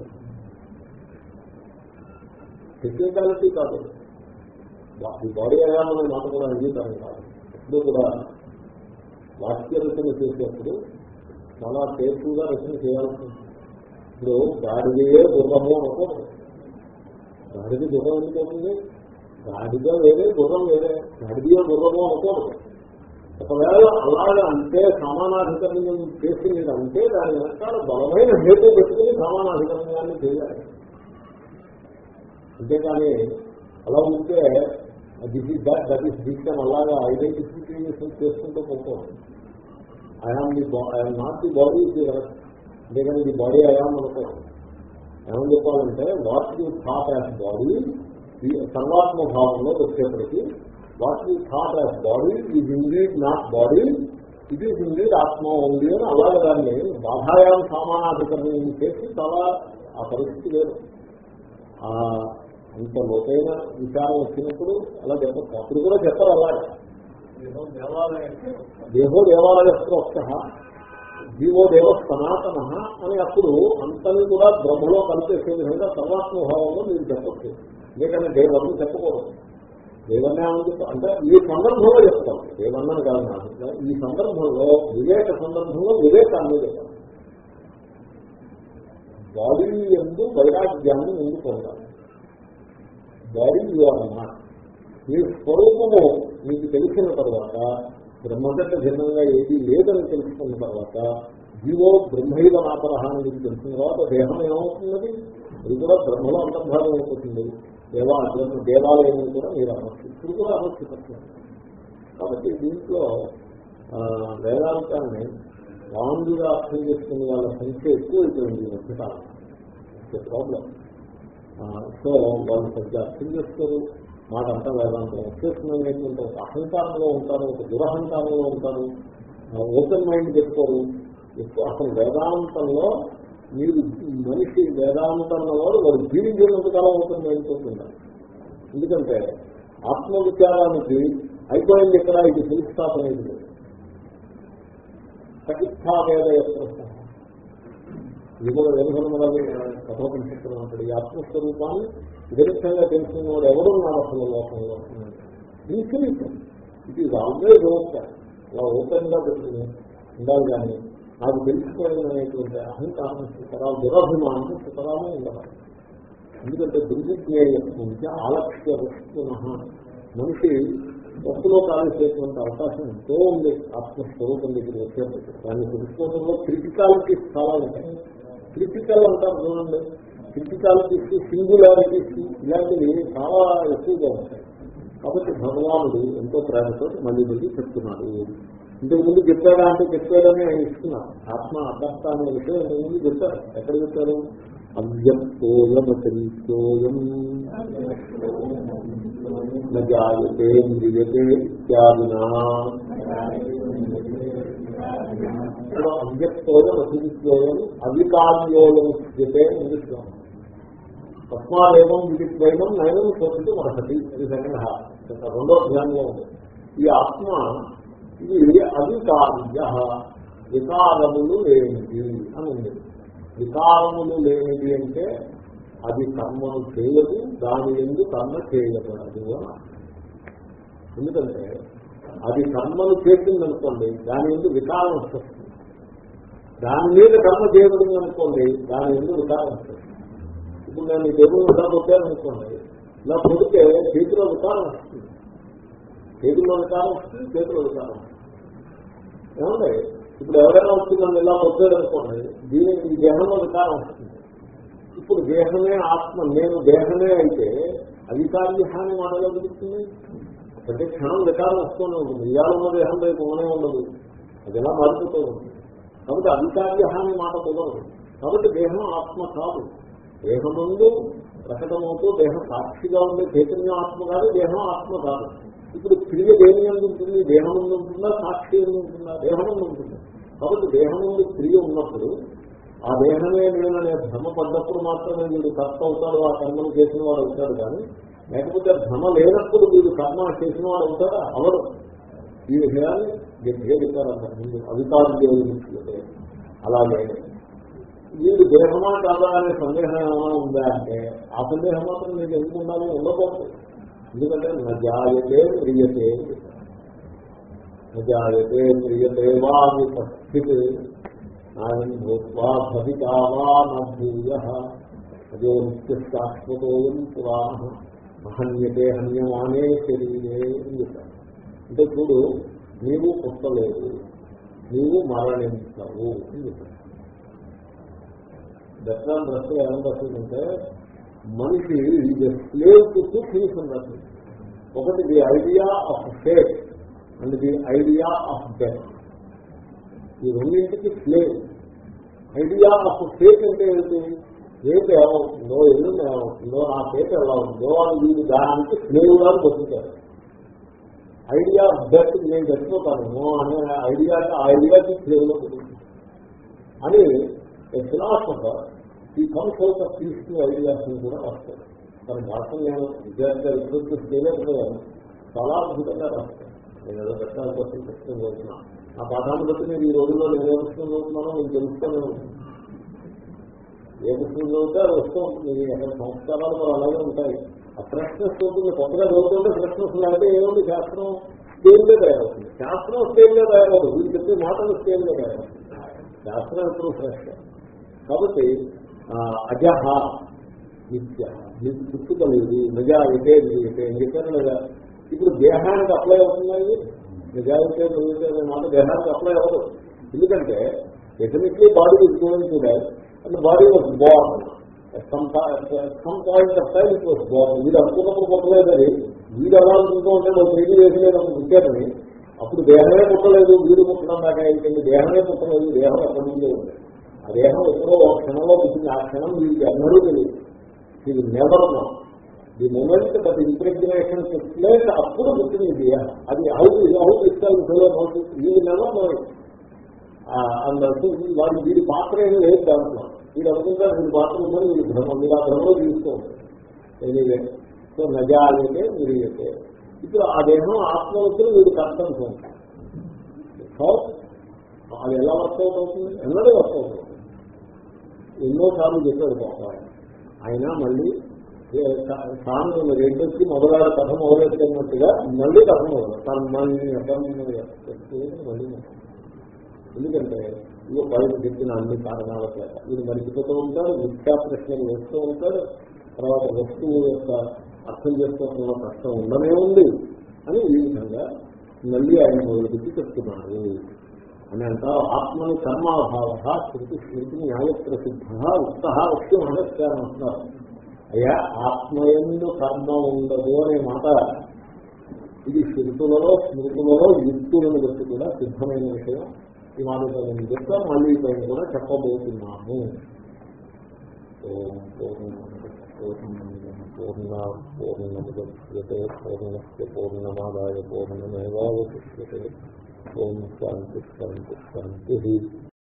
టెక్నికాలిటీ కాదు ది బాడీ అయా అనే మాట కూడా అంగీకారం కాదు ఎప్పుడు కూడా వాక్య రచన చేసేప్పుడు చాలా కేర్ఫుల్గా రచన చేయాల్సి ఉంటుంది ఇప్పుడు గాడిదే గుర్రము అనుకోదు గాడిది గుర్రం ఎందుకు అవుతుంది గాడిద వేరే గుర్రం వేరే గాడిదే గుర్రము అనుకోదు ఒకవేళ అలాగే అంటే సమానాధికరణం చేసి మీరు అంటే దాని వెనకాల బలమైన హేతు పెట్టుకుని సమానాధికరణాన్ని చేయాలి అంతేకాని అలా ఉంటే this is that that is this అని అలాగా ఐడెంటిఫికేషన్ చేసుకుంటూ పోతాం I am the I'm not the body అంతేకాని ది బాడీ ఐఆమ్ అనుకో ఏమని చెప్పాలంటే what you thought as body సర్వాత్మ భావంలో వచ్చేప్పటికీ what you thought as body is indeed not body it is indeed atma ఉంది అని అలాగే దాన్ని బాధాయాం సామానాధికరణం చేసి చాలా ఆ పరిస్థితి లేదు అంత లోతైన విచారం వచ్చినప్పుడు అలా చెప్పచ్చు అప్పుడు కూడా చెప్పరు అలాగే దేహో దేవాలయస్త్రోక్త జీవో దేవ సనాతన అని అప్పుడు అంతని కూడా బ్రహ్మలో కలిపేసే విధంగా సర్వాత్మభావంలో మీరు చెప్పచ్చు ఎందుకంటే దేవన్ని చెప్పకూడదు దేవన్నే అని చెప్ప అంటే ఈ సందర్భంలో చెప్తాం దేవన్నని కాదు నాకు ఈ సందర్భంలో వివేక సందర్భంలో వివేకాన్ని చెప్పాలి బాడీ ఎందు వైరాగ్యాన్ని ముందు పొందాలి బాడీ యువర్ మీ స్వరూపము మీకు తెలిసిన తర్వాత బ్రహ్మగట్ట భిన్నంగా ఏది లేదని తెలుసుకున్న తర్వాత జీవో బ్రహ్మైవ నాపరహాన్ని మీకు తెలిసిన తర్వాత దేహం ఏమవుతున్నది అది కూడా బ్రహ్మలో అంతర్భాగం అయిపోతుంది దేవా దేవాలయం కూడా మీరు అనొచ్చు ఇప్పుడు కూడా అనొచ్చు కాబట్టి దీంట్లో వేదాంతాన్ని రాంగుగా అర్థం చేసుకునే వాళ్ళ సంఖ్య ఎక్కువ అయిపోయింది మధ్యకాలం ప్రాబ్లం సో వాళ్ళు సరిగ్గా అర్థం చేస్తారు మాట అంతా వేదాంతం వచ్చేసినటువంటి ఒక అహంకారంలో ఉంటారు ఒక దురహంకారంలో ఉంటారు ఓపెన్ మైండ్ పెట్టుకోరు ఎక్కువ అసలు వేదాంతంలో మీరు మనిషి వేదాంతంలో వాడు వాడు జీవించినంత కాలం ఓపెన్ మైండ్ ఉండాలి ఎందుకంటే ఆత్మవిచారానికి అయిపోయింది ఇక్కడ ఇది ఫుల్ అనేది లేదు సకిత్తావేద ఇది కూడా వేదభరణలాగే కథోపనిషత్తులు ఉంటాడు ఈ ఆత్మస్వరూపాన్ని విదగ్ధంగా తెలుసుకున్న వాడు ఎవరు ఉన్నారు అసలు లోకంలో infinite it is always open అలా ఓపెన్ గా పెట్టుకుని ఉండాలి కానీ నాకు తెలుసుకోవాలనేటువంటి అహంకారం సుతరాలు దురభిమానం సుతరాలు ఉండాలి ఎందుకంటే దుర్విజ్ఞేయం నుంచి ఆలక్ష్య వస్తున్న మనిషి వస్తులో కాలేసేటువంటి అవకాశం ఎంతో ఉంది ఆత్మస్వరూపం దగ్గర వచ్చేటప్పుడు దాన్ని తెలుసుకోవడంలో క్రిటికాలిటీస్ చాలా ఉంటాయి క్రిటికల్ అంటారు చూడండి క్రిటికాలిటీస్ సింగులారిటీస్ ఇలాంటివి చాలా ఎక్కువగా ఉంటాయి కాబట్టి భగవానుడు ఎంతో ప్రేమతో మళ్ళీ మళ్ళీ చెప్తున్నాడు ఇంతకు ముందు చెప్పాడా అంటే చెప్పాడని ఆయన ఇస్తున్నారు ఆత్మ అదర్శ అనే విషయం ఇంతకు ముందు చెప్పారు ఎక్కడ చెప్పారు అవ్యక్తోయమతోయం జాయతే మ్రియతే ఇత్యాదినా అవ్యక్తోయం అతిథిత్యోయం అవికార్యోయం స్థితే నిలుస్తాం తస్మాదేవం విదిత్వైనం నైనం శోధించి మరహతి ఇది సెకండ్ హాఫ్ రెండో అధ్యాయంలో ఉంది ఈ ఆత్మ ఇది అవికార్య వికారములు లేనిది అని ఉంది వికారములు లేనిది అంటే అది కర్మను చేయదు దాని ఎందు కర్మ చేయబడదు అని ఎందుకంటే అది కర్మను చేసిందనుకోండి దాని ఎందు వికారం వస్తుంది దాని మీద కర్మ చేయబడింది అనుకోండి దాని ఎందు వికారం వస్తుంది ఇప్పుడు నేను ఈ టేబుల్ ఇలా కొట్టాననుకోండి ఇలా కొడితే చేతిలో వికారం వస్తుంది చేతిలో వికారం వస్తుంది చేతిలో వికారం వస్తుంది ఏమండి ఇప్పుడు ఎవరైనా వచ్చిందని ఇలా కొట్టాడు అనుకోండి దీని ఈ దేహంలో వికారం వస్తుంది ఇప్పుడు దేహమే ఆత్మ నేను దేహమే అయితే అధికారి హాని మాట్లాడగలుగుతుంది ప్రతి క్షణం వికారం వస్తూనే ఉంటుంది ఇవాళ ఉన్న దేహం రేపు ఉండనే ఉండదు అది ఎలా మారిపోతూ ఉంటుంది కాబట్టి అధికారి హాని మాట కుదరదు కాబట్టి దేహం ఆత్మ కాదు దేహం ముందు ప్రకటమవుతూ దేహం సాక్షిగా ఉండే చైతన్యం ఆత్మ కాదు దేహం ఆత్మ కాదు ఇప్పుడు క్రియ దేని ఎందు ఉంటుంది దేహం ముందు ఉంటుందా సాక్షి ఎందు ఉంటుందా దేహం ముందు ఉంటుంది కాబట్టి దేహం ముందు క్రియ ఉన్నప్పుడు ఆ దేహమే నేననే భ్రమ పడ్డప్పుడు మాత్రమే వీడు కర్త అవుతాడు ఆ కర్మను చేసిన వాడు అవుతాడు కానీ లేకపోతే భ్రమ లేనప్పుడు వీడు కర్మ చేసిన వాడు అవుతారా అవరు ఈ విషయాన్ని గట్టిగా చెప్పారంటారు ముందు అధికారులు దేవుడు అలాగే వీడు దేహమా కాదా అనే సందేహం ఏమైనా ఉందా అంటే ఆ సందేహం మాత్రం మీకు ఎందుకు ఉండాలి ఉండకూడదు ఎందుకంటే నజాయతే ప్రియతే నజాయతే ప్రియతే వా విపస్థిత్ నాయం భూత్వా భవితా వా నూయ అదే నిత్యశాశ్వతోయం పురాణ మహన్యతే హన్యమానే శరీరే అని చెప్పారు అంటే చూడు నీవు పుట్టలేదు నీవు మరణించవు అని చెప్పారు దర్శనం దృష్టి ఏమని రాసిందంటే మనిషి ఇది స్లేవ్ టు టూ థింగ్స్ ఉన్నట్టు ఒకటి the idea of fate and the idea of death ఈ రెండింటికి స్లేవ్ ఐడియా ఆఫ్ ఫేట్ అంటే ఏంటి ఫేట్ ఏమవుతుందో ఎల్లుండి ఏమవుతుందో నా ఫేట్ ఎలా ఉందో అని వీడు దానికి స్లేవ్ గా బతుకుతారు ఐడియా ఆఫ్ డెత్ నేను చచ్చిపోతాను అనే ఐడియా ఆ ఐడియాకి స్లేవ్ లో బతుకుతుంది అని ఫిలాసఫర్ ఈ comes out of peaceful ideas కూడా రాస్తాడు తన భాషను నేను విద్యార్థిగా రిసర్చ్ చేయలేకపోయాను చాలా అద్భుతంగా రాస్తాను నేను ఏదో పెట్టాలి కోసం పుస్తకం చదువుతున్నా ఆ పాఠాన్ని బట్టి నేను ఈ రోజుల్లో నేను ఏ పుస్తకం చదువుతున్నానో నేను తెలుస్తూనే ఉంటుంది ఏ పుస్తకం చదివితే అది వస్తూ ఉంటుంది ఎక్కడ సంస్కారాలు మరి అలాగే ఉంటాయి ఆ ఫ్రెష్నెస్ ఉంటుంది కొత్తగా చదువుతుంటే ఫ్రెష్నెస్ లేకపోతే ఏముంది శాస్త్రం స్కేల్లో తయారవుతుంది శాస్త్రం స్కేల్లో తయారవుతుంది వీళ్ళు చెప్పే మాటలు స్కేల్లో తయారవుతుంది శాస్త్రం ఎప్పుడు ఫ్రెష్ కాబట్టి అజహ నిత్య నీకు పుట్టుకలేదు నిజాయితే నిజాయితే ఏం చెప్పారు లేదా ఇప్పుడు దేహానికి అప్లై అవుతున్నాయి నిజాయితే నిజాయితే అనే మాట దేహానికి అప్లై అవ్వదు ఎందుకంటే definitely body is going to die and body was born some point of time it was born వీడు అనుకున్నప్పుడు పుట్టలేదని వీడు ఎలా అనుకుంటూ ఉంటే ఒక తేదీ వేసలేదు అనుకుంటారని అప్పుడు దేహమే పుట్టలేదు వీడు పుట్టడం దాకా అయిపోయింది దేహమే పుట్టలేదు దేహం ఎక్కడి నుంచే ఉంది ఆ దేహం ఎప్పుడో ఒక క్షణంలో పుట్టింది ఆ క్షణం వీరికి అందరూ తెలియదు ఇది never know the moment that impregnation place అప్పుడు పుట్టింది ఈ దేహం అది హౌ హౌ ఇస్తారు ఇది నెవర్ నో అందరూ వాడి వీడి పాత్ర ఏమీ లేదు దాంట్లో వీడు అనుకుంటారు వీడి పాత్ర ఉందని వీడి భ్రమ మీరు ఆ భ్రమలో తీస్తూ ఉంటారు ఎనీవే సో నజాలైతే మీరు అయితే ఇప్పుడు ఆ దేహం ఆత్మవచ్చులు వీడు కష్టం ఉంటాయి సో అది ఎలా వర్కౌట్ అవుతుంది ఎన్నడూ వర్కౌట్ అవుతుంది ఎన్నోసార్లు చెప్పాడు పాప ఆయన మళ్ళీ తాను రెండొచ్చి మొదలాడ కథ మొదలెట్టుకున్నట్టుగా మళ్ళీ కథ మొదలు తను మళ్ళీ మళ్ళీ ఎందుకంటే ఇవో బయట చెప్పిన అన్ని కారణాల చేత వీడు మరిచిపోతూ ఉంటారు మిథ్యా ప్రశ్నలు వేస్తూ ఉంటారు తర్వాత వస్తువు యొక్క అర్థం చేసుకోవడంలో కష్టం ఉండనే ఉంది అని ఈ విధంగా మళ్ళీ ఆయన మొదలుపెట్టి చెప్తున్నారు అని అంటారు ఆత్మని కర్మాభావ శృతి స్మృతి న్యాయ ప్రసిద్ధ ఉత్త వస్తు మహస్కారం అంటున్నారు అయ్యా ఆత్మయందు కర్మ ఉండదు అనే మాట ఇది శృతులలో స్మృతులలో యుక్తులను బట్టి కూడా సిద్ధమైన విషయం ఈ మాట నేను చెప్తా మళ్ళీ పైన కూడా చెప్పబోతున్నాము పూర్ణ పూర్ణముద్యతే పూర్ణస్ పూర్ణమాదాయ పూర్ణమేవాశిష్యతే ఓం శాంతి శాంతి శాంతి